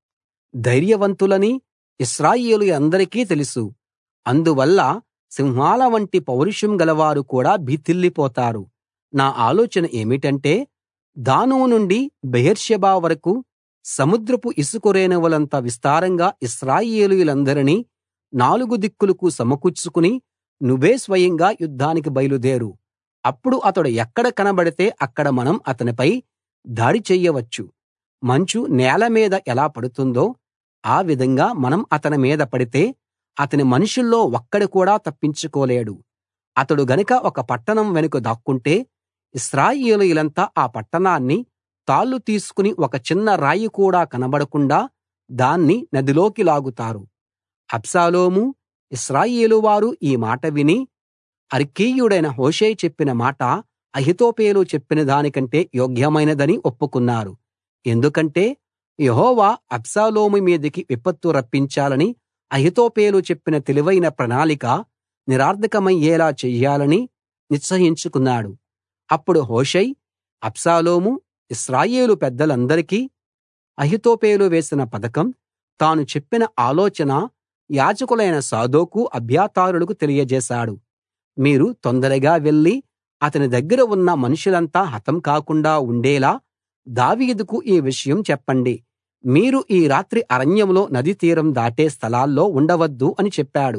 ధైర్యవంతులని ఇశ్రాయేలీయులందరికీ తెలుసు అందువల్ల సింహాల వంటి పౌరుషం గలవారు కూడా భీతిల్లిపోతారు నా ఆలోచన ఏమిటంటే దాను నుండి బెయేర్షెబా వరకూ సముద్రపు ఇసుక రేణువులంత విస్తారంగా ఇశ్రాయేలీయులందరినీ నాలుగు దిక్కులకు సమకూర్చుకుని నువ్వే స్వయంగా యుద్ధానికి బయలుదేరు అప్పుడు అతడు ఎక్కడ కనబడితే అక్కడ మనం అతనిపై దాడి చెయ్యవచ్చు మంచు నేల మీద ఎలా పడుతుందో ఆ విధంగా మనం అతని మీద పడితే అతని మనుషుల్లో ఒక్కడు కూడా తప్పించుకోలేడు అతడు గనుక ఒక పట్టణం వెనుక దాక్కుంటే ఇశ్రాయేలీయులంతా ఆ పట్టణాన్ని తాళ్ళు తీసుకుని ఒక చిన్న రాయి కూడా కనబడకుండా దాన్ని నదిలోకి లాగుతారు అబ్షాలోము ఇశ్రాయేలు వారు ఈ మాట విని అర్కీయుడైన హూషై చెప్పిన మాట అహీతోపెలు చెప్పిన దానికంటే యోగ్యమైనదని ఒప్పుకున్నారు ఎందుకంటే యెహోవా అబ్షాలోము మీదికి విపత్తు రప్పించాలని అహీతోపెలు చెప్పిన తెలివైన ప్రణాళిక నిరర్థకమయ్యేలా చెయ్యాలని నిశ్చయించుకున్నాడు అప్పుడు హూషై అబ్షాలోము ఇశ్రాయేలు పెద్దలందరికీ అహీతోపెలు వేసిన పథకం తాను చెప్పిన ఆలోచన యాజకులైన సాదోకు అబ్యాతారులకు తెలియజేశాడు మీరు తొందరగా వెళ్లి అతని దగ్గర ఉన్న మనుషులంతా హతం కాకుండా ఉండేలా దావీదుకు ఈ విషయం చెప్పండి మీరు ఈ రాత్రి అరణ్యంలో నది తీరం దాటే స్థలాల్లో ఉండవద్దు అని చెప్పాడు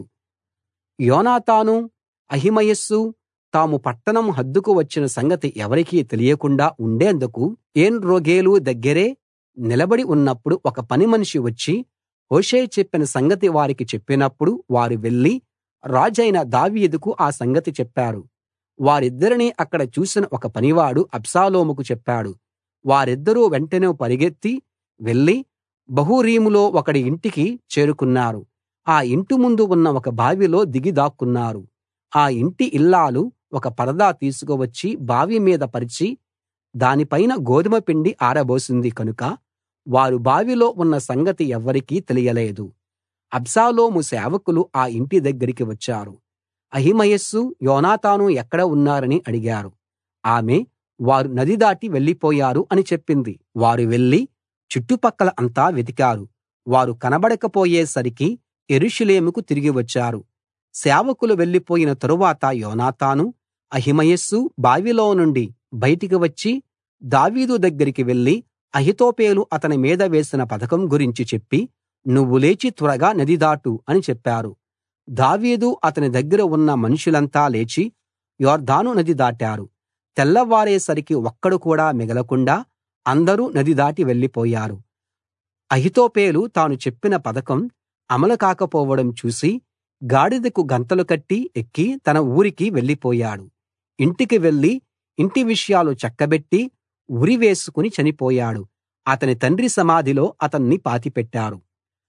యోనాతాను అహిమయస్సు తాము పట్టణం హద్దుకు వచ్చిన సంగతి ఎవరికీ తెలియకుండా ఉండేందుకు ఏన్రోగేలు దగ్గరే నిలబడి ఉన్నప్పుడు ఒక పనిమనిషి వచ్చి హూషై చెప్పిన సంగతి వారికి చెప్పినప్పుడు వారు వెళ్లి రాజైన దావీదుకు ఆ సంగతి చెప్పారు వారిద్దరినీ అక్కడ చూసిన ఒక పనివాడు అబ్షాలోముకు చెప్పాడు వారిద్దరూ వెంటనే పరిగెత్తి వెళ్లి బహూరీములో ఒకడి ఇంటికి చేరుకున్నారు ఆ ఇంటి ముందు ఉన్న ఒక బావిలో దిగి దాక్కున్నారు ఆ ఇంటి ఇల్లాలు ఒక పరదా తీసుకువచ్చి బావి మీద పరిచి దానిపైన గోదుమ పిండి ఆరబోసింది కనుక వారు బావిలో ఉన్న సంగతి ఎవ్వరికీ తెలియలేదు అబ్షాలోము సేవకులు ఆ ఇంటి దగ్గరికి వచ్చారు అహిమయస్సు యోనాతాను ఎక్కడ ఉన్నారని అడిగారు ఆమె వారు నది దాటి వెళ్ళిపోయారు అని చెప్పింది వారు వెళ్లి చుట్టుపక్కల అంతా వెతికారు వారు కనబడకపోయేసరికి యెరూషలేముకు తిరిగి వచ్చారు సేవకులు వెళ్ళిపోయిన తరువాత యోనాతాను అహిమయస్సు బావిలో నుండి బయటికి వచ్చి దావీదు దగ్గరికి వెళ్లి అహితోపేలు అతని మీద వేసిన పథకం గురించి చెప్పి నువ్వు లేచి త్వరగా నది దాటు అని చెప్పారు దావీదు అతని దగ్గర ఉన్న మనుషులంతా లేచి యొర్దాను నది దాటారు తెల్లవారేసరికి ఒక్కడు కూడా మిగలకుండా అందరూ నది దాటి వెళ్ళిపోయారు అహితోపేలు తాను చెప్పిన పథకం అమలు కాకపోవడం చూసి గాడిదకు గంతలు కట్టి ఎక్కి తన ఊరికి వెళ్ళిపోయాడు ఇంటికి వెళ్లి ఇంటి విషయాలు చక్కబెట్టి ఉరి వేసుకుని చనిపోయాడు అతని తండ్రి సమాధిలో అతన్ని పాతిపెట్టారు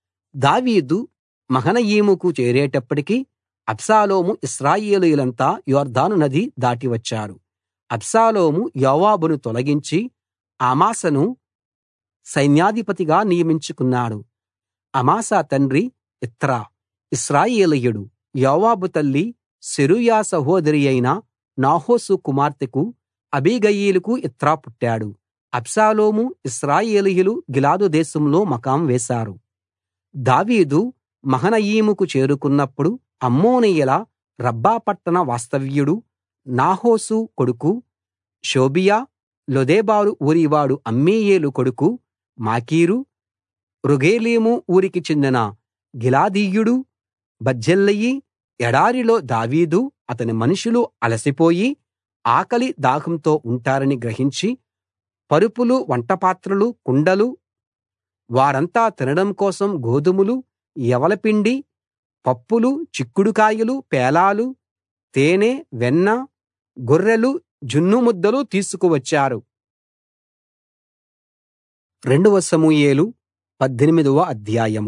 దావీదు మహనయీముకు చేరేటప్పటికి అబ్షాలోము ఇశ్రాయేలీయులంతా యొర్దాను నది దాటి వచ్చారు అబ్షాలోము యోవాబును తొలగించి అమాసాను సైన్యాధిపతిగా నియమించుకున్నాడు అమాసా తండ్రి ఇత్రా ఇశ్రాయేలీయుడు యోవాబు తల్లి సెరూయా సహోదరి అయిన నాహోసు కుమార్తెకు అబీగయీలుకు ఇత్రా పుట్టాడు అబ్షాలోము ఇశ్రాయేలీయులు గిలాదు దేశంలో మకాం వేశారు దావీదు మహనయీముకు చేరుకున్నప్పుడు అమ్మోనీయుల రబ్బా పట్టణ వాస్తవ్యుడు నాహోసు కొడుకు షోబియా లొదెబారు ఊరివాడు అమ్మీయేలు కొడుకు మాకీరు రోగెలీము ఊరికి చెందిన గిలాదీయుడు బర్జిల్లయి ఎడారిలో దావీదు అతని మనుషులు అలసిపోయి ఆకలి దాహంతో ఉంటారని గ్రహించి పరుపులు వంటపాత్రలు కుండలు వారంతా తినడం కోసం గోధుమలు యవలపిండి పప్పులు చిక్కుడుకాయలు పేలాలు తేనె వెన్న గొర్రెలు జున్ను ముద్దలు తీసుకువచ్చారు రెండవ సమూయేలు పద్దెనిమిదవ అధ్యాయం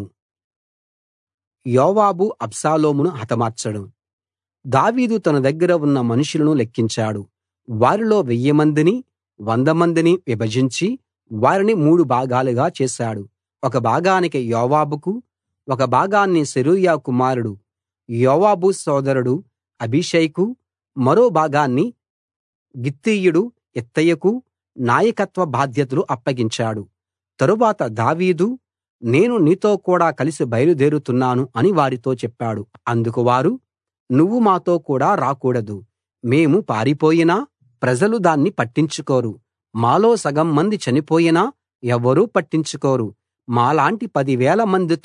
యోవాబు అబ్షాలోమును హతమార్చడం దావీదు తన దగ్గర ఉన్న మనుషులను లెక్కించాడు వారిలో వెయ్యి మందిని వంద మందిని విభజించి వారిని మూడు భాగాలుగా చేశాడు ఒక భాగానికి యోవాబుకు ఒక భాగాన్ని సెరూయా కుమారుడు యోవాబు సోదరుడు అబీషైకు మరో భాగాన్ని గిత్తీయుడు ఇత్తయికు నాయకత్వ బాధ్యతలు అప్పగించాడు తరువాత దావీదు నేను నీతో కూడా కలిసి బయలుదేరుతున్నాను అని వారితో చెప్పాడు అందుకు వారు నువ్వు మాతో కూడా రాకూడదు మేము పారిపోయినా ప్రజలు దాన్ని పట్టించుకోరు మాలో సగం మంది చనిపోయినా ఎవ్వరూ పట్టించుకోరు మాలాంటి పదివేల మందితో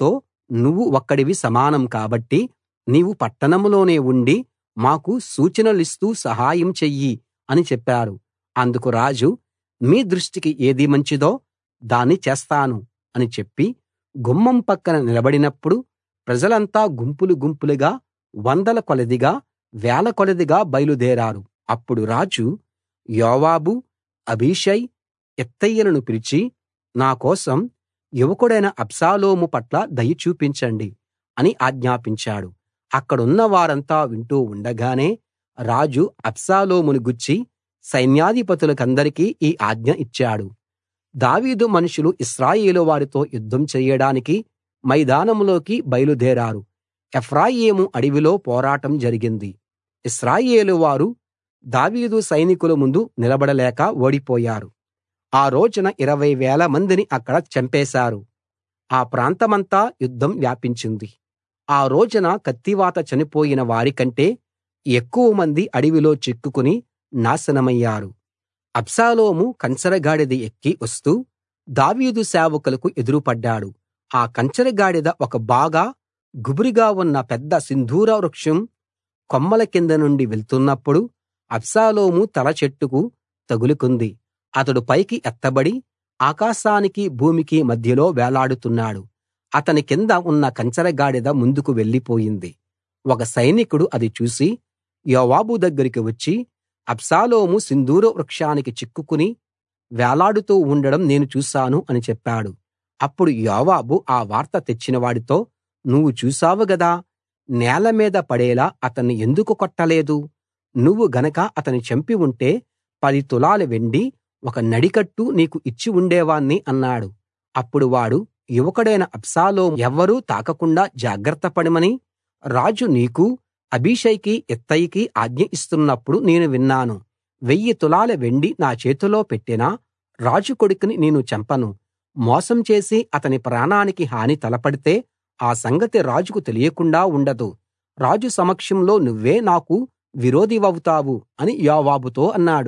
నువ్వు ఒక్కడివి సమానం కాబట్టి నీవు పట్టణంలోనే ఉండి మాకు సూచనలిస్తూ సహాయం చెయ్యి అని చెప్పారు అందుకు రాజు మీ దృష్టికి ఏది మంచిదో దాన్ని చేస్తాను అని చెప్పి గుమ్మం పక్కన నిలబడినప్పుడు ప్రజలంతా గుంపులు గుంపులుగా వందల కొలదిగా వేల కొలదిగా బయలుదేరారు అప్పుడు రాజు యోవాబు అబీషై ఇత్తయిలను పిలిచి నా కోసం యువకుడైన అబ్షాలోము పట్ల దయ చూపించండి అని ఆజ్ఞాపించాడు అక్కడున్న వారంతా వింటూ ఉండగానే రాజు అబ్షాలోమును గూర్చి సైన్యాధిపతులకందరికీ ఈ ఆజ్ఞ ఇచ్చాడు దావీదు మనుషులు ఇశ్రాయేలు వారితో యుద్ధం చెయ్యడానికి మైదానంలోకి బయలుదేరారు ఎఫ్రాయిము అడవిలో పోరాటం జరిగింది ఇశ్రాయేలు వారు దావీదు సైనికుల ముందు నిలబడలేక ఓడిపోయారు ఆ రోజున ఇరవై వేల మందిని అక్కడ చంపేశారు ఆ ప్రాంతమంతా యుద్ధం వ్యాపించింది ఆ రోజున కత్తివాత చనిపోయిన వారికంటే ఎక్కువ మంది అడవిలో చిక్కుకుని నాశనమయ్యారు అబ్షాలోము కంచరగాడిద ఎక్కి వస్తూ దావీదు సేవకులకు ఎదురుపడ్డాడు ఆ కంచరగాడిద ఒక బాగా గుబురుగా ఉన్న పెద్ద సింధూర వృక్షం కొమ్మల కింద నుండి వెళ్తున్నప్పుడు అబ్షాలోము తల చెట్టుకు తగులుకుంది అతడు పైకి ఎత్తబడి ఆకాశానికి భూమికి మధ్యలో వేలాడుతున్నాడు అతని కింద ఉన్న కంచరగాడిద ముందుకు వెళ్ళిపోయింది ఒక సైనికుడు అది చూసి యోవాబు దగ్గరికి వచ్చి అబ్షాలోము సింధూర వృక్షానికి చిక్కుకుని వేలాడుతూ ఉండడం నేను చూశాను అని చెప్పాడు అప్పుడు యోవాబు ఆ వార్త తెచ్చినవాడితో నువ్వు చూశావు గదా నేల మీద పడేలా అతన్ని ఎందుకు కొట్టలేదు నువ్వు గనక అతని చంపి ఉంటే పది తులాల వెండి ఒక నడికట్టు నీకు ఇచ్చి ఉండేవాణ్ణి అన్నాడు అప్పుడు వాడు యువకుడైన అబ్షాలోము ఎవ్వరూ తాకకుండా జాగ్రత్త పడమని రాజు నీకు అబీషైకి ఇత్తయికి ఆజ్ఞ ఇస్తున్నప్పుడు నేను విన్నాను వెయ్యి తులాల వెండి నా చేతిలో పెట్టినా రాజు కొడుకుని నేను చంపను మోసం చేసి అతని ప్రాణానికి హాని తలపడితే ఆ సంగతి రాజుకు తెలియకుండా ఉండదు రాజు సమక్షంలో నువ్వే నాకు విరోధివవుతావు అని యోవాబుతో అన్నాడు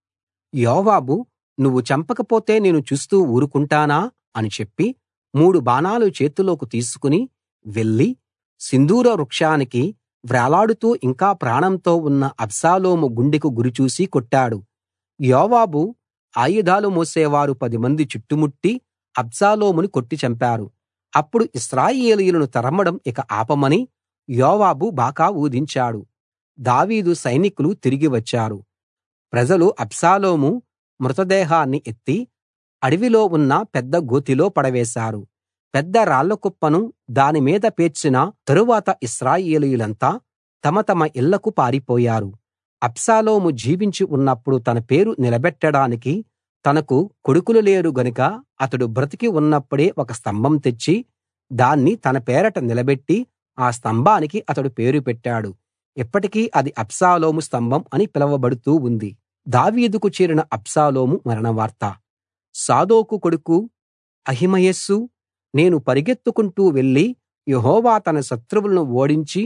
యోవాబు నువ్వు చంపకపోతే నేను చూస్తూ ఊరుకుంటానా అని చెప్పి మూడు బాణాలు చేతిలోకి తీసుకుని వెళ్లి సింధూర వృక్షానికి వ్రేలాడుతూ ఇంకా ప్రాణంతో ఉన్న అబ్షాలోము గుండెకు గురిచూసి కొట్టాడు యోవాబు ఆయుధాలు మోసేవారు పదిమంది చుట్టుముట్టి అబ్షాలోముని కొట్టి చంపారు అప్పుడు ఇశ్రాయేలీయులను తరమడం ఇక ఆపమని యోవాబు బాకా ఊదించాడు దావీదు సైనికులు తిరిగి వచ్చారు ప్రజలు అబ్షాలోము మృతదేహాన్ని ఎత్తి అడవిలో ఉన్న పెద్ద గోతిలో పడవేశారు పెద్ద రాళ్ల కుప్పను దాని మీద పేర్చిన తరువాత ఇశ్రాయేలీయులంతా తమ తమ ఇళ్ళకు పారిపోయారు అబ్షాలోము జీవించి ఉన్నప్పుడు తన పేరు నిలబెట్టడానికి తనకు కొడుకులు లేరు గనుక అతడు బ్రతికి ఉన్నప్పుడే ఒక స్తంభం తెచ్చి దాన్ని తన పేరట నిలబెట్టి ఆ స్తంభానికి అతడు పేరు పెట్టాడు ఇప్పటికీ అది అబ్షాలోము స్తంభం అని పిలువబడుతూ ఉంది దావీదుకు చేరిన అబ్షాలోము మరణవార్త సాదోకు కొడుకు అహిమయస్సు నేను పరిగెత్తుకుంటూ వెళ్లి యెహోవా తన శత్రువులను ఓడించి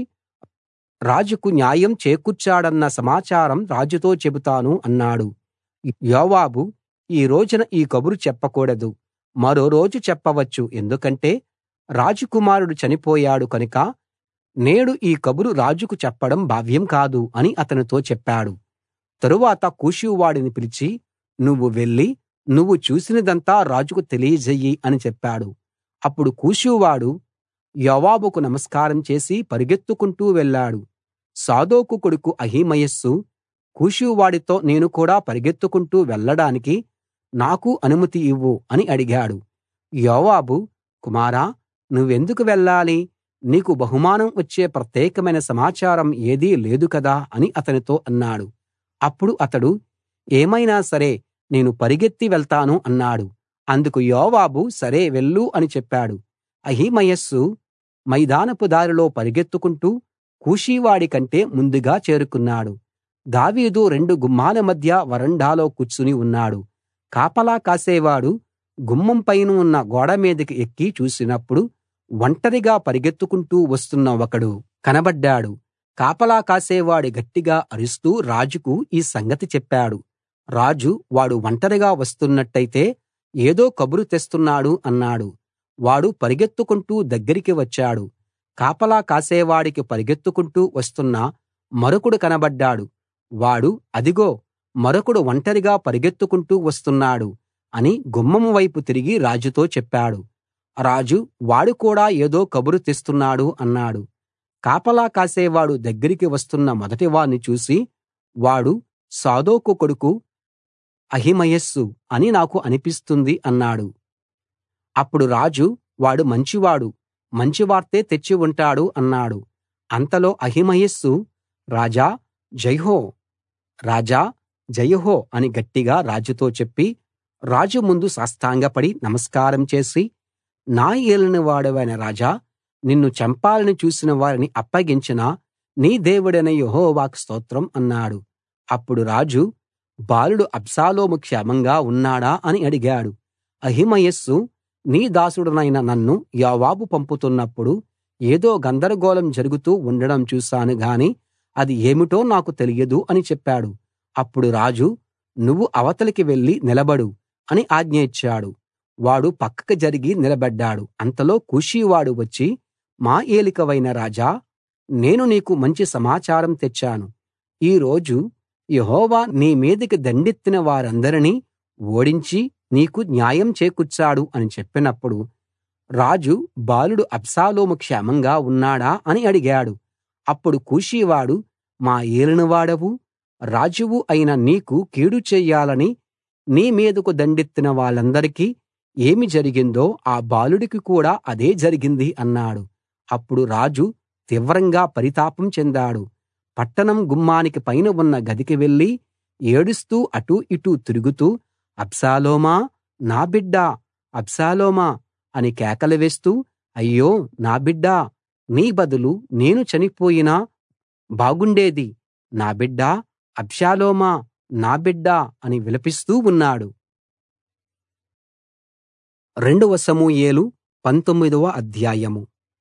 రాజుకు న్యాయం చేకూర్చాడన్న సమాచారం రాజుతో చెబుతాను అన్నాడు యోవాబు ఈ రోజున ఈ కబురు చెప్పకూడదు మరో రోజు చెప్పవచ్చు ఎందుకంటే రాజకుమారుడు చనిపోయాడు కనుక నేడు ఈ కబురు రాజుకు చెప్పడం భావ్యం కాదు అని అతనితో చెప్పాడు తరువాత కూషువాడిని పిలిచి నువ్వు వెళ్లి నువ్వు చూసినదంతా రాజుకు తెలియజెయ్యి అని చెప్పాడు అప్పుడు కూషువాడు యోవాబుకు నమస్కారం చేసి పరిగెత్తుకుంటూ వెళ్ళాడు సాదోకు కొడుకు అహిమయస్సు కూషువాడితో నేను కూడా పరిగెత్తుకుంటూ వెళ్ళడానికి నాకు అనుమతి ఇవ్వు అని అడిగాడు యోవాబు కుమారా నువ్వెందుకు వెళ్ళాలి నీకు బహుమానం వచ్చే ప్రత్యేకమైన సమాచారం ఏదీ లేదు కదా అని అతనితో అన్నాడు అప్పుడు అతడు ఏమైనా సరే నేను పరిగెత్తి వెళ్తాను అన్నాడు అందుకు యోవాబు సరే వెళ్ళు అని చెప్పాడు అహిమయస్సు మైదానపు దారిలో పరిగెత్తుకుంటూ కూషీవాడి కంటే ముందుగా చేరుకున్నాడు దావీదు రెండు గుమ్మాల మధ్య వరండాలో కూర్చుని ఉన్నాడు కాపలా కాసేవాడు గుమ్మం పైన ఉన్న గోడ మీదకి ఎక్కి చూసినప్పుడు ఒంటరిగా పరిగెత్తుకుంటూ వస్తున్న ఒకడు కనబడ్డాడు కాపలా కాసేవాడు గట్టిగా అరుస్తూ రాజుకు ఈ సంగతి చెప్పాడు రాజు వాడు ఒంటరిగా వస్తున్నట్టయితే ఏదో కబురు తెస్తున్నాడు అన్నాడు వాడు పరిగెత్తుకుంటూ దగ్గరికి వచ్చాడు కాపలా కాసేవాడికి పరిగెత్తుకుంటూ వస్తున్న మరొకడు కనబడ్డాడు వాడు అదిగో మరొకడు ఒంటరిగా పరిగెత్తుకుంటూ వస్తున్నాడు అని గుమ్మం వైపు తిరిగి రాజుతో చెప్పాడు రాజు వాడు కూడా ఏదో కబురు తెస్తున్నాడు అన్నాడు కాపలా కాసేవాడు దగ్గరికి వస్తున్న మొదటివాణ్ణి చూసి వాడు సాదోకు కొడుకు అహిమయస్సు అని నాకు అనిపిస్తుంది అన్నాడు అప్పుడు రాజు వాడు మంచివాడు మంచి వార్తే తెచ్చి ఉంటాడు అన్నాడు అంతలో అహిమయస్సు రాజా జైహో రాజా జయహో అని గట్టిగా రాజుతో చెప్పి రాజు ముందు సాష్టాంగపడి నమస్కారం చేసి నా ఏలిన వాడవైన రాజా నిన్ను చంపాలని చూసిన వారిని అప్పగించిన నీ దేవుడైన యెహోవాకు స్తోత్రం అన్నాడు అప్పుడు రాజు బాలుడు అబ్షాలోము క్షేమంగా ఉన్నాడా అని అడిగాడు అహిమయస్సు నీ దాసుడనైన నన్ను యోవాబు పంపుతున్నప్పుడు ఏదో గందరగోళం జరుగుతూ ఉండడం చూశాను గాని అది ఏమిటో నాకు తెలియదు అని చెప్పాడు అప్పుడు రాజు నువ్వు అవతలికి వెళ్లి నిలబడు అని ఆజ్ఞ ఇచ్చాడు వాడు పక్కకి జరిగి నిలబడ్డాడు అంతలో కూషీవాడు వచ్చి మా ఏలికవైన రాజా నేను నీకు మంచి సమాచారం తెచ్చాను ఈ రోజు యెహోవా నీ మీదికి దండెత్తిన వారందరినీ ఓడించి నీకు న్యాయం చేకూర్చాడు అని చెప్పినప్పుడు రాజు బాలుడు అబ్షాలోము క్షేమంగా ఉన్నాడా అని అడిగాడు అప్పుడు కూషీవాడు మా ఏలినవాడవు రాజువు అయిన నీకు కీడు చెయ్యాలని నీ మీదకు దండెత్తిన వాళ్ళందరికీ ఏమి జరిగిందో ఆ బాలుడికి కూడా అదే జరిగింది అన్నాడు అప్పుడు రాజు తీవ్రంగా పరితాపం చెందాడు పట్టణం గుమ్మానికి పైన ఉన్న గదికి వెళ్లి ఏడుస్తూ అటూ ఇటూ తిరుగుతూ అబ్షాలోమా నా బిడ్డా అబ్షాలోమా అని కేకలు వేస్తూ అయ్యో నా బిడ్డా నీ బదులు నేను చనిపోయినా బాగుండేది నా బిడ్డా అబ్షాలోమా నా బిడ్డా అని విలపిస్తూ ఉన్నాడు రెండవ సమూయేలు పంతొమ్మిదవ అధ్యాయం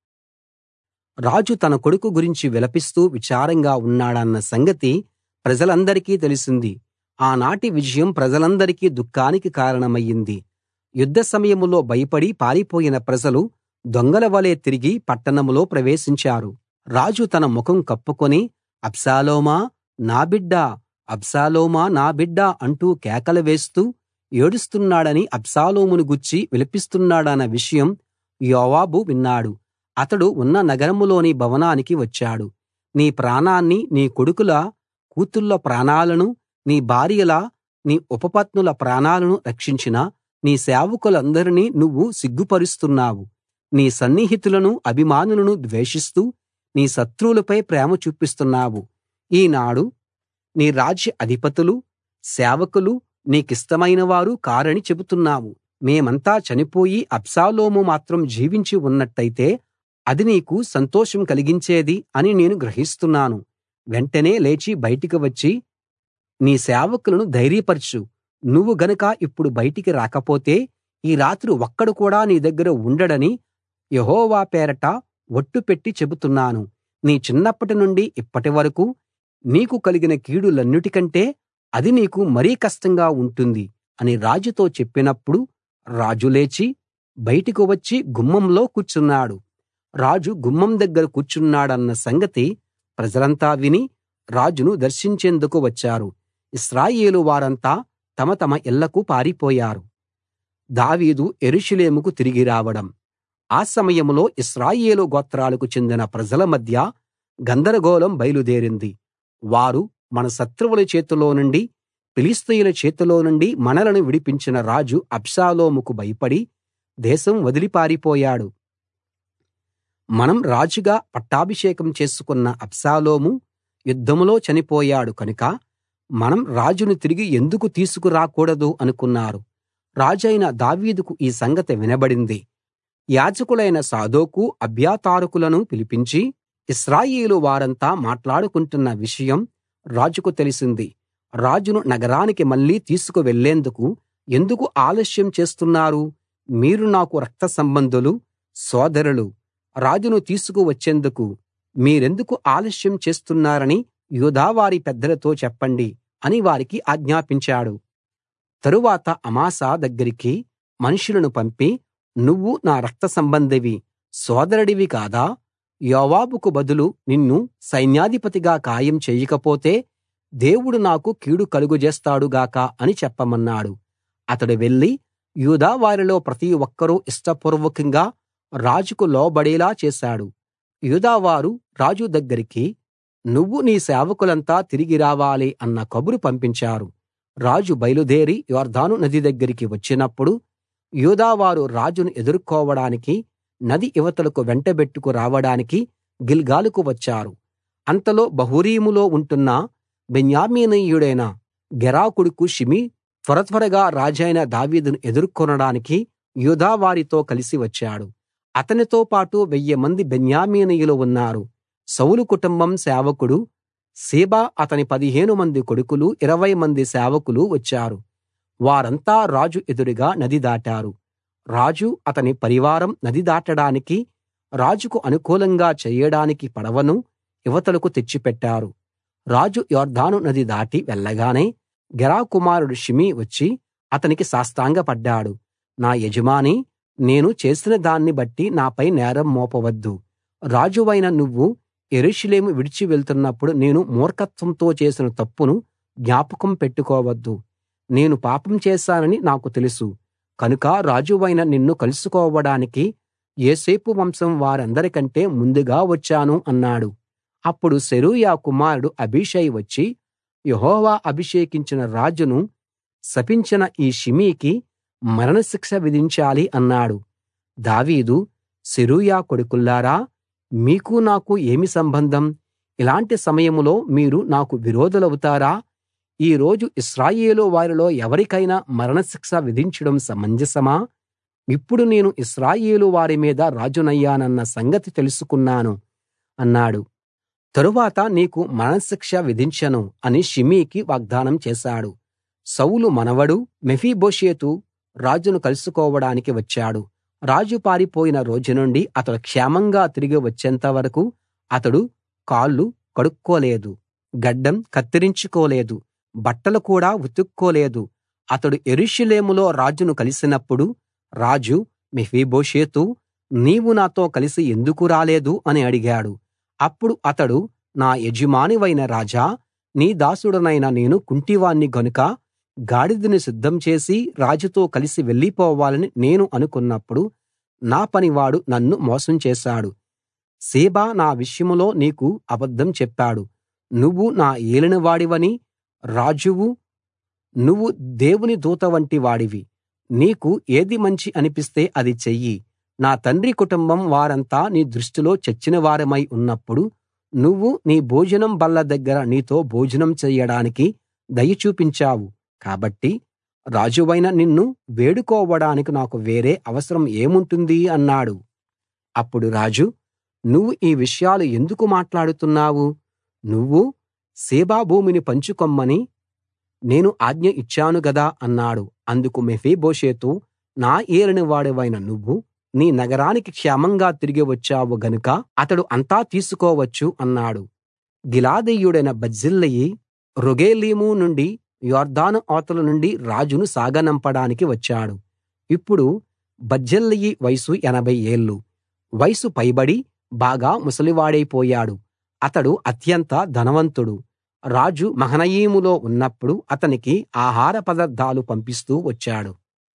రాజు తన కొడుకు గురించి విలపిస్తూ విచారంగా ఉన్నాడన్న సంగతి ప్రజలందరికీ తెలిసింది ఆనాటి విజయం ప్రజలందరికీ దుఃఖానికి కారణమయ్యింది యుద్ధ సమయంలో భయపడి పారిపోయిన ప్రజలు దొంగల వలె తిరిగి పట్టణంలో ప్రవేశించారు రాజు తన ముఖం కప్పుకొని అబ్షాలోమా నా బిడ్డా అబ్షాలోమా నా బిడ్డా అంటూ కేకలు వేస్తూ ఏడుస్తున్నాడని అబ్షాలోమును గూర్చి విలపిస్తున్నాడన్న విషయం యోవాబు విన్నాడు అతడు ఉన్న నగరంలోని భవనానికి వచ్చాడు నీ ప్రాణాన్ని నీ కొడుకుల కూతుళ్ళ ప్రాణాలను నీ భార్యల నీ ఉపపత్నుల ప్రాణాలను రక్షించిన నీ సేవకులందరినీ నువ్వు సిగ్గుపరుస్తున్నావు నీ సన్నిహితులను అభిమానులను ద్వేషిస్తూ నీ శత్రువులపై ప్రేమ చూపిస్తున్నావు ఈనాడు నీ రాజ్య అధిపతులు సేవకులు నీకిష్టమైన వారు కారని చెబుతున్నావు మేమంతా చనిపోయి అబ్షాలోము మాత్రం జీవించి ఉన్నట్టయితే అది నీకు సంతోషం కలిగించేది అని నేను గ్రహిస్తున్నాను వెంటనే లేచి బయటికి వచ్చి నీ సేవకులను ధైర్యపరచు నువ్వు గనక ఇప్పుడు బయటికి రాకపోతే ఈ రాత్రి ఒక్కడు కూడా నీ దగ్గర ఉండడని యెహోవా పేరట ఒట్టు పెట్టి చెబుతున్నాను నీ చిన్నప్పటి నుండి ఇప్పటి వరకూ నీకు కలిగిన కీడులన్నిటికంటే అది నీకు మరీ కష్టంగా ఉంటుంది అని రాజుతో చెప్పినప్పుడు రాజు లేచి బయటికి వచ్చి గుమ్మంలో కూర్చున్నాడు రాజు గుమ్మం దగ్గర కూర్చున్నాడన్న సంగతి ప్రజలంతా విని రాజును దర్శించేందుకు వచ్చారు ఇశ్రాయేలు వారంతా తమ తమ ఇళ్ళకు పారిపోయారు దావీదు యెరూషలేముకు తిరిగి రావడం ఆ సమయంలో ఇశ్రాయేలు గోత్రాలకు చెందిన ప్రజల మధ్య గందరగోళం బయలుదేరింది వారు మన శత్రువుల చేతిలో నుండి ఫిలిష్తీయుల చేతిలో నుండి మనలను విడిపించిన రాజు అబ్షాలోముకు భయపడి దేశం వదిలి పారిపోయాడు మనం రాజుగా పట్టాభిషేకం చేసుకున్న అబ్షాలోము యుద్ధంలో చనిపోయాడు కనుక మనం రాజును తిరిగి ఎందుకు తీసుకురాకూడదు అనుకున్నారు రాజైన దావీదుకు ఈ సంగతి వినబడింది యాజకులైన సాదోకు అబ్యాతారుకులను పిలిపించి ఇశ్రాయేలు వారంతా మాట్లాడుకుంటున్న విషయం రాజుకు తెలిసింది రాజును నగరానికి మళ్ళీ తీసుకు వెళ్లేందుకు ఎందుకు ఆలస్యం చేస్తున్నారు మీరు నాకు రక్త సంబంధులు సోదరులు రాజును తీసుకు వచ్చేందుకు మీరెందుకు ఆలస్యం చేస్తున్నారని యూదావారి పెద్దలతో చెప్పండి అని వారికి ఆజ్ఞాపించాడు తరువాత అమాసా దగ్గరికి మనుషులను పంపి నువ్వు నా రక్త సంబంధివి సోదరుడివి కాదా యోవాబుకు బదులు నిన్ను సైన్యాధిపతిగా ఖాయం చేయకపోతే దేవుడు నాకు కీడు కలుగజేస్తాడు గాక అని చెప్పమన్నాడు అతడు వెళ్లి యూదా వారిలో ప్రతి ఒక్కరూ ఇష్టపూర్వకంగా రాజుకు లోబడేలా చేశాడు యూదావారు రాజు దగ్గరికి నువ్వు నీ సేవకులంతా తిరిగి రావాలి అన్న కబురు పంపించారు రాజు బయలుదేరి యొర్దాను నది దగ్గరికి వచ్చినప్పుడు యూదావారు రాజును ఎదుర్కోవడానికి నది ఇవతలకు వెంటబెట్టుకు రావడానికి గిల్గాలుకు వచ్చారు అంతలో బహూరీములో ఉంటున్న బెన్యామీనీయుడైన గెరా కొడుకు షిమీ త్వర త్వరగా రాజైన దావీదును ఎదుర్కొనడానికి యూదా వారితో కలిసి వచ్చాడు అతనితో పాటు వెయ్యి మంది బెన్యామీనీయులు ఉన్నారు సౌలు కుటుంబం సేవకుడు సీబా అతని పదిహేను మంది కొడుకులు ఇరవై మంది సేవకులు వచ్చారు వారంతా రాజు ఎదురుగా నది దాటారు రాజు అతని పరివారం నది దాటడానికి రాజుకు అనుకూలంగా చేయడానికి పడవను ఇవతలకు తెచ్చిపెట్టారు రాజు యొర్దాను నది దాటి వెళ్ళగానే గెరా కుమారుడు షిమీ వచ్చి అతనికి సాష్టాంగపడ్డాడు నా యజమానీ నేను చేసిన దాన్ని బట్టి నాపై నేరం మోపవద్దు రాజువైన నువ్వు యెరూషలేము విడిచి వెళ్తున్నప్పుడు నేను మూర్ఖత్వంతో చేసిన తప్పును జ్ఞాపకం పెట్టుకోవద్దు నేను పాపం చేశానని నాకు తెలుసు కనుక రాజువైన నిన్ను కలుసుకోవడానికి యోసేపు వంశం వారందరికంటే ముందుగా వచ్చాను అన్నాడు అప్పుడు సెరూయా కుమారుడు అబీషై వచ్చి యెహోవా అభిషేకించిన రాజును శపించిన ఈ షిమీకి మరణశిక్ష విధించాలి అన్నాడు దావీదు సెరూయా కొడుకుల్లారా మీకు నాకు ఏమి సంబంధం ఇలాంటి సమయంలో మీరు నాకు విరోధులవుతారా ఈ రోజు ఇశ్రాయేలు వారిలో ఎవరికైనా మరణశిక్ష విధించడం సమంజసమా ఇప్పుడు నేను ఇశ్రాయేలు వారి మీద రాజునయ్యానన్న సంగతి తెలుసుకున్నాను అన్నాడు తరువాత నీకు మరణశిక్ష విధించను అని షిమీకి వాగ్దానం చేశాడు సౌలు మనవడు మెఫీబోషెతు రాజును కలుసుకోవడానికి వచ్చాడు రాజు పారిపోయిన రోజు నుండి అతడు క్షేమంగా తిరిగి వచ్చేంత వరకు అతడు కాళ్ళు కడుక్కోలేదు గడ్డం కత్తిరించుకోలేదు బట్టలు కూడా ఉతుక్కోలేదు అతడు యెరూషలేములో రాజును కలిసినప్పుడు రాజు మెఫీబోషెతూ నీవు నాతో కలిసి ఎందుకు రాలేదు అని అడిగాడు అప్పుడు అతడు నా యజమానివైన రాజా నీ దాసుడనైన నేను కుంటివాణ్ణి గనుక గాడిదను సిద్ధం చేసి రాజుతో కలిసి వెళ్ళిపోవాలని నేను అనుకున్నప్పుడు నా పనివాడు నన్ను మోసం చేశాడు సీబా నా విషయంలో నీకు అబద్ధం చెప్పాడు నువ్వు నా ఏలినవాడివని రాజువు నువ్వు దేవుని దూత వంటి వాడివి నీకు ఏది మంచి అనిపిస్తే అది చెయ్యి నా తండ్రి కుటుంబం వారంతా నీ దృష్టిలో చచ్చిన వారమై ఉన్నప్పుడు నువ్వు నీ భోజనం బల్ల దగ్గర నీతో భోజనం చెయ్యడానికి దయ చూపించావు కాబట్టి రాజువైన నిన్ను వేడుకోవడానికి నాకు వేరే అవసరం ఏముంటుంది అన్నాడు అప్పుడు రాజు నువ్వు ఈ విషయాలు ఎందుకు మాట్లాడుతున్నావు నువ్వు సీబా భూమిని పంచుకొమ్మని నేను ఆజ్ఞ ఇచ్చాను గదా అన్నాడు అందుకు మెఫీబోషెతు నా ఏలినవాడివైన నువ్వు నీ నగరానికి క్షేమంగా తిరిగి వచ్చావు గనుక అతడు అంతా తీసుకోవచ్చు అన్నాడు గిలాదీయుడైన బర్జిల్లయి రొగేలీము నుండి యొర్దాను అవతల నుండి రాజును సాగనంపడానికి వచ్చాడు ఇప్పుడు బర్జిల్లయి వయసు ఎనభై ఏళ్ళు వయసు పైబడి బాగా ముసలివాడైపోయాడు అతడు అత్యంత ధనవంతుడు రాజు మహనయీములో ఉన్నప్పుడు అతనికి ఆహార పదార్థాలు పంపిస్తూ వచ్చాడు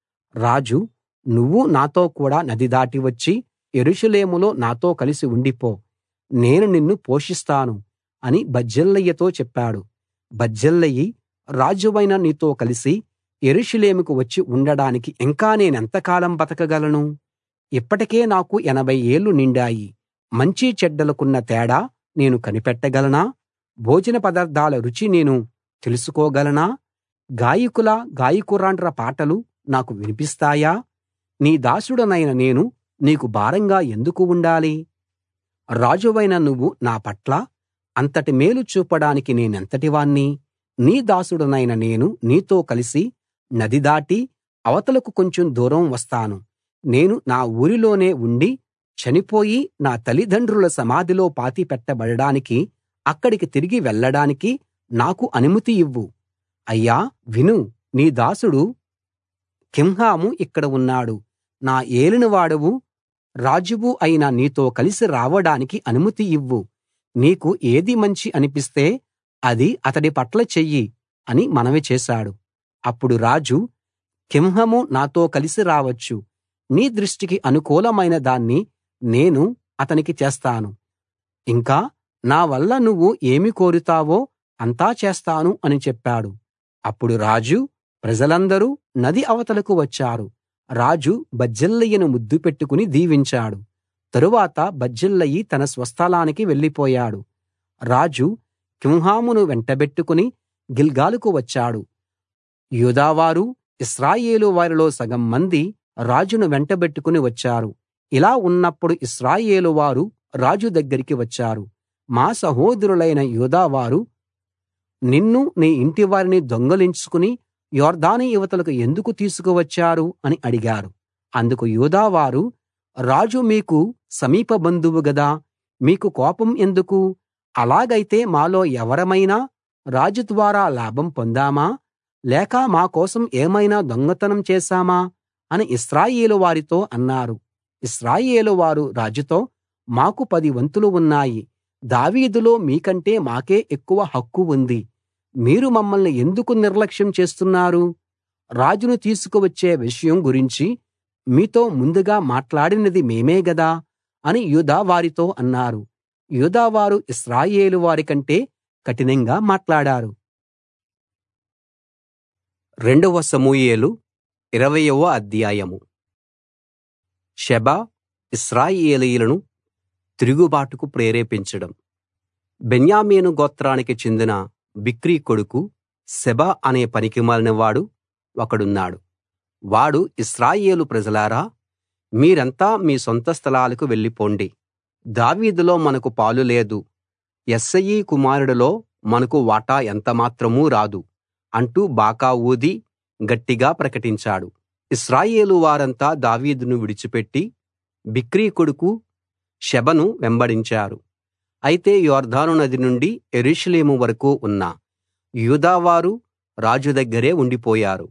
రాజు నువ్వు నాతో కూడా నది దాటి వచ్చి యెరూషలేములో నాతో కలిసి ఉండిపో నేను నిన్ను పోషిస్తాను అని బర్జిల్లయితో చెప్పాడు బర్జిల్లయి రాజువైన నీతో కలిసి యెరూషలేముకు వచ్చి ఉండడానికి ఇంకా నేనెంతకాలం బతకగలను ఇప్పటికే నాకు ఎనభై ఏళ్లు నిండాయి మంచి చెడ్డలకున్న తేడా నేను కనిపెట్టగలనా భోజన పదార్థాల రుచి నేను తెలుసుకోగలనా గాయకుల గాయకురాండ్ర పాటలు నాకు వినిపిస్తాయా నీ దాసుడనైన నేను నీకు భారంగా ఎందుకు ఉండాలి రాజువైన నువ్వు నా పట్ల అంతటి మేలు చూపడానికి నేనెంతటివాణ్ణి నీ దాసుడనైన నేను నీతో కలిసి నది దాటి అవతలకు కొంచెం దూరం వస్తాను నేను నా ఊరిలోనే ఉండి చనిపోయి నా తల్లిదండ్రుల సమాధిలో పాతిపెట్టబడడానికి అక్కడికి తిరిగి వెళ్ళడానికి నాకు అనుమతి ఇవ్వు అయ్యా విను నీ దాసుడు కింహాము ఇక్కడ ఉన్నాడు నా ఏలినవాడవు రాజువు అయిన నీతో కలిసి రావడానికి అనుమతి ఇవ్వు నీకు ఏది మంచి అనిపిస్తే అది అతడి పట్ల చెయ్యి అని మనవి చేశాడు అప్పుడు రాజు కింహాము నాతో కలిసి రావచ్చు నీ దృష్టికి అనుకూలమైన దాన్ని నేను అతనికి చేస్తాను ఇంకా నా వల్ల నువ్వు ఏమి కోరుతావో అంతా చేస్తాను అని చెప్పాడు అప్పుడు రాజు ప్రజలందరూ నది అవతలకు వచ్చారు రాజు బర్జిల్లయిని ముద్దు పెట్టుకుని దీవించాడు తరువాత బర్జిల్లయి తన స్వస్థలానికి వెళ్ళిపోయాడు రాజు కింహామును వెంటబెట్టుకుని గిల్గాలుకు వచ్చాడు యూదావారు ఇశ్రాయేలు వారిలో సగం మంది రాజును వెంటబెట్టుకుని వచ్చారు ఇలా ఉన్నప్పుడు ఇశ్రాయేలు వారు రాజు దగ్గరికి వచ్చారు మా సహోదరులైన యూదావారు నిన్ను నీ ఇంటివారిని దొంగిలించుకుని యొర్దాను ఇవతలకు ఎందుకు తీసుకువచ్చారు అని అడిగారు అందుకు యూదావారు రాజు మీకు సమీప బంధువు గదా మీకు కోపం ఎందుకు అలాగైతే మాలో ఎవరమైనా రాజు ద్వారా లాభం పొందామా లేక మా కోసం ఏమైనా దొంగతనం చేశామా అని ఇశ్రాయేలు వారితో అన్నారు ఇశ్రాయేలు వారు రాజుతో మాకు పది వంతులు ఉన్నాయి దావీదులో మీకంటే మాకే ఎక్కువ హక్కు ఉంది మీరు మమ్మల్ని ఎందుకు నిర్లక్ష్యం చేస్తున్నారు రాజును తీసుకువచ్చే విషయం గురించి మీతో ముందుగా మాట్లాడినది మేమే గదా అని యూదా వారితో అన్నారు యూదా వారు ఇశ్రాయేలు వారి కంటే కఠినంగా మాట్లాడారు రెండవ సమూయేలు ఇరవయవ అధ్యాయము షెబ ఇశ్రాయేలీయులను తిరుగుబాటుకు ప్రేరేపించడం బెన్యామీను గోత్రానికి చెందిన బిక్రీ కొడుకు సెబ అనే పనికిమాలినవాడు ఒకడున్నాడు వాడు ఇశ్రాయేలు ప్రజలారా మీరంతా మీ సొంత స్థలాలకు వెళ్ళిపోండి దావీదులో మనకు పాలు లేదు యెష్షయి కుమారుడిలో మనకు వాటా ఎంతమాత్రమూ రాదు అంటూ బాకా ఊది గట్టిగా ప్రకటించాడు ఇశ్రాయేలు వారంతా దావీదును విడిచిపెట్టి బిక్రీ కొడుకు షెబను వెంబడించారు అయితే యొర్దాను నది నుండి యెరూషలేము వరకూ ఉన్న యూదావారు రాజు దగ్గరే ఉండిపోయారు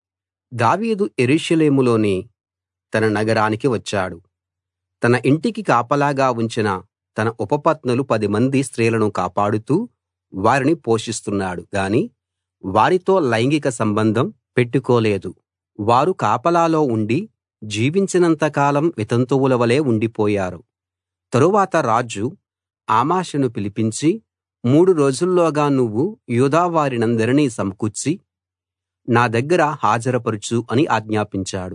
దావీదు యెరూషలేములోని తన నగరానికి వచ్చాడు తన ఇంటికి కాపలాగా ఉంచిన తన ఉపపత్నులు పదిమంది స్త్రీలను కాపాడుతూ వారిని పోషిస్తున్నాడు గాని వారితో లైంగిక సంబంధం పెట్టుకోలేదు వారు కాపలాలో ఉండి జీవించినంత కాలం వితంతువుల వలె ఉండిపోయారు తరువాత రాజు ఆమాషును పిలిపించి మూడు రోజుల్లోగా నువ్వు యూదావారినందరినీ సమకూర్చి నా దగ్గర హాజరుపరచు అని ఆజ్ఞాపించాడు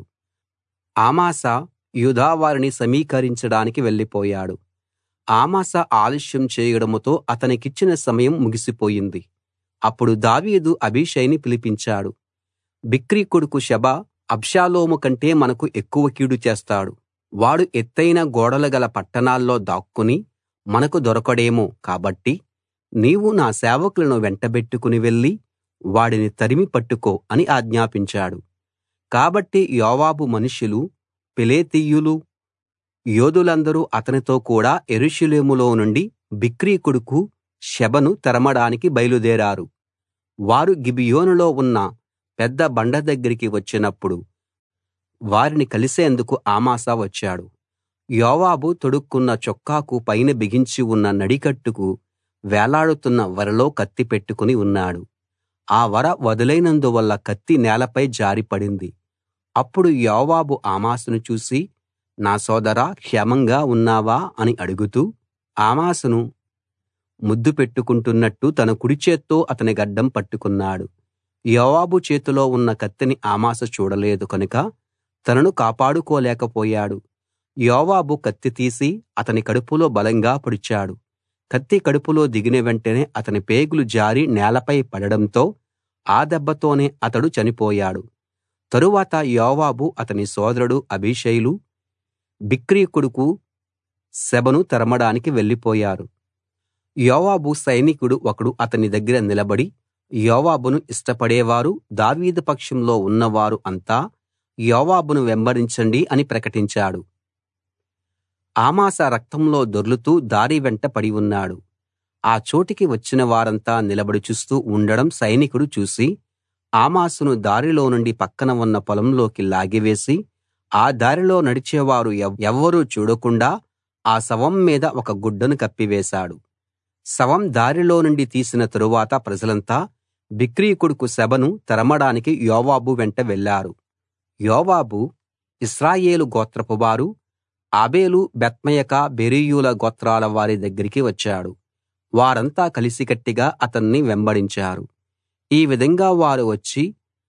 ఆమాసా యూదావారిని సమీకరించడానికి వెళ్ళిపోయాడు ఆమాసా ఆలస్యం చేయడంతో అతనికిచ్చిన సమయం ముగిసిపోయింది అప్పుడు దావీదు అబీషైని పిలిపించాడు బిక్రీ కొడుకు షెబ అబ్షాలోము కంటే మనకు ఎక్కువ కీడు చేస్తాడు వాడు ఎత్తయిన గోడలు గల పట్టణాల్లో దాక్కుని మనకు దొరకడేమో కాబట్టి నీవు నా సేవకులను వెంటబెట్టుకుని వెళ్ళి వాడిని తరిమి పట్టుకో అని ఆజ్ఞాపించాడు కాబట్టి యోవాబు మనుషులు పెలేతీయులు యోధులందరూ అతనితో కూడా యెరూషలేములో నుండి బిక్రీ కొడుకు షెబను తరమడానికి బయలుదేరారు వారు గిబియోనులో ఉన్న పెద్ద బండ దగ్గరికి వచ్చినప్పుడు వారిని కలిసేందుకు ఆమాసా వచ్చాడు యోవాబు తొడుక్కున్న చొక్కాకు పైన బిగించి ఉన్న నడికట్టుకు వేలాడుతున్న వరలో కత్తి పెట్టుకుని ఉన్నాడు ఆ వర వదిలైనందువల్ల కత్తి నేలపై జారిపడింది అప్పుడు యోవాబు ఆమాసును చూసి నా సోదరా క్షేమంగా ఉన్నావా అని అడుగుతూ ఆమాసును ముద్దు పెట్టుకుంటున్నట్టు తన కుడి చేత్తో అతని గడ్డం పట్టుకున్నాడు యోవాబు చేతిలో ఉన్న కత్తిని ఆమాస చూడలేదు కనుక తనను కాపాడుకోలేకపోయాడు యోవాబు కత్తి తీసి అతని కడుపులో బలంగా పొడిచాడు కత్తి కడుపులో దిగిన వెంటనే అతని పేగులు జారి నేలపై పడడంతో ఆ దెబ్బతోనే అతడు చనిపోయాడు తరువాత యోవాబు అతని సోదరుడు అబీషైలు బిక్రీ కొడుకు సెబను తరమడానికి వెళ్ళిపోయారు యోవాబు సైనికుడు ఒకడు అతని దగ్గర నిలబడి యోవాబును ఇష్టపడేవారు దావీదు పక్షంలో ఉన్నవారు అంతా యోవాబును వెంబడించండి అని ప్రకటించాడు ఆమాసా రక్తంలో దొర్లుతూ దారి వెంట పడి ఉన్నాడు ఆ చోటికి వచ్చిన వారంతా నిలబడి చూస్తూ ఉండడం సైనికుడు చూసి ఆమాసును దారిలో నుండి పక్కన ఉన్న పొలంలోకి లాగివేసి ఆ దారిలో నడిచేవారు ఎవ్ ఎవ్వరూ చూడకుండా ఆ శవం మీద ఒక గుడ్డను కప్పివేశాడు శవం దారిలో నుండి తీసిన తరువాత ప్రజలంతా బిక్రీ కొడుకు శెబను తరమడానికి యోవాబు వెంట వెళ్ళారు యోవాబు ఇశ్రాయేలు గోత్రపు వారు ఆబేలు బెత్మయకా బెరీయుల గోత్రాల వారి దగ్గరికి వచ్చాడు వారంతా కలిసికట్టుగా అతన్ని వెంబడించారు ఈ విధంగా వారు వచ్చి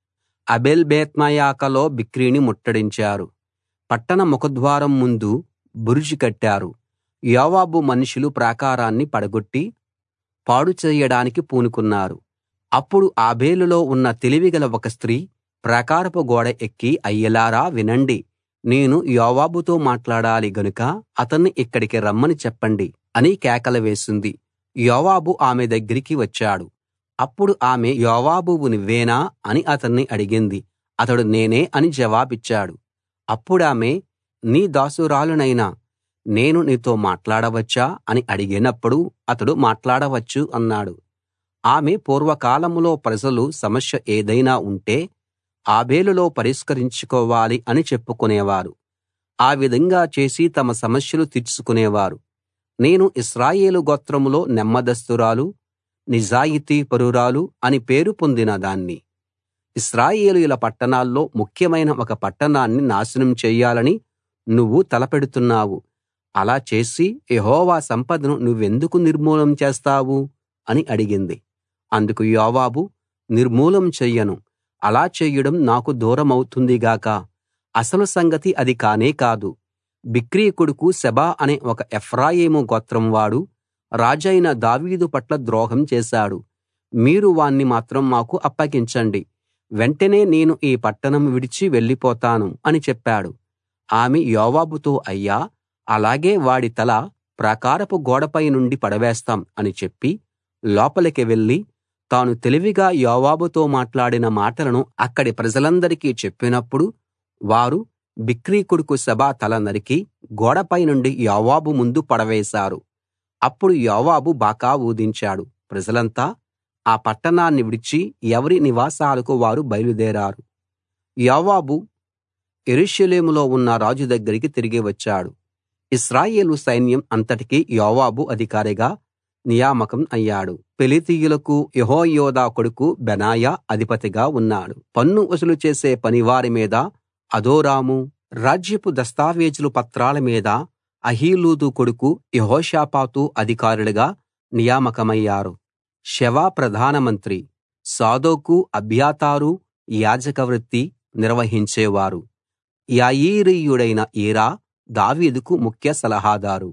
ఆబేల్బేత్మయాకలో బిక్రీని ముట్టడించారు పట్టణ ముఖద్వారం ముందు బురుజు కట్టారు యోవాబు మనుషులు ప్రాకారాన్ని పడగొట్టి పాడు చేయడానికి పూనుకున్నారు అప్పుడు ఆబేలులో ఉన్న తెలివిగల ఒక స్త్రీ ప్రాకారపు గోడ ఎక్కి అయ్యలారా వినండి నేను యోవాబుతో మాట్లాడాలి గనుక అతన్ని ఇక్కడికి రమ్మని చెప్పండి అని కేకలు వేసింది యోవాబు ఆమె దగ్గరికి వచ్చాడు అప్పుడు ఆమె యోవాబువు నువ్వేనా అని అతన్ని అడిగింది అతడు నేనే అని జవాబిచ్చాడు అప్పుడామె నీ దాసురాలునైన నేను నీతో మాట్లాడవచ్చా అని అడిగినప్పుడు అతడు మాట్లాడవచ్చు అన్నాడు ఆమె పూర్వకాలంలో ప్రజలు సమస్య ఏదైనా ఉంటే ఆబేలులో పరిష్కరించుకోవాలి అని చెప్పుకునేవారు ఆ విధంగా చేసి తమ సమస్యలు తీర్చుకునేవారు నేను ఇశ్రాయేలు గోత్రంలో నెమ్మదస్తురాలు నిజాయితీ పరురాలు అని పేరు పొందిన దాన్ని ఇశ్రాయేలీయుల పట్టణాల్లో ముఖ్యమైన ఒక పట్టణాన్ని నాశనం చెయ్యాలని నువ్వు తలపెడుతున్నావు అలా చేసి యెహోవా సంపదను నువ్వెందుకు నిర్మూలం చేస్తావు అని అడిగింది అందుకు యోవాబు నిర్మూలం చెయ్యను అలా చేయడం నాకు దూరమవుతుంది గాక అసలు సంగతి అది కానే కాదు బిక్రీ కొడుకు సెబా అనే ఒక ఎఫ్రాయిము గోత్రం వాడు రాజైన దావీదు పట్ల ద్రోహం చేశాడు మీరు వాణ్ణి మాత్రం మాకు అప్పగించండి వెంటనే నేను ఈ పట్టణం విడిచి వెళ్ళిపోతాను అని చెప్పాడు ఆమె యోవాబుతో అయ్యా అలాగే వాడి తల ప్రాకారపు గోడపై నుండి పడవేస్తాం అని చెప్పి లోపలికి వెళ్ళి తాను తెలివిగా యోవాబుతో మాట్లాడిన మాటలను అక్కడి ప్రజలందరికీ చెప్పినప్పుడు వారు బిక్రీ కొడుకు సెబా తల నరికి గోడపై నుండి యోవాబు ముందు పడవేశారు అప్పుడు యోవాబు బాకా ఊదించాడు ప్రజలంతా ఆ పట్టణాన్ని విడిచి ఎవరి నివాసాలకు వారు బయలుదేరారు యోవాబు యెరూషలేములో ఉన్న రాజు దగ్గరికి తిరిగి వచ్చాడు ఇశ్రాయేలు సైన్యం అంతటికీ యోవాబు అధికారిగా నియామకం అయ్యాడు పెలితీయులకు యెహోయోదా కొడుకు బెనాయా అధిపతిగా ఉన్నాడు పన్ను వసూలు చేసే పనివారి మీద అదోరాము రాజ్యపు దస్తావేజుల పత్రాల మీద అహీలూదు కొడుకు యెహోషాపాతు అధికారులుగా నియామకమయ్యారు షెవ ప్రధానమంత్రి సాదోకు అబ్యాతారు యాజక వృత్తి నిర్వహించేవారు యాయీరీయుడైన ఈరా దావీదుకు ముఖ్య సలహాదారు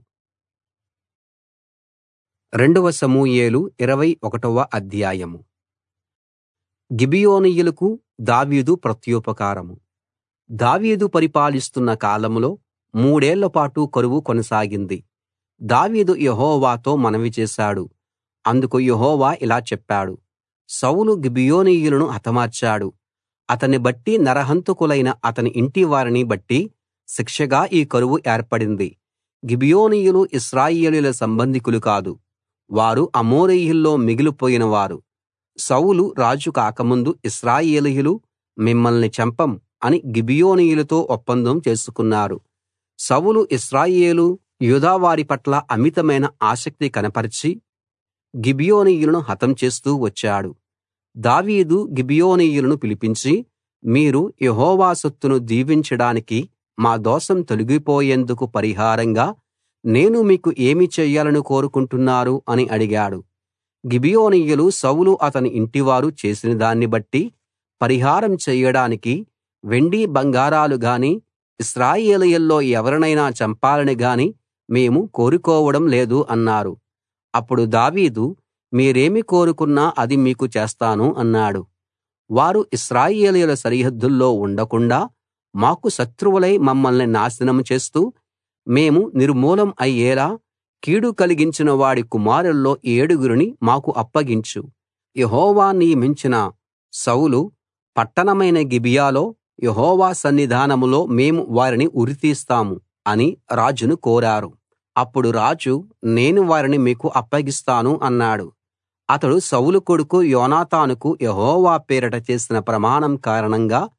రెండవ సమూయేలు ఇరవై ఒకటవ అధ్యాయం గిబియోనీయులకు దావీదు ప్రత్యుపకారం దావీదు పరిపాలిస్తున్న కాలంలో మూడేళ్ల పాటు కరువు కొనసాగింది దావీదు యెహోవాతో మనవి చేశాడు అందుకు యెహోవా ఇలా చెప్పాడు సౌలు గిబియోనీయులను హతమార్చాడు అతన్ని బట్టి నరహంతకులైన అతని ఇంటి వారిని బట్టి శిక్షగా ఈ కరువు ఏర్పడింది గిబియోనీయులు ఇశ్రాయేలీయుల సంబంధికులు కాదు వారు అమోరీయుల్లో మిగిలిపోయిన వారు సౌలు రాజు కాకముందు ఇశ్రాయేలీయులు మిమ్మల్ని చంపం అని గిబియోనీయులతో ఒప్పందం చేసుకున్నారు సౌలు ఇశ్రాయేలు యూదా వారి పట్ల అమితమైన ఆసక్తి కనపరిచి గిబియోనీయులను హతం చేస్తూ వచ్చాడు దావీదు గిబియోనీయులను పిలిపించి మీరు యెహోవా సొత్తును దీవించడానికి మా దోషం తొలగిపోయేందుకు పరిహారంగా నేను మీకు ఏమి చెయ్యాలని కోరుకుంటున్నారు అని అడిగాడు గిబియోనీయులు సౌలు అతని ఇంటివారు చేసిన దాన్ని బట్టి పరిహారం చెయ్యడానికి వెండి బంగారాలు గాని ఇశ్రాయేలీయుల్లో ఎవరినైనా చంపాలని గాని మేము కోరుకోవడం లేదు అన్నారు అప్పుడు దావీదు మీరేమి కోరుకున్నా అది మీకు చేస్తాను అన్నాడు వారు ఇశ్రాయేలీయుల సరిహద్దుల్లో ఉండకుండా మాకు శత్రువులై మమ్మల్ని నాశనం చేస్తూ మేము నిర్మూలం అయ్యేలా కీడు కలిగించిన వాడి కుమారుల్లో ఏడుగురిని మాకు అప్పగించు యెహోవా నియమించిన సౌలు పట్టణమైన గిబియాలో యెహోవా సన్నిధానంలో మేము వారిని ఉరితీస్తాము అని రాజును కోరారు అప్పుడు రాజు నేను వారిని మీకు అప్పగిస్తాను అన్నాడు అతడు సౌలు కొడుకు యోనాతానుకు యెహోవా పేరట చేసిన ప్రమాణం కారణంగా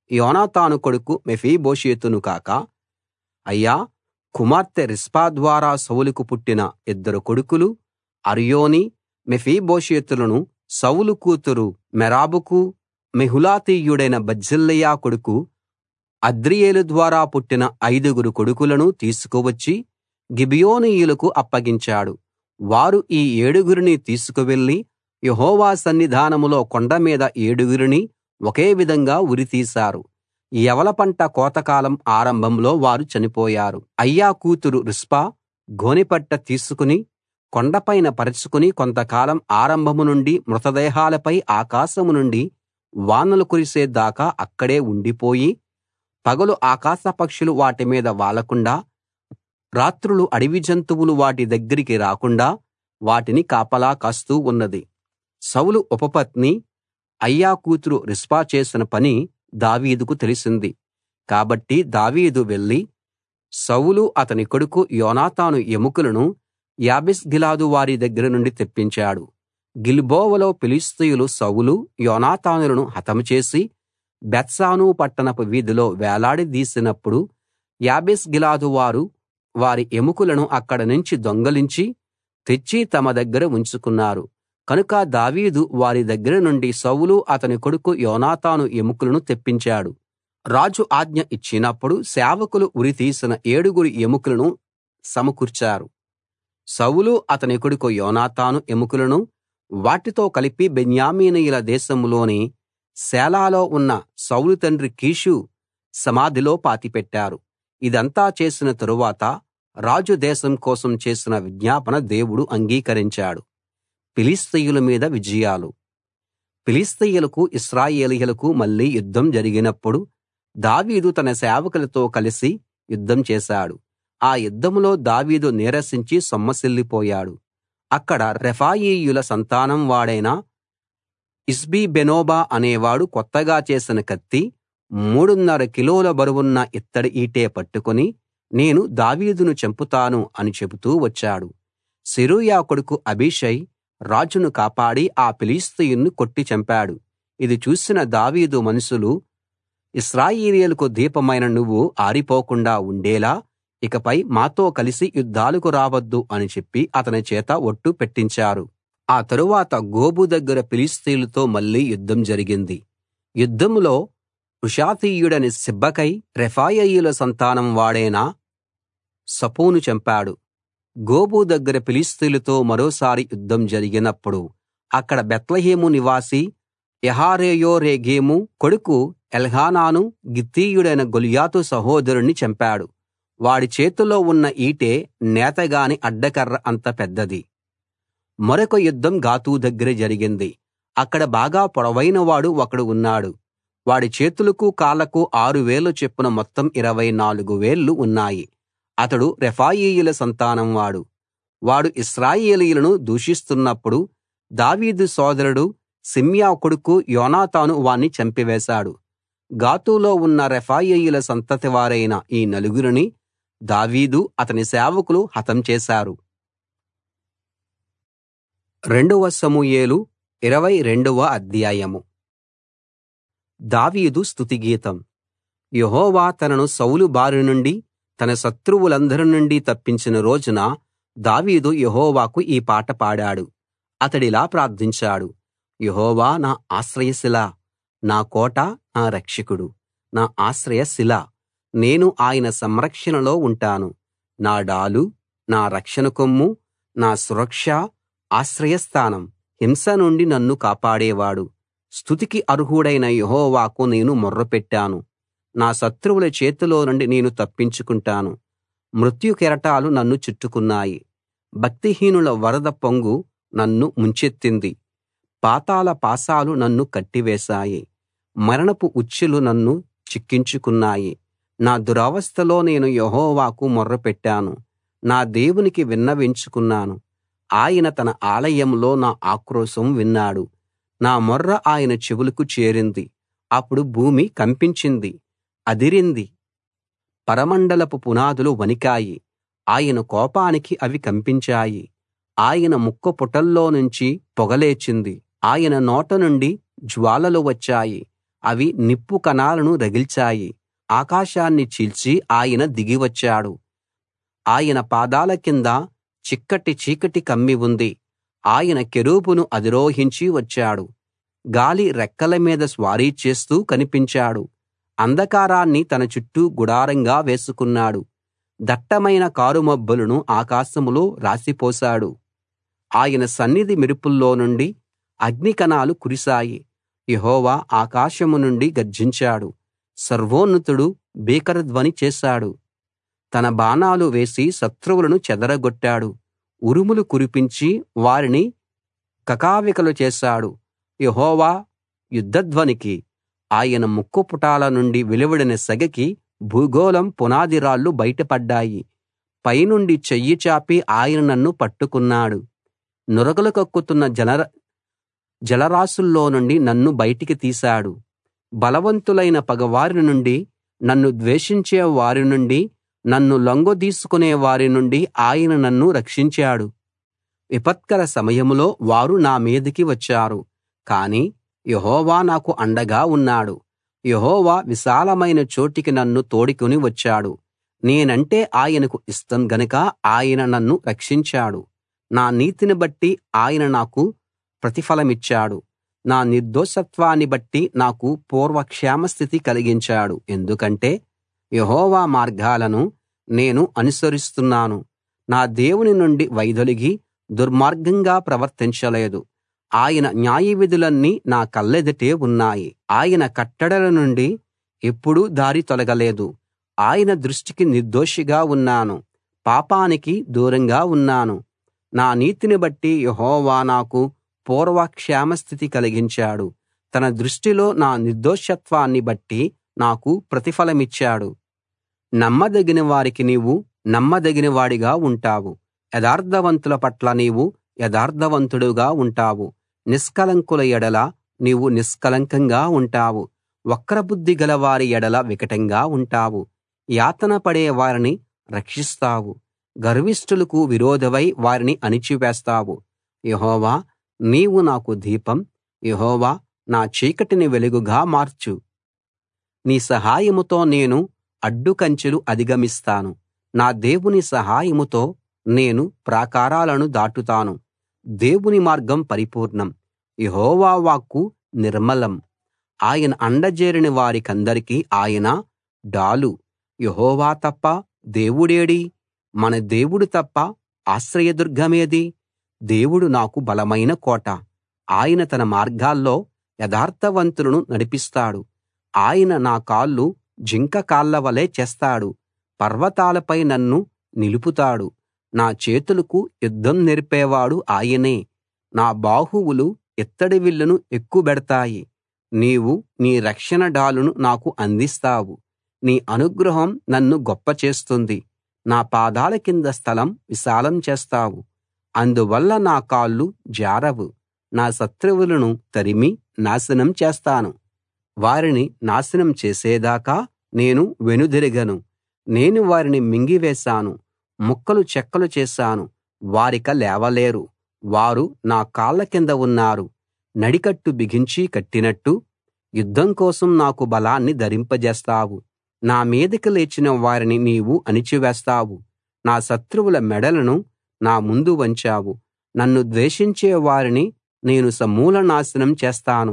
యోనాతాను కొడుకు మెఫీబోషెతును కాక అయ్యా కుమార్తె రిస్పా ద్వారా సౌలుకు పుట్టిన ఇద్దరు కొడుకులు అర్యోని మెఫీబోషెతులను సౌలు కూతురు మెరాబుకు మెహులాతీయుడైన బర్జిల్లయి కొడుకు అద్రీయేలు ద్వారా పుట్టిన ఐదుగురు కొడుకులను తీసుకువచ్చి గిబియోనీయులకు అప్పగించాడు వారు ఈ ఏడుగురిని తీసుకువెళ్లి యెహోవా సన్నిధానంలో కొండ మీద ఏడుగురిని ఒకే విధంగా ఉరితీశారు యవల పంట కోతకాలం ఆరంభంలో వారు చనిపోయారు అయ్యా కూతురు రిస్పా గోనెపట్ట తీసుకుని కొండపైన పరచుకుని కొంతకాలం ఆరంభం నుండి మృతదేహాలపై ఆకాశం నుండి వానలు కురిసే దాకా అక్కడే ఉండిపోయి పగలు ఆకాశ పక్షులు వాటి మీద వాలకుండా రాత్రులు అడవి జంతువులు వాటి దగ్గరికి రాకుండా వాటిని కాపలా కాస్తూ ఉన్నది సౌలు ఉపపత్ని అయ్యా కూతురు రిస్పా చేసిన పని దావీదుకు తెలిసింది కాబట్టి దావీదు వెళ్లి సౌలు అతని కొడుకు యోనాతాను ఎముకలను యాబేష్గిలాదు వారి దగ్గర నుండి తెప్పించాడు గిల్బోవలో ఫిలిష్తీయులు సౌలు యోనాతానులను హతం చేసి బేత్షాను పట్టణపు వీధిలో వేలాడదీసినప్పుడు యాబేష్గిలాదు వారు వారి ఎముకలను అక్కడ నుంచి దొంగలించి తెచ్చి తమ దగ్గర ఉంచుకున్నారు కనుక దావీదు వారి దగ్గర నుండి సౌలు అతని కొడుకు యోనాతాను ఎముకలను తెప్పించాడు రాజు ఆజ్ఞ ఇచ్చినప్పుడు సేవకులు ఉరితీసిన ఏడుగురి ఎముకలను సమకూర్చారు సౌలు అతని కొడుకు యోనాతాను ఎముకలను వాటితో కలిపి బెన్యామీనీయుల దేశంలోని సేలాలో ఉన్న సౌలు తండ్రి కీషు సమాధిలో పాతిపెట్టారు ఇదంతా చేసిన తరువాత రాజు దేశం కోసం చేసిన విజ్ఞాపన దేవుడు అంగీకరించాడు ఫిలిష్తీయుల మీద విజయాలు ఫిలిష్తీయులకు ఇశ్రాయేలీయులకు మళ్ళీ యుద్ధం జరిగినప్పుడు దావీదు తన సేవకులతో కలిసి యుద్ధం చేశాడు ఆ యుద్ధంలో దావీదు నీరసించి సొమ్మసిల్లిపోయాడు అక్కడ రెఫాయీయుల సంతానం వాడైన ఇష్బీబెనోబా అనేవాడు కొత్తగా చేసిన కత్తి మూడున్నర కిలోల బరువున్న ఇత్తడి ఈటె పట్టుకుని నేను దావీదును చంపుతాను అని చెబుతూ వచ్చాడు సెరూయా కొడుకు అబీషై రాజును కాపాడి ఆ ఫిలిష్తీయుణ్ణి కొట్టి చంపాడు ఇది చూసిన దావీదు మనుషులు ఇశ్రాయేలీయులకు దీపమైన నువ్వు ఆరిపోకుండా ఉండేలా ఇకపై మాతో కలిసి యుద్ధాలకు రావద్దు అని చెప్పి అతని చేత ఒట్టు పెట్టించారు ఆ తరువాత గోబు దగ్గర ఫిలిష్తీయులతో మళ్ళీ యుద్ధం జరిగింది యుద్ధంలో హుషాతీయుడని సిబ్బెకై రెఫాయీయుల సంతానం వాడైన సపోను చంపాడు గోబు దగ్గర ఫిలిష్తీయులతో మరోసారి యుద్ధం జరిగినప్పుడు అక్కడ బేత్లెహేము నివాసి యహారేయోరెగీము కొడుకు ఎల్హానాను గిత్తీయుడైన గొల్యాతు సహోదరుణ్ణి చంపాడు వాడి చేతిలో ఉన్న ఈటె నేతగాని అడ్డకర్ర అంత పెద్దది మరొక యుద్ధం గాతు దగ్గర జరిగింది అక్కడ బాగా పొడవైన వాడు ఒకడు ఉన్నాడు వాడి చేతులకు కాళ్లకు ఆరు వేళ్ల చొప్పున మొత్తం ఇరవై నాలుగు వేళ్లు ఉన్నాయి అతడు రెఫాయీయుల సంతానం వాడు వాడు ఇశ్రాయేలీయులను దూషిస్తున్నప్పుడు దావీదు సోదరుడు సిమ్యా కొడుకు యోనాతాను వాణ్ణి చంపివేశాడు గాతులో ఉన్న రెఫాయీయుల సంతతి వారైన ఈ నలుగురిని దావీదు అతని సేవకులు హతం చేశారు రెండవ సమూయేలు ఇరవై రెండవ అధ్యాయము దావీదు స్తుతి గీతం యెహోవా తనను సౌలు బారి నుండి తన శత్రువులందరి నుండి తప్పించిన రోజున దావీదు యెహోవాకు ఈ పాట పాడాడు అతడిలా ప్రార్థించాడు యెహోవా నా ఆశ్రయశిల నా కోట నా రక్షకుడు నా ఆశ్రయశిల నేను ఆయన సంరక్షణలో ఉంటాను నా డాలు నా రక్షణ కొమ్ము నా సురక్ష ఆశ్రయస్థానం హింస నుండి నన్ను కాపాడేవాడు స్తుతికి అర్హుడైన యెహోవాకు నేను మొర్రపెట్టాను నా శత్రువుల చేతిలో నుండి నేను తప్పించుకుంటాను మృత్యు కెరటాలు నన్ను చుట్టుకున్నాయి భక్తిహీనుల వరద పొంగు నన్ను ముంచెత్తింది పాతాళ పాశాలు నన్ను కట్టివేశాయి మరణపు ఉచ్చులు నన్ను చిక్కించుకున్నాయి నా దురవస్థలో నేను యెహోవాకు మొర్రపెట్టాను నా దేవునికి విన్నవించుకున్నాను ఆయన తన ఆలయంలో నా ఆక్రోశం విన్నాడు నా మొర్ర ఆయన చెవులకు చేరింది అప్పుడు భూమి కంపించింది అదిరింది పరమండలపు పునాదులు వణికాయి ఆయన కోపానికి అవి కంపించాయి ఆయన ముక్కుపుటల్లో నుంచి పొగ లేచింది ఆయన నోట నుండి జ్వాలలు వచ్చాయి అవి నిప్పు కణాలను రగిల్చాయి ఆకాశాన్ని చీల్చి ఆయన దిగి వచ్చాడు ఆయన పాదాల కింద చిక్కటి చీకటి కమ్మి ఉంది ఆయన కెరూబును అధిరోహించి వచ్చాడు గాలి రెక్కల మీద స్వారీ చేస్తూ కనిపించాడు అంధకారాన్ని తన చుట్టూ గుడారంగా వేసుకున్నాడు దట్టమైన కారుమబ్బులను ఆకాశంలో రాశిపోశాడు ఆయన సన్నిధి మెరుపుల్లో నుండి అగ్నికణాలు కురిశాయి యెహోవా ఆకాశం నుండి గర్జించాడు సర్వోన్నతుడు భీకర ధ్వని చేశాడు తన బాణాలు వేసి శత్రువులను చెదరగొట్టాడు ఉరుములు కురిపించి వారిని కకావికలు చేశాడు యెహోవా యుద్ధధ్వనికి ఆయన ముక్కుపుటాల నుండి వెలువడిన సెగకి భూగోళం పునాది రాళ్లు బయటపడ్డాయి పైనుండి చెయ్యి చాపి ఆయన నన్ను పట్టుకున్నాడు నురగలు కక్కుతున్న జలర జలరాశుల్లో నుండి నన్ను బయటికి తీశాడు బలవంతులైన పగవారి నుండి నన్ను ద్వేషించే వారి నుండి నన్ను లొంగదీసుకునే వారి నుండి ఆయన నన్ను రక్షించాడు విపత్కర సమయంలో వారు నా మీదికి వచ్చారు కానీ యెహోవా నాకు అండగా ఉన్నాడు యెహోవా విశాలమైన చోటికి నన్ను తోడుకుని వచ్చాడు నేనంటే ఆయనకు ఇష్టం గనుక ఆయన నన్ను రక్షించాడు నా నీతిని బట్టి ఆయన నాకు ప్రతిఫలమిచ్చాడు నా నిర్దోషత్వాన్ని బట్టి నాకు పూర్వ క్షేమస్థితి కలిగించాడు ఎందుకంటే యెహోవా మార్గాలను నేను అనుసరిస్తున్నాను నా దేవుని నుండి వైదొలిగి దుర్మార్గంగా ప్రవర్తించలేదు ఆయన న్యాయవిధులన్నీ నా కళ్ళెదుటే ఉన్నాయి ఆయన కట్టడల నుండి ఎప్పుడూ దారి తొలగలేదు ఆయన దృష్టికి నిర్దోషిగా ఉన్నాను పాపానికి దూరంగా ఉన్నాను నా నీతిని బట్టి యెహోవా నాకు పూర్వ క్షేమస్థితి కలిగించాడు తన దృష్టిలో నా నిర్దోషత్వాన్ని బట్టి నాకు ప్రతిఫలమిచ్చాడు నమ్మదగిన వారికి నీవు నమ్మదగిన వాడిగా ఉంటావు యథార్థవంతుల పట్ల నీవు యథార్థవంతుడుగా ఉంటావు నిష్కళంకుల ఎడల నీవు నిష్కళంకంగా ఉంటావు వక్రబుద్ధి గలవారి ఎడల వికటంగా ఉంటావు యాతన పడే వారిని రక్షిస్తావు గర్విష్ఠులకు విరోధమై వారిని అణిచివేస్తావు యెహోవా నీవు నాకు దీపం యెహోవా నా చీకటిని వెలుగుగా మార్చు నీ సహాయముతో నేను అడ్డుకంచెలు అధిగమిస్తాను నా దేవుని సహాయముతో నేను ప్రాకారాలను దాటుతాను దేవుని మార్గం పరిపూర్ణం యెహోవా వాక్కు నిర్మలం ఆయన అండజేరిన వారికందరికీ ఆయన డాలు యెహోవా తప్ప దేవుడేడి మన దేవుడు తప్ప ఆశ్రయదుర్గమేది దేవుడు నాకు బలమైన కోట ఆయన తన మార్గాల్లో యథార్థవంతులను నడిపిస్తాడు ఆయన నా కాళ్ళు జింక కాళ్ళ వలె చేస్తాడు పర్వతాలపై నన్ను నిలుపుతాడు నా చేతులకు యుద్ధం నేర్పేవాడు ఆయనే నా బాహువులు ఇత్తడి విల్లును ఎక్కుబెడతాయి నీవు నీ రక్షణ డాలును నాకు అందిస్తావు నీ అనుగ్రహం నన్ను గొప్ప చేస్తుంది నా పాదాల కింద స్థలం విశాలం చేస్తావు అందువల్ల నా కాళ్ళు జారవు నా శత్రువులను తరిమి నాశనం చేస్తాను వారిని నాశనం చేసేదాకా నేను వెనుదిరగను నేను వారిని మింగివేశాను ముక్కలు చెక్కలు చేశాను వారిక లేవలేరు వారు నా కాళ్ళ కింద ఉన్నారు నడికట్టు బిగించి కట్టినట్టు యుద్ధం కోసం నాకు బలాన్ని ధరింపజేస్తావు నా మీదికి లేచిన వారిని నీవు అణిచివేస్తావు నా శత్రువుల మెడలను నా ముందు వంచావు నన్ను ద్వేషించే వారిని నేను సమూల నాశనం చేస్తాను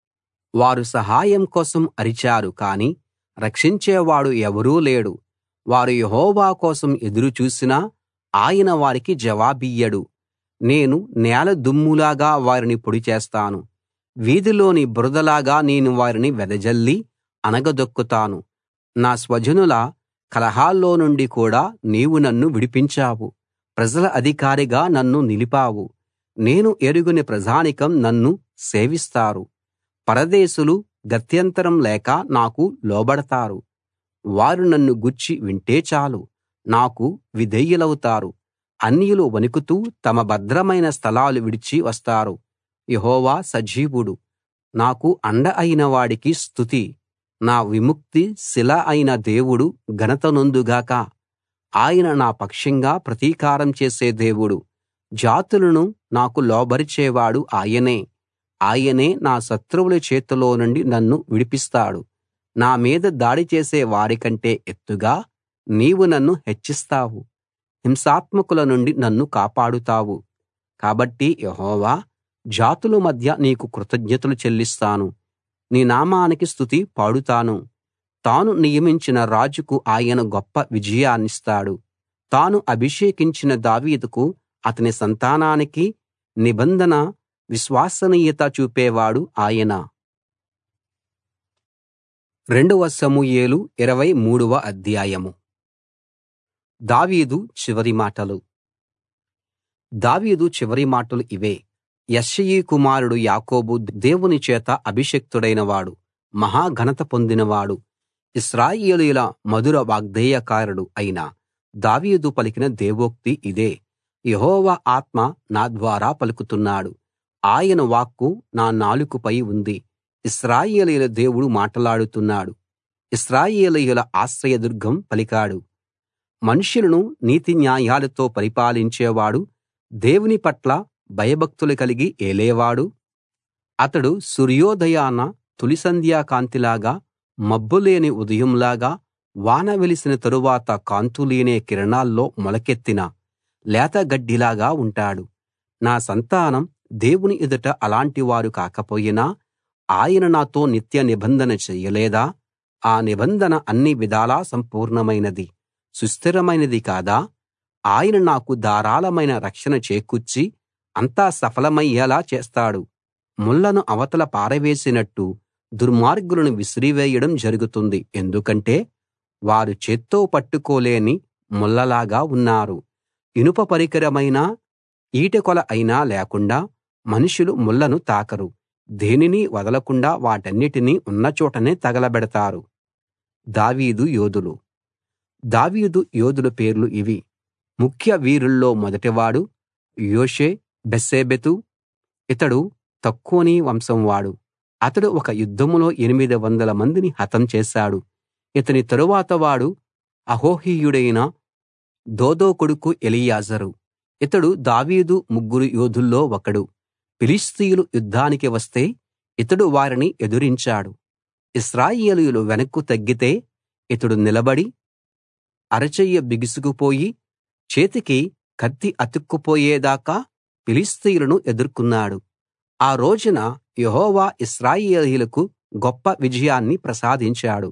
వారు సహాయం కోసం అరిచారు కానీ రక్షించేవాడు ఎవరూ లేడు వారు యెహోవా కోసం ఎదురు చూసినా ఆయన వారికి జవాబియ్యడు నేను నేల దుమ్ములాగా వారిని పొడి చేస్తాను వీధిలోని బురదలాగా నేను వారిని వెదజల్లి అణగదొక్కుతాను నా స్వజనుల కలహాల్లో నుండి కూడా నీవు నన్ను విడిపించావు ప్రజల అధికారిగా నన్ను నిలిపావు నేను ఎరుగని ప్రజానికం నన్ను సేవిస్తారు పరదేశులు గత్యంతరం లేక నాకు లోబడతారు వారు నన్ను గూర్చి వింటే చాలు నాకు విధేయులవుతారు అన్యులు వణుకుతూ తమ భద్రమైన స్థలాలు విడిచి వస్తారు యెహోవా సజీవుడు నాకు అండ అయిన వాడికి స్తుతి నా విముక్తి శిల అయిన దేవుడు ఘనత నొందుగాక ఆయన నా పక్షంగా ప్రతీకారం చేసే దేవుడు జాతులను నాకు లోబరిచేవాడు ఆయనే ఆయనే నా శత్రువుల చేతిలో నుండి నన్ను విడిపిస్తాడు నా మీద దాడి చేసే వారికంటే ఎత్తుగా నీవు నన్ను హెచ్చిస్తావు హింసాత్మకుల నుండి నన్ను కాపాడుతావు కాబట్టి యెహోవా జాతుల మధ్య నీకు కృతజ్ఞతలు చెల్లిస్తాను నీ నామానికి స్తుతి పాడుతాను తాను నియమించిన రాజుకు ఆయన గొప్ప విజయాన్నిస్తాడు తాను అభిషేకించిన దావీదుకు అతని సంతానానికి నిబంధన విశ్వసనీయత చూపేవాడు ఆయన రెండవ సమూయేలు ఇరవై మూడవ అధ్యాయం దావీదు చివరి మాటలు దావీదు చివరి మాటలు ఇవే యెష్షయి కుమారుడు యాకోబు దేవుని చేత అభిషిక్తుడైనవాడు మహా ఘనత పొందినవాడు ఇశ్రాయేలీయుల మధుర వాగ్దేయకారుడు అయిన దావీదు పలికిన దేవోక్తి ఇదే యెహోవా ఆత్మ నా ద్వారా పలుకుతున్నాడు ఆయన వాక్కు నా నాలుకపై ఉంది ఇశ్రాయేలీయుల దేవుడు మాటలాడుతున్నాడు ఇశ్రాయేలీయుల ఆశ్రయదుర్గం పలికాడు మనుషులను నీతి న్యాయాలతో పరిపాలించేవాడు దేవుని పట్ల భయభక్తులు కలిగి ఏలేవాడు అతడు సూర్యోదయాన తొలి సంధ్యాకాంతిలాగా మబ్బులేని ఉదయంలాగా వాన వెలిసిన తరువాత కాంతులీనే కిరణాల్లో మొలకెత్తిన లేత గడ్డిలాగా ఉంటాడు నా సంతానం దేవుని ఎదుట అలాంటి వారు కాకపోయినా ఆయన నాతో నిత్య నిబంధన చెయ్యలేదా ఆ నిబంధన అన్ని విధాలా సంపూర్ణమైనది సుస్థిరమైనది కాదా ఆయన నాకు ధారాళమైన రక్షణ చేకూర్చి అంతా సఫలమయ్యేలా చేస్తాడు ముళ్ళను అవతల పారవేసినట్టు దుర్మార్గులను విసిరివేయడం జరుగుతుంది ఎందుకంటే వారు చేత్తో పట్టుకోలేని ముళ్ళలాగా ఉన్నారు ఇనుప పరికరమైనా ఈటెకొల అయినా లేకుండా మనుషులు ముళ్ళను తాకరు దేనినీ వదలకుండా వాటన్నిటినీ ఉన్నచోటనే తగలబెడతారు దావీదు యోధులు దావీదు యోధుల పేర్లు ఇవి ముఖ్య వీరుల్లో మొదటివాడు యోషే బెస్సెబెతు ఇతడు తక్కువని వంశం వాడు అతడు ఒక యుద్ధంలో ఎనిమిది వందల మందిని హతం చేశాడు ఇతని తరువాత వాడు అహోహీయుడైన దోదో కొడుకు ఎలియాజరు ఇతడు దావీదు ముగ్గురు యోధుల్లో ఒకడు ఫిలిష్తీయులు యుద్ధానికి వస్తే ఇతడు వారిని ఎదురించాడు ఇశ్రాయేలీయులు వెనక్కు తగ్గితే ఇతడు నిలబడి అరచెయ్య బిగుసుకుపోయి చేతికి కత్తి అతుక్కుపోయేదాకా ఫిలిష్తీయులను ఎదుర్కొన్నాడు ఆ రోజున యెహోవా ఇశ్రాయేలీయులకు గొప్ప విజయాన్ని ప్రసాదించాడు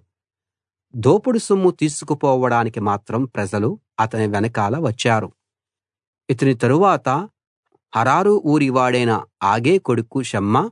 దోపుడు సొమ్ము తీసుకుపోవడానికి మాత్రం ప్రజలు అతని వెనకాల వచ్చారు ఇతని తరువాత హరారు ఊరివాడైన ఆగే కొడుకు షమ్మా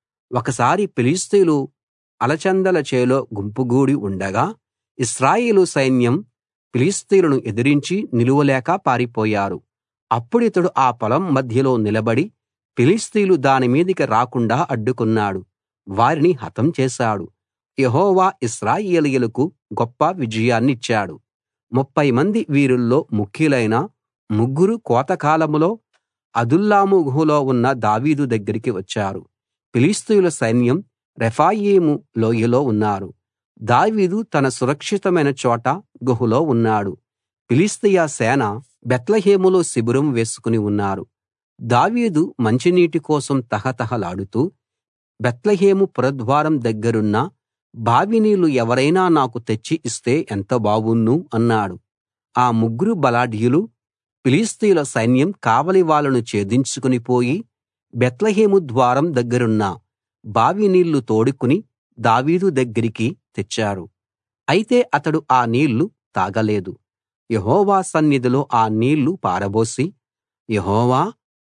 ఒకసారి ఫిలిష్తీయులు అలచందల చేలో గుంపుగూడి ఉండగా ఇశ్రాయేలు సైన్యం ఫిలిష్తీయులను ఎదిరించి నిలువలేక పారిపోయారు అప్పుడితడు ఆ పొలం మధ్యలో నిలబడి ఫిలిష్తీయులు దాని మీదికి రాకుండా అడ్డుకున్నాడు వారిని హతం చేశాడు యెహోవా ఇశ్రాయేలీయులకు గొప్ప విజయాన్నిచ్చాడు ముప్ఫై మంది వీరుల్లో ముఖ్యులైన ముగ్గురు కోతకాలంలో అదుల్లాము గుహలో ఉన్న దావీదు దగ్గరికి వచ్చారు ఫిలిష్తీయుల సైన్యం రెఫాయీము లోయలో ఉన్నారు దావీదు తన సురక్షితమైన చోట గుహలో ఉన్నాడు ఫిలిష్తీయ సేన బెత్లెహేములో శిబిరం వేసుకుని ఉన్నారు దావీదు మంచినీటి కోసం తహతహలాడుతూ బెత్లెహేము పురద్వారం దగ్గరున్న బావి నీళ్లు ఎవరైనా నాకు తెచ్చి ఇస్తే ఎంత బావుణ్ణు అన్నాడు ఆ ముగ్గురు బలాఢ్యులు ఫిలిష్తీయుల సైన్యం కావలి వాళ్ళను ఛేదించుకుని పోయి బెత్లెహేము ద్వారం దగ్గరున్న బావి నీళ్లు తోడుకుని దావీదు దగ్గరికి తెచ్చారు అయితే అతడు ఆ నీళ్లు తాగలేదు యెహోవా సన్నిధిలో ఆ నీళ్లు పారబోసి యెహోవా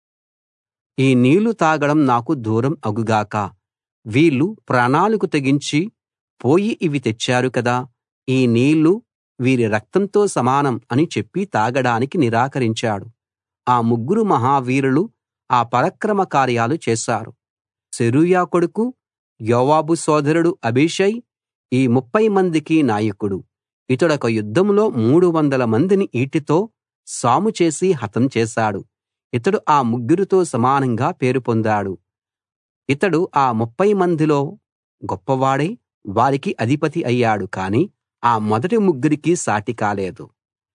ఈ నీళ్లు తాగడం నాకు దూరం అగుగాక వీళ్ళు ప్రాణాలకు తెగించి పోయి ఇవి తెచ్చారు కదా ఈ నీళ్లు వీరి రక్తంతో సమానం అని చెప్పి తాగడానికి నిరాకరించాడు ఆ ముగ్గురు మహావీరులు ఆ పరాక్రమ కార్యాలు చేశారు సెరూయా కొడుకు యోవాబు సోదరుడు అబీషై ఈ ముప్ఫై మందికి నాయకుడు ఇతడొక యుద్ధంలో మూడు వందల మందిని ఈటెతో సాము చేసి హతం చేశాడు ఇతడు ఆ ముగ్గురితో సమానంగా పేరు పొందాడు ఇతడు ఆ ముప్ఫై మందిలో గొప్పవాడై వారికి అధిపతి అయ్యాడు కాని ఆ మొదటి ముగ్గురికి సాటి కాలేదు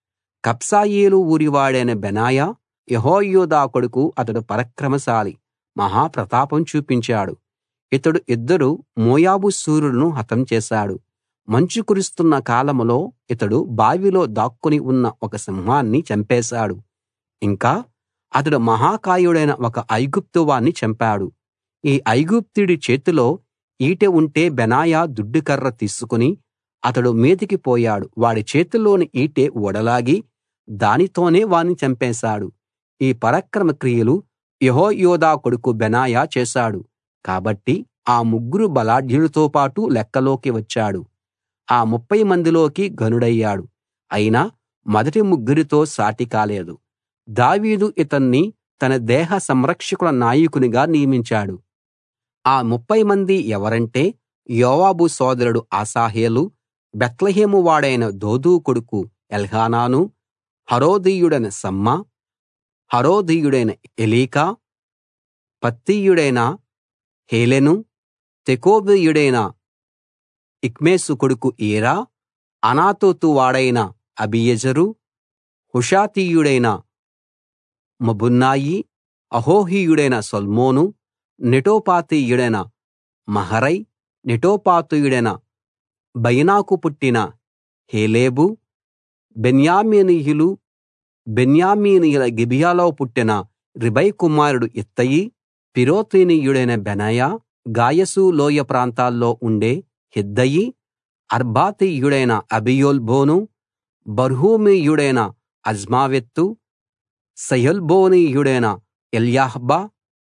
కబ్సెయేలు ఊరివాడైన బెనాయా యెహోయాదా కొడుకు అతడు పరాక్రమశాలి మహా ప్రతాపం చూపించాడు ఇతడు ఇద్దరు మోయాబు శూరులను హతం చేశాడు మంచు కురుస్తున్న కాలంలో ఇతడు బావిలో దాక్కుని ఉన్న ఒక సింహాన్ని చంపేశాడు ఇంకా అతడు మహాకాయుడైన ఒక ఐగుప్తువాణ్ణి చంపాడు ఈ ఐగుప్తీయుడి చేతిలో ఈటె ఉంటే బెనాయా దుడ్డుకర్ర తీసుకుని అతడు మీదికి పోయాడు వాడి చేతిలోని ఈటె ఊడలాగి దానితోనే వాణ్ణి చంపేశాడు ఈ పరాక్రమ క్రియలు యెహోయోదా కొడుకు బెనాయా చేశాడు కాబట్టి ఆ ముగ్గురు బలాఢ్యులతో పాటు లెక్కలోకి వచ్చాడు ఆ ముప్ఫై మందిలోకి ఘనుడయ్యాడు అయినా మొదటి ముగ్గురితో సాటి కాలేదు దావీదు ఇతన్ని తన దేహ సంరక్షకుల నాయకునిగా నియమించాడు ఆ ముప్ఫై మంది ఎవరంటే యోవాబు సోదరుడు అశాహేలు బేత్లెహేము వాడైన దోదో కొడుకు ఎల్హానాను హరోదీయుడైన షమ్మా హరోదీయుడైన ఎలీకా పత్తీయుడైన హేలెను తెకోబీయుడైన ఇక్మేసు కొడుకు ఈరా అనాతోతు వాడైన అబీయెజెరు హుషాతీయుడైన మబున్నాయి అహోహీయుడైన సల్మోను నెటోపాతీయుడైన మహరై నెటోపాతీయుడైన బయనాకు పుట్టిన హేలేబు బెన్యామీనీయులు బెన్యామీనీయుల గిబియాలో పుట్టిన రిబై కుమారుడు ఇత్తయి పిరోతీనీయుడైన బెనాయా గాయసు లోయ ప్రాంతాల్లో ఉండే హిద్దయి అర్బాతీయుడైన అబియోల్బోను బర్హూమీయుడైన అజ్మావెతు సయల్బోనీయుడైన ఎల్యాహ్బా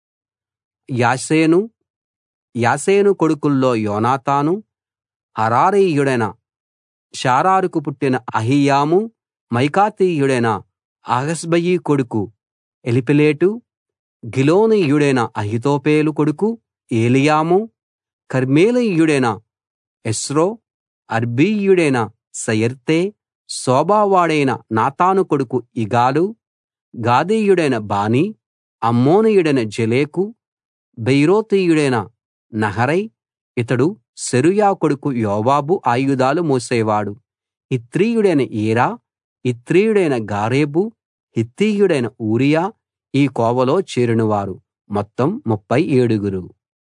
యాసేను యాసేను కొడుకుల్లో యోనాతాను హరారీయుడైన షారారుకు పుట్టిన అహియాము మైకాతీయుడైన అహస్బయి కొడుకు ఎలిపెలేటు గిలోనీయుడైన అహితోపేలు కొడుకు ఏలియాము కర్మెలీయుడైన ఎస్రో అర్బీయుడైన సయర్తే శోబావాడైన నాతాను కొడుకు ఇగాలు గాదీయుడైన బానీ అమ్మోనీయుడైన జెలెకు బెయిరోతీయుడైన నహరై ఇతడు సెరూయా కొడుకు యోవాబు ఆయుధాలు మోసేవాడు ఇత్రీయుడైన ఈరా ఇత్రీయుడైన గారేబు హిత్తీయుడైన ఊరియా ఈ కోవలో చేరినవారు మొత్తం ముప్పై ఏడుగురు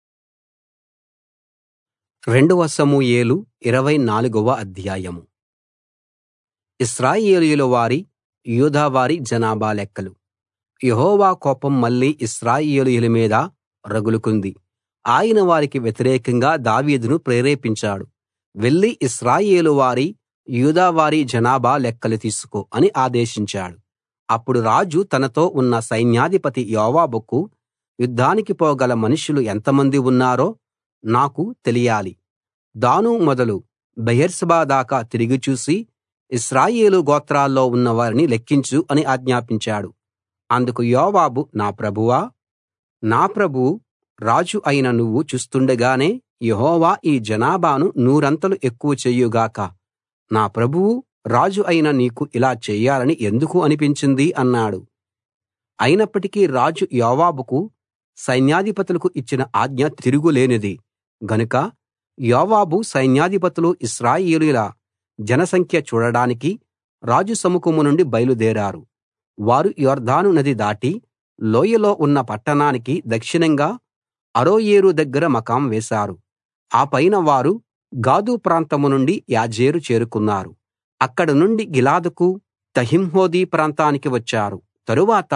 రెండవ సమూయేలు ఇరవై నాలుగవ అధ్యాయం ఇశ్రాయేలీయుల వారి యూదా వారి జనాభా లెక్కలు యెహోవా కోపం మళ్ళీ ఇశ్రాయేలీయుల మీద రగులుకుంది ఆయన వారికి వ్యతిరేకంగా దావీదును ప్రేరేపించాడు వెళ్లి ఇశ్రాయేలు వారి యూదా వారి జనాభా లెక్కలు తీసుకో అని ఆదేశించాడు అప్పుడు రాజు తనతో ఉన్న సైన్యాధిపతి యోవాబుకు యుద్ధానికి పోగల మనుషులు ఎంతమంది ఉన్నారో నాకు తెలియాలి దాను మొదలు బెయేర్షెబా దాకా తిరిగి చూసి ఇశ్రాయేలు గోత్రాల్లో ఉన్న వారిని లెక్కించు అని ఆజ్ఞాపించాడు అందుకు యోవాబు నా ప్రభువా నా ప్రభువు రాజు అయిన నువ్వు చూస్తుండగానే యెహోవా ఈ జనాభాను నూరంతలు ఎక్కువ చెయ్యుగాక నా ప్రభువు రాజు అయిన నీకు ఇలా చెయ్యాలని ఎందుకు అనిపించింది అన్నాడు అయినప్పటికీ రాజు యోవాబుకు సైన్యాధిపతులకు ఇచ్చిన ఆజ్ఞ తిరుగులేనిది గనుక యోవాబు సైన్యాధిపతులు ఇశ్రాయేలీయుల జనసంఖ్య చూడడానికి రాజు సముఖం నుండి బయలుదేరారు వారు యొర్దాను నది దాటి లోయలో ఉన్న పట్టణానికి దక్షిణంగా అరోయేరు దగ్గర మకాం వేశారు ఆ పైన వారు గాదు ప్రాంతం నుండి యాజేరు చేరుకున్నారు అక్కడ నుండి గిలాదుకు తహింహోదీ ప్రాంతానికి వచ్చారు తరువాత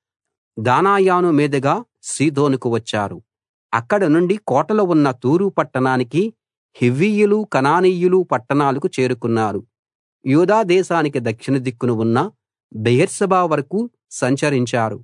దానాయాను మీదుగా సీదోనుకు వచ్చారు అక్కడ నుండి కోటలు ఉన్న తూరు పట్టణానికి హివ్వీయులు కనానీయులు పట్టణాలకు చేరుకున్నారు యూదా దేశానికి దక్షిణ దిక్కున ఉన్న బెయేర్షెబా వరకూ సంచరించారు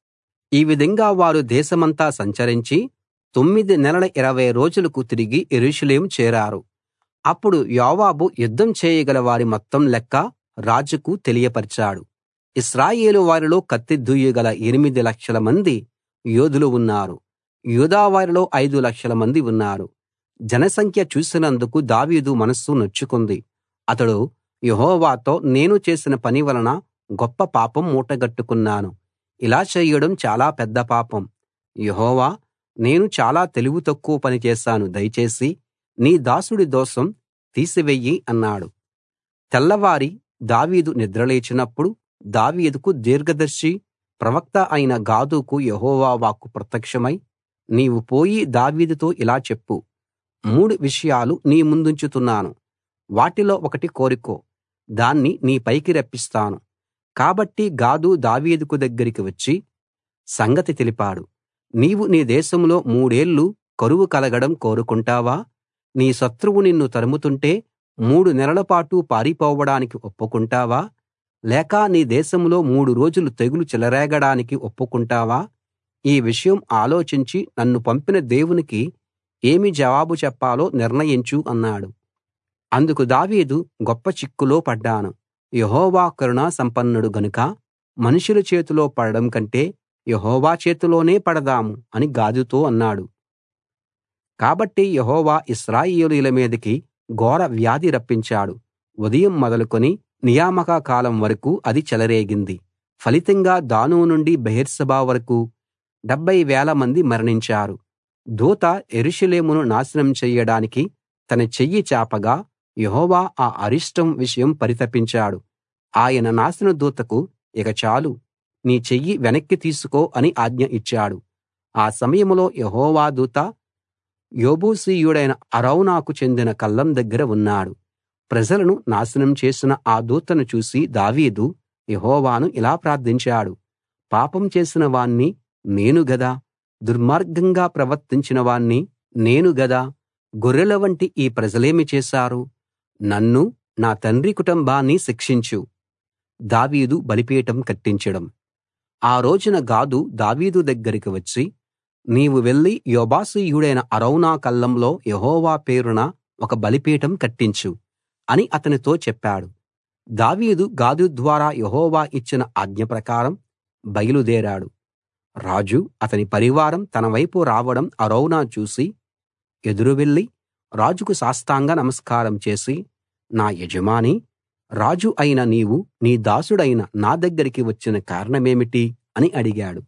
ఈ విధంగా వారు దేశమంతా సంచరించి తొమ్మిది నెలల ఇరవై రోజులకు తిరిగి యెరూషలేము చేరారు అప్పుడు యోవాబు యుద్ధం చేయగల వారి మొత్తం లెక్క రాజుకు తెలియపరిచాడు ఇశ్రాయేలు వారిలో కత్తి దూయగల ఎనిమిది లక్షల మంది యోధులు ఉన్నారు యూదా వారిలో ఐదు లక్షల మంది ఉన్నారు జనసంఖ్య చూసినందుకు దావీదు మనస్సు నొచ్చుకుంది అతడు యెహోవాతో నేను చేసిన పని వలన గొప్ప పాపం మూటగట్టుకున్నాను ఇలా చేయడం చాలా పెద్ద పాపం యెహోవా నేను చాలా తెలివి తక్కువ పని చేశాను దయచేసి నీ దాసుడి దోషం తీసివెయ్యి అన్నాడు తెల్లవారి దావీదు నిద్రలేచినప్పుడు దావీదుకు దీర్ఘదర్శి ప్రవక్త అయిన గాదుకు యెహోవా వాక్కు ప్రత్యక్షమై నీవు పోయి దావీదుతో ఇలా చెప్పు మూడు విషయాలు నీ ముందుంచుతున్నాను వాటిలో ఒకటి కోరుకో దాన్ని నీ పైకి రప్పిస్తాను కాబట్టి గాదు దావీదుకు దగ్గరికి వచ్చి సంగతి తెలిపాడు నీవు నీ దేశంలో మూడేళ్ళు కరువు కలగడం కోరుకుంటావా నీ శత్రువు నిన్ను తరుముతుంటే మూడు నెలల పాటు పారిపోవడానికి ఒప్పుకుంటావా లేక నీ దేశంలో మూడు రోజులు తెగులు చెలరేగడానికి ఒప్పుకుంటావా ఈ విషయం ఆలోచించి నన్ను పంపిన దేవునికి ఏమి జవాబు చెప్పాలో నిర్ణయించు అన్నాడు అందుకు దావీదు గొప్ప చిక్కులో పడ్డాను యెహోవా కరుణా సంపన్నుడు గనుక మనుషుల చేతిలో పడడం కంటే యెహోవా చేతిలోనే పడదాము అని గాదుతో అన్నాడు కాబట్టి యెహోవా ఇశ్రాయేలీయుల మీదికి ఘోర వ్యాధి రప్పించాడు ఉదయం మొదలుకొని నియామక కాలం వరకు అది చెలరేగింది ఫలితంగా దాను నుండి బెయేర్షెబా వరకు డెబ్భై వేల మంది మరణించారు దూత యెరూషలేమును నాశనం చెయ్యడానికి తన చెయ్యి చాపగా యెహోవా ఆ అరిష్టం విషయం పరితపించాడు ఆయన నాశన దూతకు ఇక చాలు నీ చెయ్యి వెనక్కి తీసుకో అని ఆజ్ఞ ఇచ్చాడు ఆ సమయంలో యెహోవా దూత యెబూసీయుడైన అరౌనాకు చెందిన కళ్ళం దగ్గర ఉన్నాడు ప్రజలను నాశనం చేసిన ఆ దూతను చూసి దావీదు యెహోవాను ఇలా ప్రార్థించాడు పాపం చేసిన వాణ్ణి నేను గదా దుర్మార్గంగా ప్రవర్తించిన వాణ్ణి నేను గదా గొర్రెల వంటి ఈ ప్రజలేమి చేశారు నన్ను నా తండ్రి కుటుంబాన్ని శిక్షించు దావీదు బలిపీఠం కట్టించడం ఆ రోజున గాదు దావీదు దగ్గరికి వచ్చి నీవు వెళ్లి యోబాసీయుడైన అరౌనా కళ్ళంలో యెహోవా పేరున ఒక బలిపీఠం కట్టించు అని అతనితో చెప్పాడు దావీదు గాదు ద్వారా యెహోవా ఇచ్చిన ఆజ్ఞ ప్రకారం బయలుదేరాడు రాజు అతని పరివారం తన వైపు రావడం అరౌనా చూసి ఎదురు వెళ్లి రాజుకు సాష్టాంగ నమస్కారం చేసి నా యజమానీ రాజు అయిన నీవు నీ దాసుడైన నా దగ్గరికి వచ్చిన కారణమేమిటి అని అడిగాడు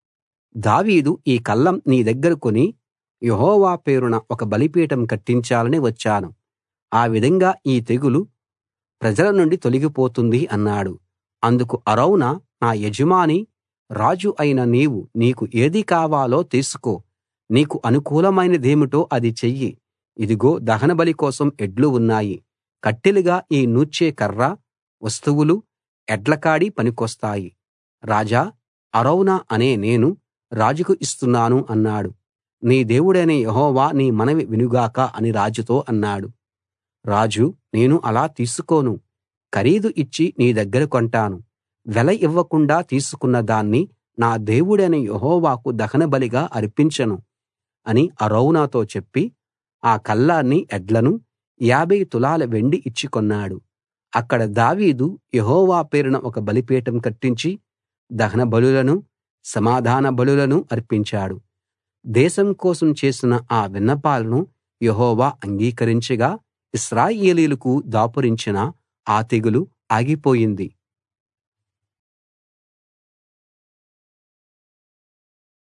దావీదు ఈ కళ్ళం నీ దగ్గర కొని యెహోవా పేరున ఒక బలిపీఠం కట్టించాలని వచ్చాను ఆ విధంగా ఈ తెగులు ప్రజల నుండి తొలగిపోతుంది అన్నాడు అందుకు అరౌనా నా యజమానీ రాజు అయిన నీవు నీకు ఏది కావాలో తీసుకో నీకు అనుకూలమైనదేమిటో అది చెయ్యి ఇదిగో దహనబలి కోసం ఎడ్లు ఉన్నాయి కట్టెలుగా ఈ నూర్చే కర్ర వస్తువులు ఎడ్లకాడి పనికొస్తాయి రాజా అరౌనా అనే నేను రాజుకు ఇస్తున్నాను అన్నాడు నీ దేవుడైన యెహోవా నీ మనవి వినుగాక అని రాజుతో అన్నాడు రాజు నేను అలా తీసుకోను ఖరీదు ఇచ్చి నీ దగ్గర కొంటాను వెల ఇవ్వకుండా తీసుకున్న దాన్ని నా దేవుడైన యెహోవాకు దహనబలిగా అర్పించను అని అరౌనాతో చెప్పి ఆ కళ్ళాన్ని ఎడ్లను యాభై తులాల వెండి ఇచ్చి కొన్నాడు అక్కడ దావీదు యెహోవా పేరున ఒక బలిపీఠం కట్టించి దహన బలులను సమాధాన బలులను అర్పించాడు దేశం కోసం చేసిన ఆ విన్నపాలను యెహోవా అంగీకరించగా ఇశ్రాయేలీయులకు దాపురించిన ఆ తెగులు ఆగిపోయింది